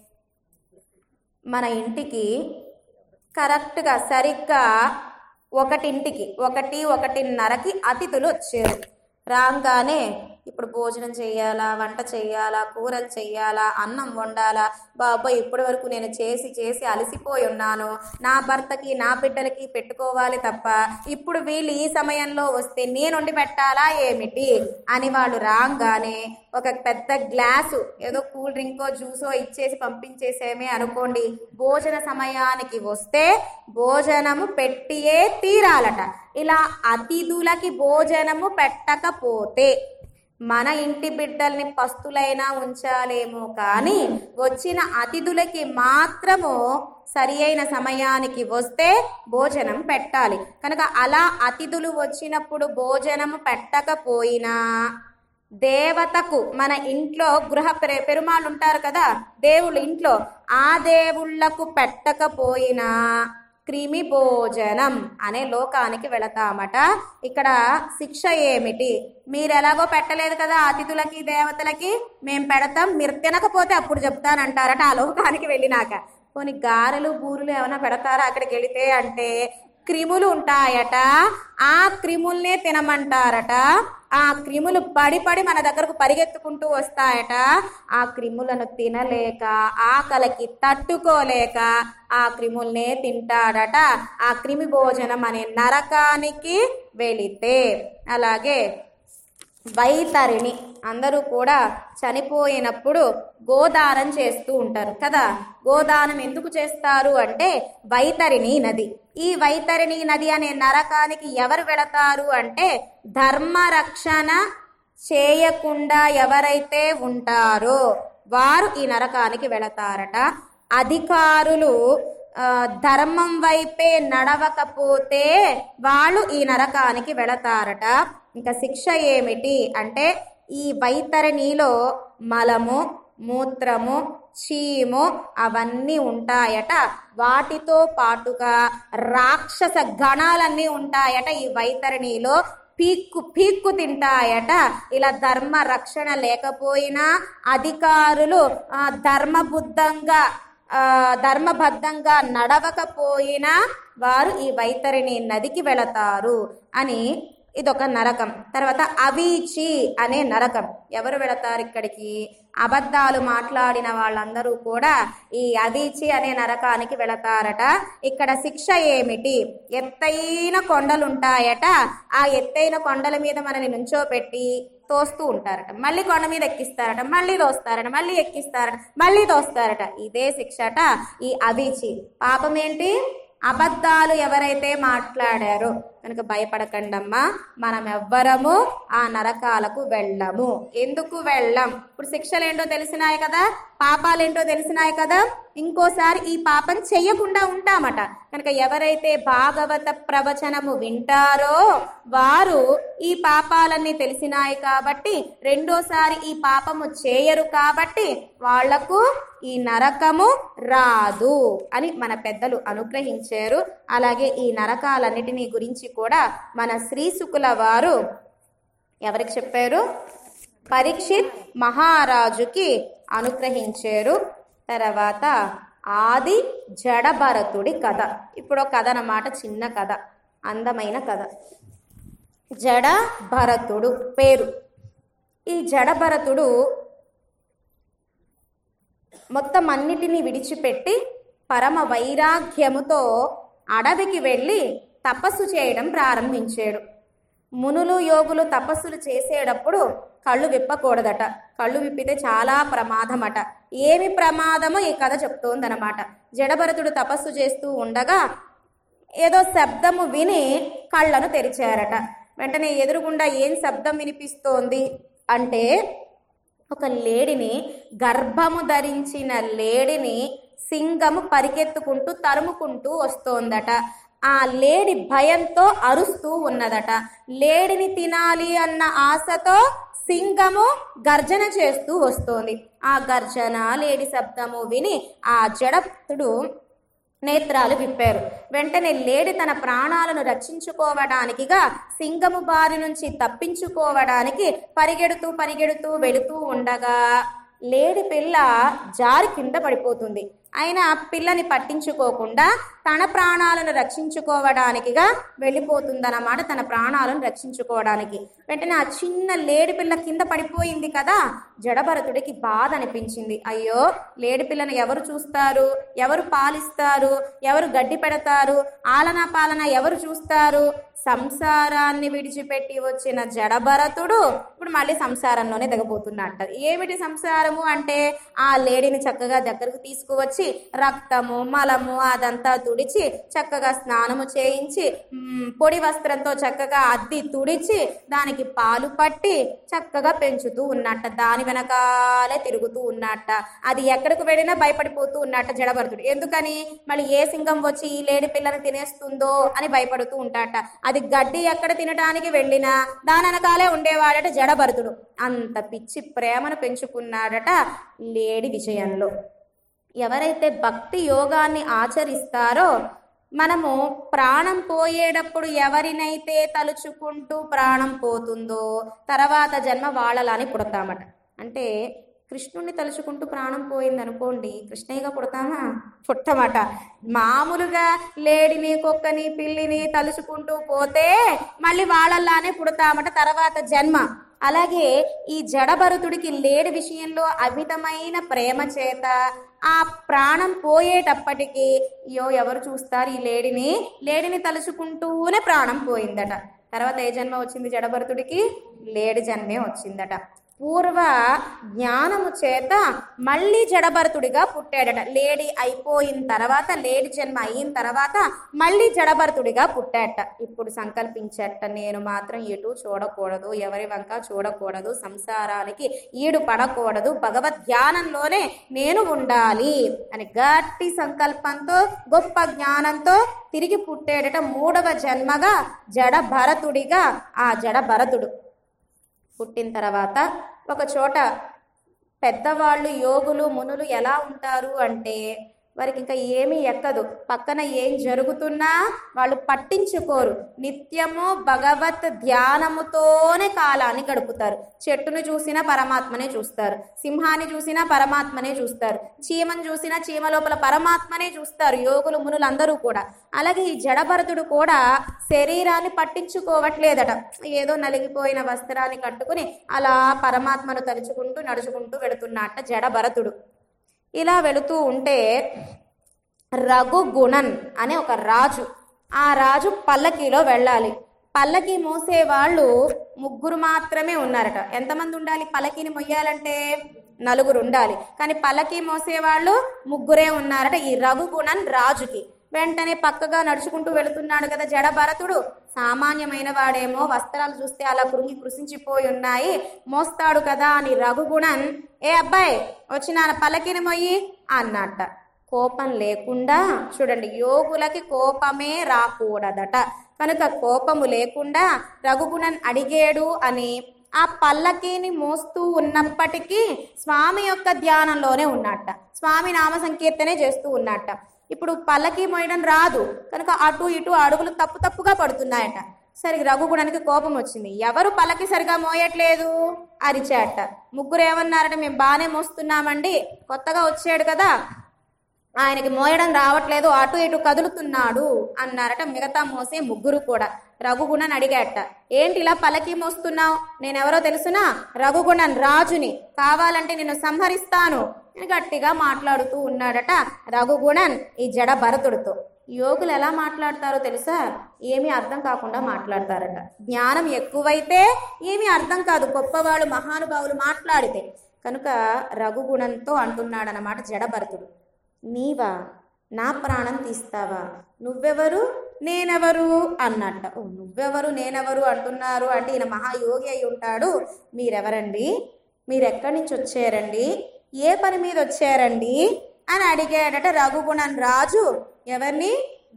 మన ఇంటికి కరెక్ట్గా సరిగ్గా ఒకటింటికి ఒకటి ఒకటిన్నరకి అతిథులు వచ్చారు రాగానే ఇప్పుడు భోజనం చేయాలా వంట చేయాలా కూరలు చేయాలా అన్నం వండాలా బాబాయ్ ఇప్పటి వరకు నేను చేసి చేసి అలసిపోయి ఉన్నాను నా భర్తకి నా బిడ్డలకి పెట్టుకోవాలి తప్ప ఇప్పుడు వీళ్ళు ఈ సమయంలో వస్తే నేను వండి పెట్టాలా ఏమిటి అని వాళ్ళు రాగానే ఒక పెద్ద గ్లాసు ఏదో కూల్ డ్రింకో జ్యూసో ఇచ్చేసి పంపించేసేమే అనుకోండి భోజన సమయానికి వస్తే భోజనము పెట్టియే తీరాలట ఇలా అతిథులకి భోజనము పెట్టకపోతే మన ఇంటి బిడ్డల్ని పస్తులైనా ఉంచాలేమో కానీ వచ్చిన అతిథులకి మాత్రము సరి అయిన సమయానికి వస్తే భోజనం పెట్టాలి కనుక అలా అతిథులు వచ్చినప్పుడు భోజనము పెట్టకపోయినా దేవతకు మన ఇంట్లో గృహ పెరు- పెరుమాళ్ళు ఉంటారు కదా దేవుళ్ళు ఇంట్లో ఆ దేవుళ్లకు పెట్టకపోయినా క్రిమి భోజనం అనే లోకానికి వెళతామట ఇక్కడ శిక్ష ఏమిటి మీరు ఎలాగో పెట్టలేదు కదా అతిథులకి దేవతలకి మేము పెడతాం మీరు తినకపోతే అప్పుడు చెప్తానంటారట ఆ లోకానికి వెళ్ళినాక పోనీ గారెలు బూరెలు ఏమైనా పెడతారా అక్కడికి వెళితే అంటే క్రిములు ఉంటాయట ఆ క్రిముల్నే తినమంటారట ఆ క్రిములు పడి పడి మన దగ్గరకు పరిగెత్తుకుంటూ వస్తాయట ఆ క్రిములను తినలేక ఆకలికి తట్టుకోలేక ఆ క్రిముల్నే తింటాడట ఆ క్రిమి భోజనం అనే నరకానికి వెళితే అలాగే వైతరిణి అందరూ కూడా చనిపోయినప్పుడు గోదానం చేస్తూ ఉంటారు కదా గోదానం ఎందుకు చేస్తారు అంటే వైతరిణి నది ఈ వైతరిణి నది అనే నరకానికి ఎవరు వెళతారు అంటే ధర్మరక్షణ చేయకుండా ఎవరైతే ఉంటారో వారు ఈ నరకానికి వెళతారట అధికారులు ఆ, ధర్మం వైపే నడవకపోతే వాళ్ళు ఈ నరకానికి వెళతారట ఇంకా శిక్ష ఏమిటి అంటే ఈ వైతరణిలో మలము మూత్రము చీము అవన్నీ ఉంటాయట వాటితో పాటుగా రాక్షస గణాలన్నీ ఉంటాయట ఈ వైతరణిలో పీక్కు పీక్కు తింటాయట ఇలా ధర్మ రక్షణ లేకపోయినా అధికారులు ఆ, ధర్మబుద్ధంగా ఆ, ధర్మబద్ధంగా నడవకపోయినా వారు ఈ వైతరిణి నదికి వెళతారు అని ఇదొక నరకం తర్వాత అవీచి అనే నరకం ఎవరు వెళతారు ఇక్కడికి అబద్ధాలు మాట్లాడిన వాళ్ళందరూ కూడా ఈ అవీచి అనే నరకానికి వెళతారట ఇక్కడ శిక్ష ఏమిటి ఎత్తైన కొండలు ఉంటాయట ఆ ఎత్తైన కొండల మీద మనని నుంచోపెట్టి తోస్తూ ఉంటారట మళ్ళీ కొండ మీద ఎక్కిస్తారట మళ్ళీ తోస్తారట మళ్ళీ ఎక్కిస్తారట మళ్ళీ తోస్తారట ఇదే శిక్షట ఈ అవీచి పాపం ఏంటి అబద్ధాలు ఎవరైతే మాట్లాడారో కనుక భయపడకండమ్మా మనం ఎవ్వరము ఆ నరకాలకు వెళ్ళము ఎందుకు వెళ్ళం ఇప్పుడు శిక్షలు ఏంటో తెలిసినాయి కదా పాపాలేంటో తెలిసినాయి కదా ఇంకోసారి ఈ పాపం చెయ్యకుండా ఉంటామట కనుక ఎవరైతే భాగవత ప్రవచనము వింటారో వారు ఈ పాపాలన్నీ తెలిసినాయి కాబట్టి రెండోసారి ఈ పాపము చేయరు కాబట్టి వాళ్లకు ఈ నరకము రాదు అని మన పెద్దలు అనుగ్రహించారు అలాగే ఈ నరకాలన్నిటినీ గురించి కూడా మన శ్రీశుకుల వారు ఎవరికి చెప్పారు పరీక్షిత్ మహారాజుకి అనుగ్రహించారు తర్వాత ఆది జడభరతుడి కథ ఇప్పుడు ఒక కథ అన్నమాట చిన్న కథ అందమైన కథ జడ భరతుడు పేరు ఈ జడభరతుడు మొత్తం అన్నిటినీ విడిచిపెట్టి పరమ వైరాగ్యముతో అడవికి వెళ్ళి తపస్సు చేయడం ప్రారంభించాడు మునులు యోగులు తపస్సులు చేసేటప్పుడు కళ్ళు విప్పకూడదట కళ్ళు విప్పితే చాలా ప్రమాదమట ఏమి ప్రమాదమో ఈ కథ చెప్తోందనమాట జడభరతుడు తపస్సు చేస్తూ ఉండగా ఏదో శబ్దము విని కళ్ళను తెరిచారట వెంటనే ఎదురుగుండా ఏం శబ్దం వినిపిస్తోంది అంటే ఒక లేడిని గర్భము ధరించిన లేడిని సింగము పరిగెత్తుకుంటూ తరుముకుంటూ వస్తోందట ఆ లేడి భయంతో అరుస్తూ ఉన్నదట లేడిని తినాలి అన్న ఆశతో సింగము గర్జన చేస్తూ వస్తోంది ఆ గర్జన లేడి శబ్దము విని ఆ జడతుడు నేత్రాలు విప్పారు వెంటనే లేడి తన ప్రాణాలను రక్షించుకోవడానికిగా సింగము బారి నుంచి తప్పించుకోవడానికి పరిగెడుతూ పరిగెడుతూ వెళుతూ ఉండగా లేడి పిల్ల జారి కింద పడిపోతుంది అయినా పిల్లని పట్టించుకోకుండా తన ప్రాణాలను రక్షించుకోవడానికిగా వెళ్ళిపోతుందన్నమాట తన ప్రాణాలను రక్షించుకోవడానికి వెంటనే ఆ చిన్న లేడి పిల్ల కింద పడిపోయింది కదా జడభరతుడికి బాధ అనిపించింది అయ్యో లేడి పిల్లను ఎవరు చూస్తారు ఎవరు పాలిస్తారు ఎవరు గడ్డి పెడతారు ఆలనా పాలన ఎవరు చూస్తారు సంసారాన్ని విడిచిపెట్టి వచ్చిన జడభరతుడు ఇప్పుడు మళ్ళీ సంసారంలోనే దిగబోతున్నట్ట ఏమిటి సంసారము అంటే ఆ లేడీని చక్కగా దగ్గరకు తీసుకువచ్చి రక్తము మలము అదంతా తుడిచి చక్కగా స్నానము చేయించి మ్, పొడి వస్త్రంతో చక్కగా అద్ది తుడిచి దానికి పాలు పట్టి చక్కగా పెంచుతూ ఉన్నట్ట దాని వెనకాలే తిరుగుతూ ఉన్నట్ట అది ఎక్కడికి వెళ్ళినా భయపడిపోతూ ఉన్నట్ట జడభరతుడు ఎందుకని మళ్ళీ ఏ సింగం వచ్చి ఈ లేడి పిల్లని తినేస్తుందో అని భయపడుతూ ఉంటాట అది గడ్డి ఎక్కడ తినడానికి వెళ్ళినా దాని వెనకాలే ఉండేవాడట జడభరతుడు అంత పిచ్చి ప్రేమను పెంచుకున్నాడట లేడి విషయంలో ఎవరైతే భక్తి యోగాన్ని ఆచరిస్తారో మనము ప్రాణం పోయేటప్పుడు ఎవరినైతే తలుచుకుంటూ ప్రాణం పోతుందో తర్వాత జన్మ వాళ్ళలాని పుడతామట అంటే కృష్ణుణ్ణి తలుచుకుంటూ ప్రాణం పోయింది అనుకోండి కృష్ణయ్యగా పుడతామా పుట్టమట మామూలుగా లేడిని కుక్కని పిల్లిని తలుచుకుంటూ పోతే మళ్ళీ వాళ్ళలానే పుడతామట తర్వాత జన్మ అలాగే ఈ జడభరతుడికి లేడి విషయంలో అమితమైన ప్రేమ చేత ఆ ప్రాణం పోయేటప్పటికి అయ్యో ఎవరు చూస్తారు ఈ లేడిని లేడిని తలుచుకుంటూనే ప్రాణం పోయిందట తర్వాత ఏ జన్మ వచ్చింది జడభరతుడికి లేడి జన్మే వచ్చిందట పూర్వ జ్ఞానము చేత మళ్ళీ జడభరతుడిగా పుట్టాడట లేడి అయిపోయిన తర్వాత లేడి జన్మ అయిన తర్వాత మళ్ళీ జడభరతుడిగా పుట్టాట ఇప్పుడు సంకల్పించట నేను మాత్రం ఎటు చూడకూడదు ఎవరి వంక చూడకూడదు సంసారానికి ఈడు పడకూడదు భగవద్ ధ్యానంలోనే నేను ఉండాలి అని గట్టి సంకల్పంతో గొప్ప జ్ఞానంతో తిరిగి పుట్టాడట మూడవ జన్మగా జడ భరతుడిగా ఆ జడ భరతుడు పుట్టిన తర్వాత ఒక చోట పెద్దవాళ్ళు యోగులు మునులు ఎలా ఉంటారు అంటే వారికి ఇంకా ఏమీ ఎక్కదు పక్కన ఏం జరుగుతున్నా వాళ్ళు పట్టించుకోరు నిత్యము భగవత్ ధ్యానముతోనే కాలాన్ని గడుపుతారు చెట్టును చూసినా పరమాత్మనే చూస్తారు సింహాన్ని చూసినా పరమాత్మనే చూస్తారు చీమను చూసినా చీమ లోపల పరమాత్మనే చూస్తారు యోగులు మునులు అందరూ కూడా అలాగే ఈ జడభరతుడు కూడా శరీరాన్ని పట్టించుకోవట్లేదట ఏదో నలిగిపోయిన వస్త్రాన్ని కట్టుకుని అలా పరమాత్మను తలుచుకుంటూ నడుచుకుంటూ వెళుతున్నట్ట జడభరతుడు ఇలా వెళుతూ ఉంటే రఘుగుణన్ అనే ఒక రాజు ఆ రాజు పల్లకీలో వెళ్ళాలి పల్లకి మోసే వాళ్ళు ముగ్గురు మాత్రమే ఉన్నారట ఎంతమంది ఉండాలి పల్లకీని మొయ్యాలంటే నలుగురు ఉండాలి కానీ పల్లకి మోసే వాళ్ళు ముగ్గురే ఉన్నారట ఈ రఘుగుణన్ రాజుకి వెంటనే పక్కగా నడుచుకుంటూ వెళుతున్నాడు కదా జడ భరతుడు సామాన్యమైన వాడేమో వస్త్రాలు చూస్తే అలా కృంగి కృషించిపోయి ఉన్నాయి మోస్తాడు కదా అని రఘుగుణన్ ఏ అబ్బాయి వచ్చి నాన్న పల్లకిని మొయ్యి అన్నట్ట కోపం లేకుండా చూడండి యోగులకి కోపమే రాకూడదట కనుక కోపము లేకుండా రఘుగుణన్ అడిగాడు అని ఆ పల్లకీని మోస్తూ ఉన్నప్పటికీ స్వామి యొక్క ధ్యానంలోనే ఉన్నట్ట స్వామి నామ సంకీర్తనే చేస్తూ ఉన్నట్ట ఇప్పుడు పల్లకి మోయడం రాదు కనుక అటు ఇటు అడుగులు తప్పు తప్పుగా పడుతున్నాయట సరే రఘుగుణానికి కోపం వచ్చింది ఎవరు పల్లకి సరిగా మోయట్లేదు అరిచాట ముగ్గురు ఏమన్నారట మేము బాగానే మోస్తున్నామండి కొత్తగా వచ్చాడు కదా ఆయనకి మోయడం రావట్లేదు అటు ఇటు కదులుతున్నాడు అన్నారట మిగతా మోసే ముగ్గురు కూడా రఘుగుణన్ అడిగాట ఏంటి ఇలా పలకి మోస్తున్నావు నేనెవరో తెలుసునా రఘుగుణన్ రాజుని కావాలంటే నిన్ను సంహరిస్తాను అని గట్టిగా మాట్లాడుతూ ఉన్నాడట రఘుగుణన్ ఈ జడ భరతుడితో యోగులు ఎలా మాట్లాడతారో తెలుసా ఏమీ అర్థం కాకుండా మాట్లాడతారట జ్ఞానం ఎక్కువైతే ఏమీ అర్థం కాదు గొప్పవాళ్ళు మహానుభావులు మాట్లాడితే కనుక రఘుగుణంతో అంటున్నాడనమాట జడభరతుడు నీవా నా ప్రాణం తీస్తావా నువ్వెవరు నేనెవరు అన్నట్ట ఓ నువ్వెవరు నేనెవరు అంటున్నారు అంటే ఈయన మహాయోగి అయి ఉంటాడు మీరెవరండి మీరెక్కడి నుంచి వచ్చారండి ఏ పని మీద వచ్చారండి అని అడిగాడట రఘుగుణన్ రాజు ఎవరిని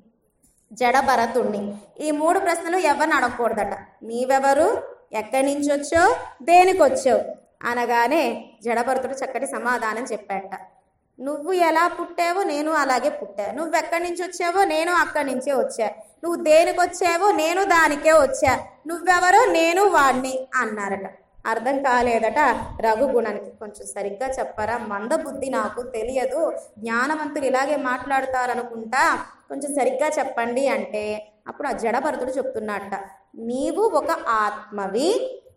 జడభరతుణ్ణి ఈ మూడు ప్రశ్నలు ఎవరిని అడగకూడదట నీవెవరు ఎక్కడి నుంచి వచ్చావు దేనికి వచ్చావు అనగానే జడభరతుడు చక్కటి సమాధానం చెప్పాట నువ్వు ఎలా పుట్టావో నేను అలాగే పుట్టా నువ్వు ఎక్కడి నుంచి వచ్చావో నేను అక్కడి నుంచే వచ్చా నువ్వు దేనికి వచ్చావో నేను దానికే వచ్చా నువ్వెవరో నేను వాడిని అన్నారట అర్థం కాలేదట రఘుగుణానికి కొంచెం సరిగ్గా చెప్పరా మందబుద్ధి నాకు తెలియదు జ్ఞానవంతులు ఇలాగే మాట్లాడతారనుకుంటా కొంచెం సరిగ్గా చెప్పండి అంటే అప్పుడు ఆ జడభరతుడు చెప్తున్నట్ట నీవు ఒక ఆత్మవి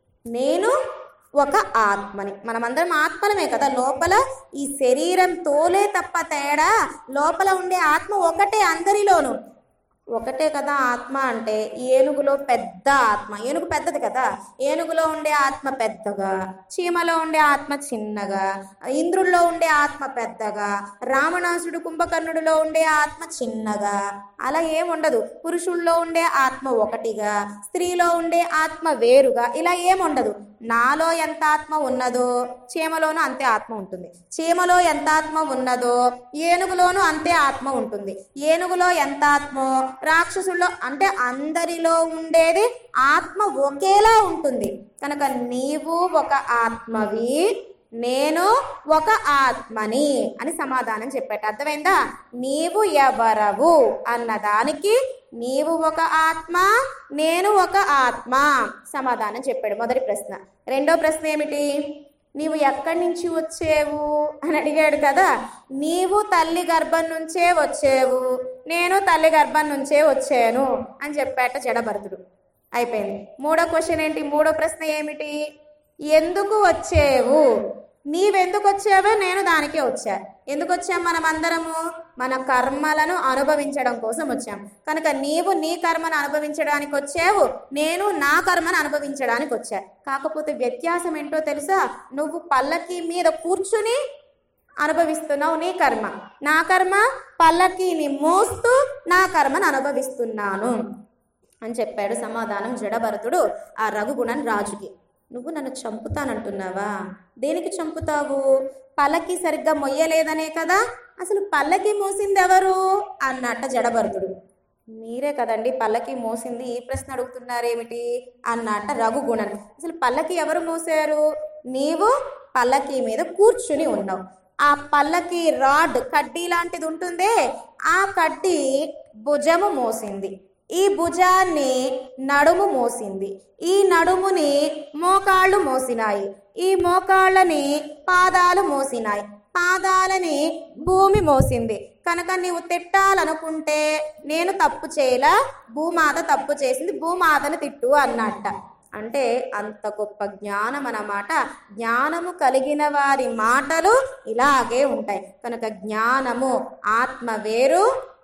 నేను ఒక ఆత్మని మనమందరం ఆత్మలమే కదా లోపల ఈ శరీరం తోలే తప్ప తేడా లోపల ఉండే ఆత్మ ఒకటే అందరిలోనూ ఒకటే కదా ఆత్మ అంటే ఏనుగులో పెద్ద ఆత్మ ఏనుగు పెద్దది కదా ఏనుగులో ఉండే ఆత్మ పెద్దగా చీమలో ఉండే ఆత్మ చిన్నగా ఇంద్రుల్లో ఉండే ఆత్మ పెద్దగా రావణాసుడు కుంభకర్ణుడిలో ఉండే ఆత్మ చిన్నగా అలా ఏముండదు పురుషుల్లో ఉండే ఆత్మ ఒకటిగా స్త్రీలో ఉండే ఆత్మ వేరుగా ఇలా ఏముండదు నాలో ఎంత ఆత్మ ఉన్నదో చీమలోనూ అంతే ఆత్మ ఉంటుంది చీమలో ఎంత ఆత్మ ఉన్నదో ఏనుగులోనూ అంతే ఆత్మ ఉంటుంది ఏనుగులో ఎంత ఆత్మో రాక్షసుల్లో అంటే అందరిలో ఉండేది ఆత్మ ఒకేలా ఉంటుంది కనుక నీవు ఒక ఆత్మవి నేను ఒక ఆత్మని అని సమాధానం చెప్పాట అర్థమైందా నీవు ఎవరవు అన్నదానికి నీవు ఒక ఆత్మ నేను ఒక ఆత్మ సమాధానం చెప్పాడు మొదటి ప్రశ్న రెండో ప్రశ్న ఏమిటి నీవు ఎక్కడి నుంచి వచ్చేవు అని అడిగాడు కదా నీవు తల్లి గర్భం నుంచే వచ్చేవు నేను తల్లి గర్భం నుంచే వచ్చాను అని చెప్పాట జడభరతుడు అయిపోయింది మూడో క్వశ్చన్ ఏంటి మూడో ప్రశ్న ఏమిటి ఎందుకు వచ్చేవు నీవెందుకు వచ్చావో నేను దానికే వచ్చా ఎందుకు వచ్చాం మనం అందరము మన కర్మలను అనుభవించడం కోసం వచ్చాం కనుక నీవు నీ కర్మను అనుభవించడానికి వచ్చావు నేను నా కర్మను అనుభవించడానికి వచ్చా కాకపోతే వ్యత్యాసం ఏంటో తెలుసా నువ్వు పల్లకి మీద కూర్చుని అనుభవిస్తున్నావు నీ కర్మ నా కర్మ పల్లకీని మోస్తూ నా కర్మను అనుభవిస్తున్నాను అని చెప్పాడు సమాధానం జడభరతుడు ఆ రఘుగుణన్ రాజుకి నువ్వు నన్ను చంపుతానంటున్నావా దేనికి చంపుతావు పల్లకి సరిగ్గా మొయ్యలేదనే కదా అసలు పల్లకి మోసింది ఎవరు అన్నట్ట జడభరతుడు మీరే కదండి పల్లకి మోసింది ఈ ప్రశ్న అడుగుతున్నారేమిటి అన్నట్ట రఘుగుణన్ అసలు పల్లకి ఎవరు మోసారు నీవు పల్లకి మీద కూర్చుని ఉన్నావు ఆ పల్లకి రాడ్ కడ్డీ లాంటిది ఉంటుందే ఆ కడ్డీ భుజము మోసింది ఈ భుజాన్ని నడుము మోసింది ఈ నడుముని మోకాళ్ళు మోసినాయి ఈ మోకాళ్ళని పాదాలు మోసినాయి పాదాలని భూమి మోసింది కనుక నీవు తిట్టాలనుకుంటే నేను తప్పు చేయలా భూమాత తప్పు చేసింది భూమాతను తిట్టు అన్నట్ట అంటే అంత గొప్ప జ్ఞానం అన్నమాట జ్ఞానము కలిగిన వారి మాటలు ఇలాగే ఉంటాయి కనుక జ్ఞానము ఆత్మ వేరు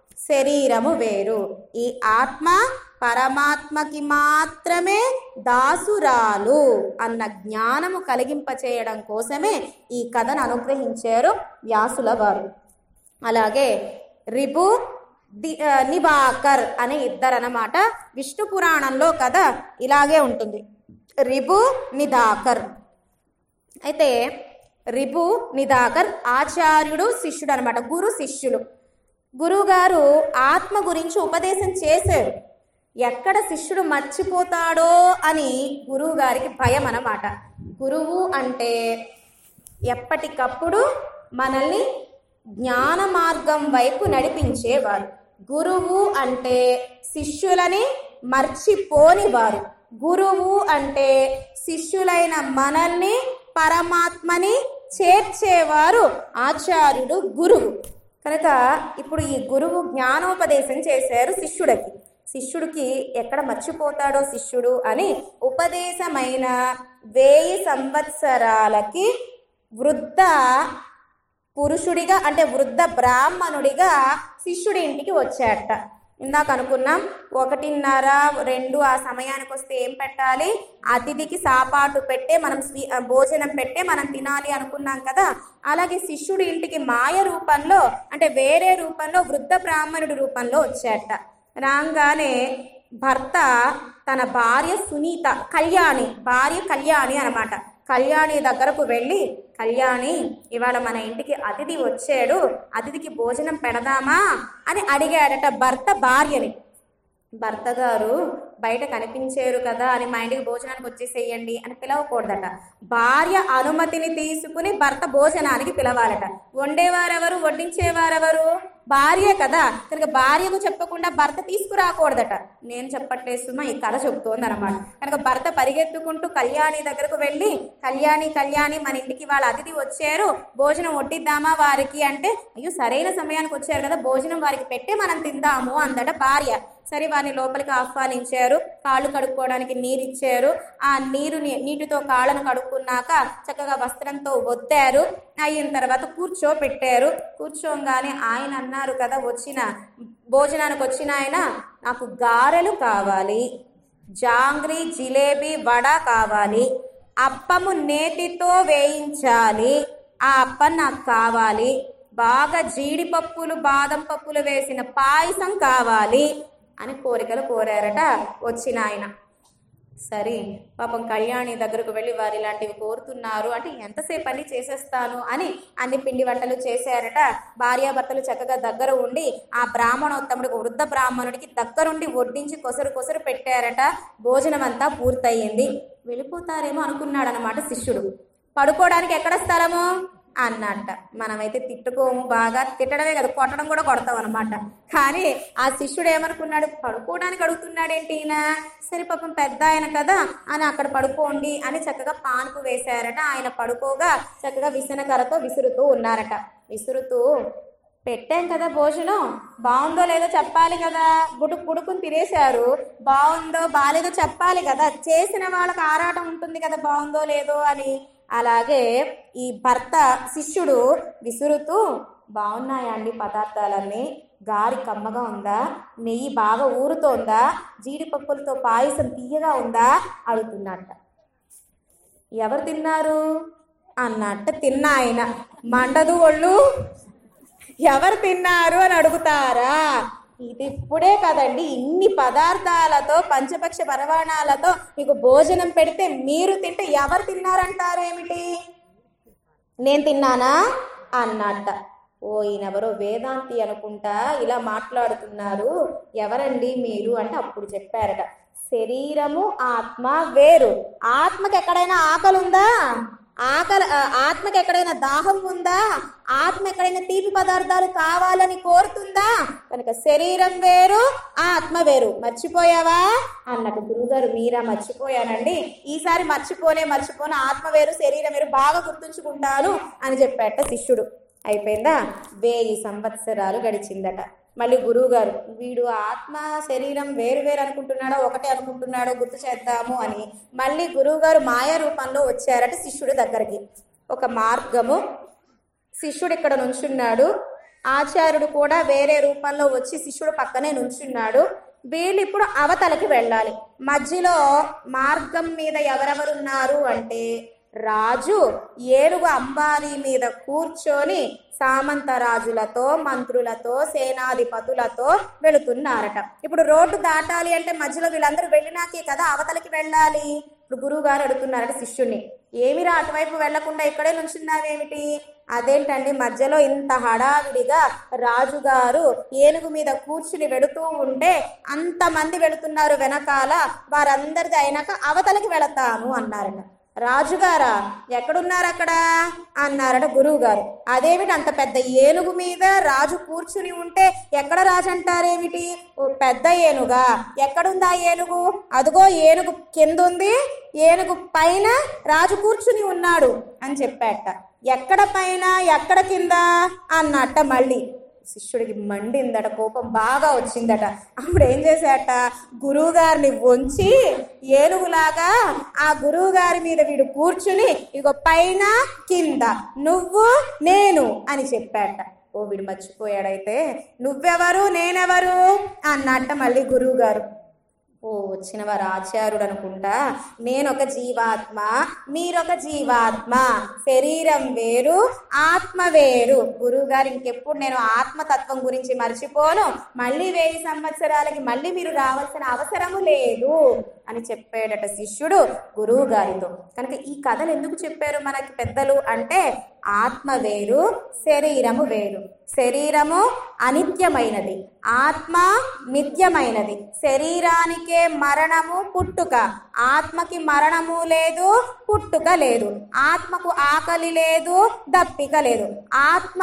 శరీరము వేరు ఈ ఆత్మ పరమాత్మకి మాత్రమే దాసురాలు అన్న జ్ఞానము కలిగింపచేయడం కోసమే ఈ కథను అనుగ్రహించారు వ్యాసుల వారు అలాగే రిపు ది- ఆ, నివాకర్ అనే ఇద్దరు అన్నమాట విష్ణు పురాణంలో కథ ఇలాగే ఉంటుంది రిబు నిదాకర్ అయితే రిబు నిదాకర్ ఆచార్యుడు శిష్యుడు అనమాట గురు శిష్యులు గురువుగారు ఆత్మ గురించి ఉపదేశం చేశారు ఎక్కడ శిష్యుడు మర్చిపోతాడో అని గురువు గారికి భయం అన్నమాట గురువు అంటే ఎప్పటికప్పుడు మనల్ని జ్ఞాన మార్గం వైపు నడిపించేవారు గురువు అంటే శిష్యులని మర్చిపోనివారు గురువు అంటే శిష్యులైన మనల్ని పరమాత్మని చేర్చేవారు ఆచార్యుడు గురువు కనుక ఇప్పుడు ఈ గురువు జ్ఞానోపదేశం చేశారు శిష్యుడికి శిష్యుడికి ఎక్కడ మర్చిపోతాడో శిష్యుడు అని ఉపదేశమైన వేయి సంవత్సరాలకి వృద్ధ పురుషుడిగా అంటే వృద్ధ బ్రాహ్మణుడిగా శిష్యుడి ఇంటికి వచ్చాట ఇందాక అనుకున్నాం ఒకటిన్నర రెండు ఆ సమయానికి వస్తే ఏం పెట్టాలి అతిథికి సాపాటు పెట్టే మనం స్వీ ఆ, భోజనం పెట్టే మనం తినాలి అనుకున్నాం కదా అలాగే శిష్యుడి ఇంటికి మాయ రూపంలో అంటే వేరే రూపంలో వృద్ధ బ్రాహ్మణుడి రూపంలో వచ్చాట రాగానే భర్త తన భార్య సునీత కళ్యాణి భార్య కళ్యాణి అన్నమాట కళ్యాణి దగ్గరకు వెళ్ళి కళ్యాణి ఇవాళ మన ఇంటికి అతిథి వచ్చాడు అతిథికి భోజనం పెడదామా అని అడిగాడట భర్త భార్యని భర్త గారు బయట కనిపించారు కదా అని మా ఇంటికి భోజనానికి వచ్చేసేయండి అని పిలవకూడదట భార్య అనుమతిని తీసుకుని భర్త భోజనానికి పిలవాలట వండేవారెవరు వడ్డించేవారెవరు భార్య కదా కనుక భార్యకు చెప్పకుండా భర్త తీసుకురాకూడదట నేను చెప్పట్లేదు సుమా ఈ కథ చెప్తోంది అనమాట కనుక భర్త పరిగెత్తుకుంటూ కళ్యాణి దగ్గరకు వెళ్ళి కళ్యాణి కళ్యాణి మన ఇంటికి వాళ్ళ అతిథి వచ్చారు భోజనం వడ్డిద్దామా వారికి అంటే అయ్యో సరైన సమయానికి వచ్చారు కదా భోజనం వారికి పెట్టి మనం తిందాము అందట భార్య సరే వారిని లోపలికి ఆహ్వానించారు కాళ్ళు కడుక్కోవడానికి నీరు ఇచ్చారు ఆ నీరు నీటితో కాళ్ళను కడుక్కున్నాక చక్కగా వస్త్రంతో వద్దారు అయిన తర్వాత కూర్చోపెట్టారు కూర్చోగానే ఆయన అన్నారు కదా వచ్చిన భోజనానికి వచ్చిన ఆయన నాకు గారెలు కావాలి జాంగ్రీ జిలేబీ వడ కావాలి అప్పము నేతితో వేయించాలి ఆ అప్పం నాకు కావాలి బాగా జీడిపప్పులు బాదం పప్పులు వేసిన పాయసం కావాలి అని కోరికలు కోరారట వచ్చిన ఆయన సరే పాపం కళ్యాణి దగ్గరకు వెళ్ళి వారు ఇలాంటివి కోరుతున్నారు అంటే ఎంతసేపు అని చేసేస్తాను అని అన్ని పిండి వంటలు చేశారట భార్యాభర్తలు చక్కగా దగ్గర ఉండి ఆ బ్రాహ్మణోత్తముడికి వృద్ధ బ్రాహ్మణుడికి దగ్గరుండి వడ్డించి కొసరు కొసరు పెట్టారట భోజనం అంతా పూర్తయింది వెళ్ళిపోతారేమో అనుకున్నాడు అనమాట శిష్యుడు పడుకోవడానికి ఎక్కడ స్థలము అన్నట్ట మనమైతే తిట్టుకోము బాగా తిట్టడమే కదా కొట్టడం కూడా కొడతాం అనమాట కానీ ఆ శిష్యుడు ఏమనుకున్నాడు పడుకోవడానికి అడుగుతున్నాడేంటి ఈయన సరే పాపం పెద్ద ఆయన కదా అని అక్కడ పడుకోండి అని చక్కగా పానుపు వేశారట ఆయన పడుకోగా చక్కగా విసనకరతో విసురుతూ ఉన్నారట విసురుతూ పెట్టాం కదా భోజనం బాగుందో లేదో చెప్పాలి కదా గుడుకు గుడుకుని తినేశారు బాగుందో బాలేదో చెప్పాలి కదా చేసిన వాళ్ళకి ఆరాటం ఉంటుంది కదా బాగుందో లేదో అని అలాగే ఈ భర్త శిష్యుడు విసురుతూ బాగున్నాయా అండి పదార్థాలన్నీ గారి కమ్మగా ఉందా నెయ్యి బాగా ఊరుతోందా జీడిపప్పులతో పాయసం తీయగా ఉందా అడుగుతున్నట్ట ఎవరు తిన్నారు అన్నట్ట తిన్న ఆయన మండదు ఒళ్ళు ఎవరు తిన్నారు అని అడుగుతారా ఇది ఇప్పుడే కదండి ఇన్ని పదార్థాలతో పంచపక్ష పరవాణాలతో మీకు భోజనం పెడితే మీరు తింటే ఎవరు తిన్నారంటారేమిటి నేను తిన్నానా అన్నట్ట ఓ ఈయనెవరో వేదాంతి అనుకుంటా ఇలా మాట్లాడుతున్నారు ఎవరండి మీరు అంటే అప్పుడు చెప్పారట శరీరము ఆత్మ వేరు ఆత్మకి ఎక్కడైనా ఆకలి ఉందా ఆకలి ఆ, ఆత్మకి ఎక్కడైనా దాహం ఉందా ఆత్మ ఎక్కడైనా తీపి పదార్థాలు కావాలని కోరుతుందా కనుక శరీరం వేరు ఆత్మ వేరు మర్చిపోయావా అన్నట్టు గురుగారు మీరా మర్చిపోయానండి ఈసారి మర్చిపోనే మర్చిపోనే ఆత్మ వేరు శరీరం వేరు బాగా గుర్తుంచుకుంటాను అని చెప్పాట శిష్యుడు అయిపోయిందా వెయ్యి సంవత్సరాలు గడిచిందట మళ్ళీ గురువు గారు వీడు ఆత్మ శరీరం వేరు వేరు అనుకుంటున్నాడో ఒకటే అనుకుంటున్నాడో గుర్తు చేద్దాము అని మళ్ళీ గురువు గారు మాయా రూపంలో వచ్చారట శిష్యుడి దగ్గరికి ఒక మార్గము శిష్యుడు ఇక్కడ నుంచున్నాడు ఆచార్యుడు కూడా వేరే రూపంలో వచ్చి శిష్యుడు పక్కనే నుంచున్నాడు వీళ్ళు ఇప్పుడు అవతలకి వెళ్ళాలి మధ్యలో మార్గం మీద ఎవరెవరున్నారు అంటే రాజు ఏనుగు అంబారీ మీద కూర్చొని సామంత రాజులతో మంత్రులతో సేనాధిపతులతో వెళుతున్నారట ఇప్పుడు రోడ్డు దాటాలి అంటే మధ్యలో వీళ్ళందరూ వెళ్ళినాకే కదా అవతలకి వెళ్ళాలి ఇప్పుడు గురువు గారు అడుగుతున్నారట శిష్యుణ్ణి ఏమిరా అటువైపు వెళ్లకుండా ఇక్కడే నుంచున్నావేమిటి అదేంటండి మధ్యలో ఇంత హడావిడిగా రాజుగారు ఏనుగు మీద కూర్చుని వెళుతూ ఉంటే అంతమంది వెళుతున్నారు వెనకాల వారందరిది అయినాక అవతలకి వెళతాను అన్నారట రాజుగారా ఎక్కడున్నారు అక్కడ అన్నారట గురువు గారు అదేమిటి అంత పెద్ద ఏనుగు మీద రాజు కూర్చుని ఉంటే ఎక్కడ రాజు అంటారేమిటి ఓ పెద్ద ఏనుగా ఎక్కడుంది ఆ ఏనుగు అదిగో ఏనుగు కింద ఉంది ఏనుగు పైన రాజు కూర్చుని ఉన్నాడు అని చెప్పాట ఎక్కడ పైన ఎక్కడ కింద అన్నట్ట మళ్ళీ శిష్యుడికి మండిందట కోపం బాగా వచ్చిందట అప్పుడు ఏం చేశాట గురువు గారిని వంచి ఏనుగులాగా ఆ గురువు గారి మీద వీడు కూర్చుని ఇగో పైన కింద నువ్వు నేను అని చెప్పాట ఓ వీడు మర్చిపోయాడైతే నువ్వెవరు నేనెవరు అన్నట్ట మళ్ళీ గురువు గారు ఓ వచ్చిన వారు ఆచార్యుడు అనుకుంటా నేనొక జీవాత్మ మీరొక జీవాత్మ శరీరం వేరు ఆత్మ వేరు గురువు గారు ఇంకెప్పుడు నేను ఆత్మతత్వం గురించి మర్చిపోను మళ్ళీ వెయ్యి సంవత్సరాలకి మళ్ళీ మీరు రావాల్సిన అవసరము లేదు అని చెప్పాడట శిష్యుడు గురువు గారితో కనుక ఈ కథలు ఎందుకు చెప్పారు మనకి పెద్దలు అంటే ఆత్మ వేరు శరీరము వేరు శరీరము అనిత్యమైనది ఆత్మ నిత్యమైనది శరీరానికే మరణము పుట్టుక ఆత్మకి మరణము లేదు పుట్టుక లేదు ఆత్మకు ఆకలి లేదు దప్పిక లేదు ఆత్మ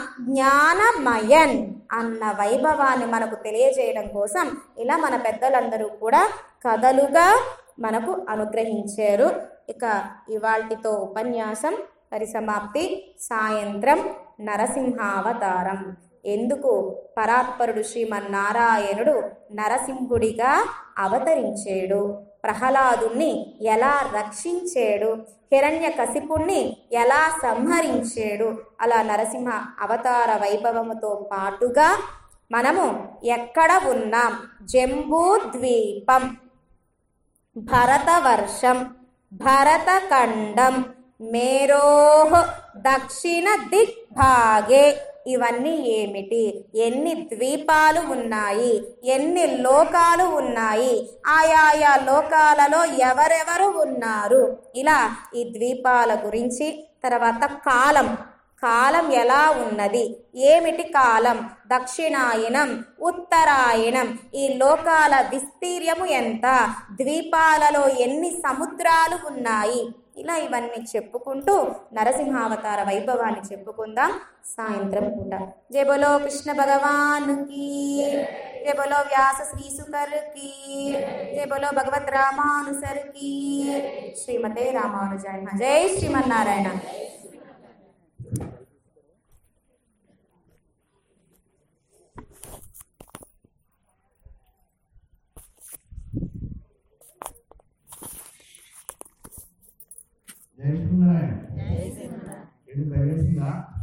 జ్ఞానమయన్ అన్న వైభవాన్ని మనకు తెలియజేయడం కోసం ఇలా మన పెద్దలందరూ కూడా కథలుగా మనకు అనుగ్రహించారు ఇక ఇవాల్టితో ఉపన్యాసం పరిసమాప్తి సాయంత్రం నరసింహావతారం ఎందుకు పరాత్పరుడు శ్రీమన్నారాయణుడు నరసింహుడిగా అవతరించాడు ప్రహ్లాదుణ్ణి ఎలా రక్షించాడు హిరణ్య కసిపుణ్ణి ఎలా సంహరించాడు అలా నరసింహ అవతార వైభవముతో పాటుగా మనము ఎక్కడ ఉన్నాం జంబూ ద్వీపం భరతవర్షం భరతఖండం మేరోహ్ దక్షిణ దిగ్భాగే ఇవన్నీ ఏమిటి ఎన్ని ద్వీపాలు ఉన్నాయి ఎన్ని లోకాలు ఉన్నాయి ఆయాయా లోకాలలో ఎవరెవరు ఉన్నారు ఇలా ఈ ద్వీపాల గురించి తర్వాత కాలం కాలం ఎలా ఉన్నది ఏమిటి కాలం దక్షిణాయనం ఉత్తరాయణం ఈ లోకాల విస్తీర్యము ఎంత ద్వీపాలలో ఎన్ని సముద్రాలు ఉన్నాయి ఇలా ఇవన్నీ చెప్పుకుంటూ నరసింహావతార వైభవాన్ని చెప్పుకుందాం సాయంత్రం పూట జయ బోలో కృష్ణ భగవాన్ కి జయ బోలో వ్యాస శ్రీ సుకర్ కి జయ బోలో భగవత్ రామానుసర్ కి శ్రీమతే రామానుజాయ నమః. జై శ్రీమన్నారాయణ జై శ్రీనారాయణ ఎందుకు భయమేసిందా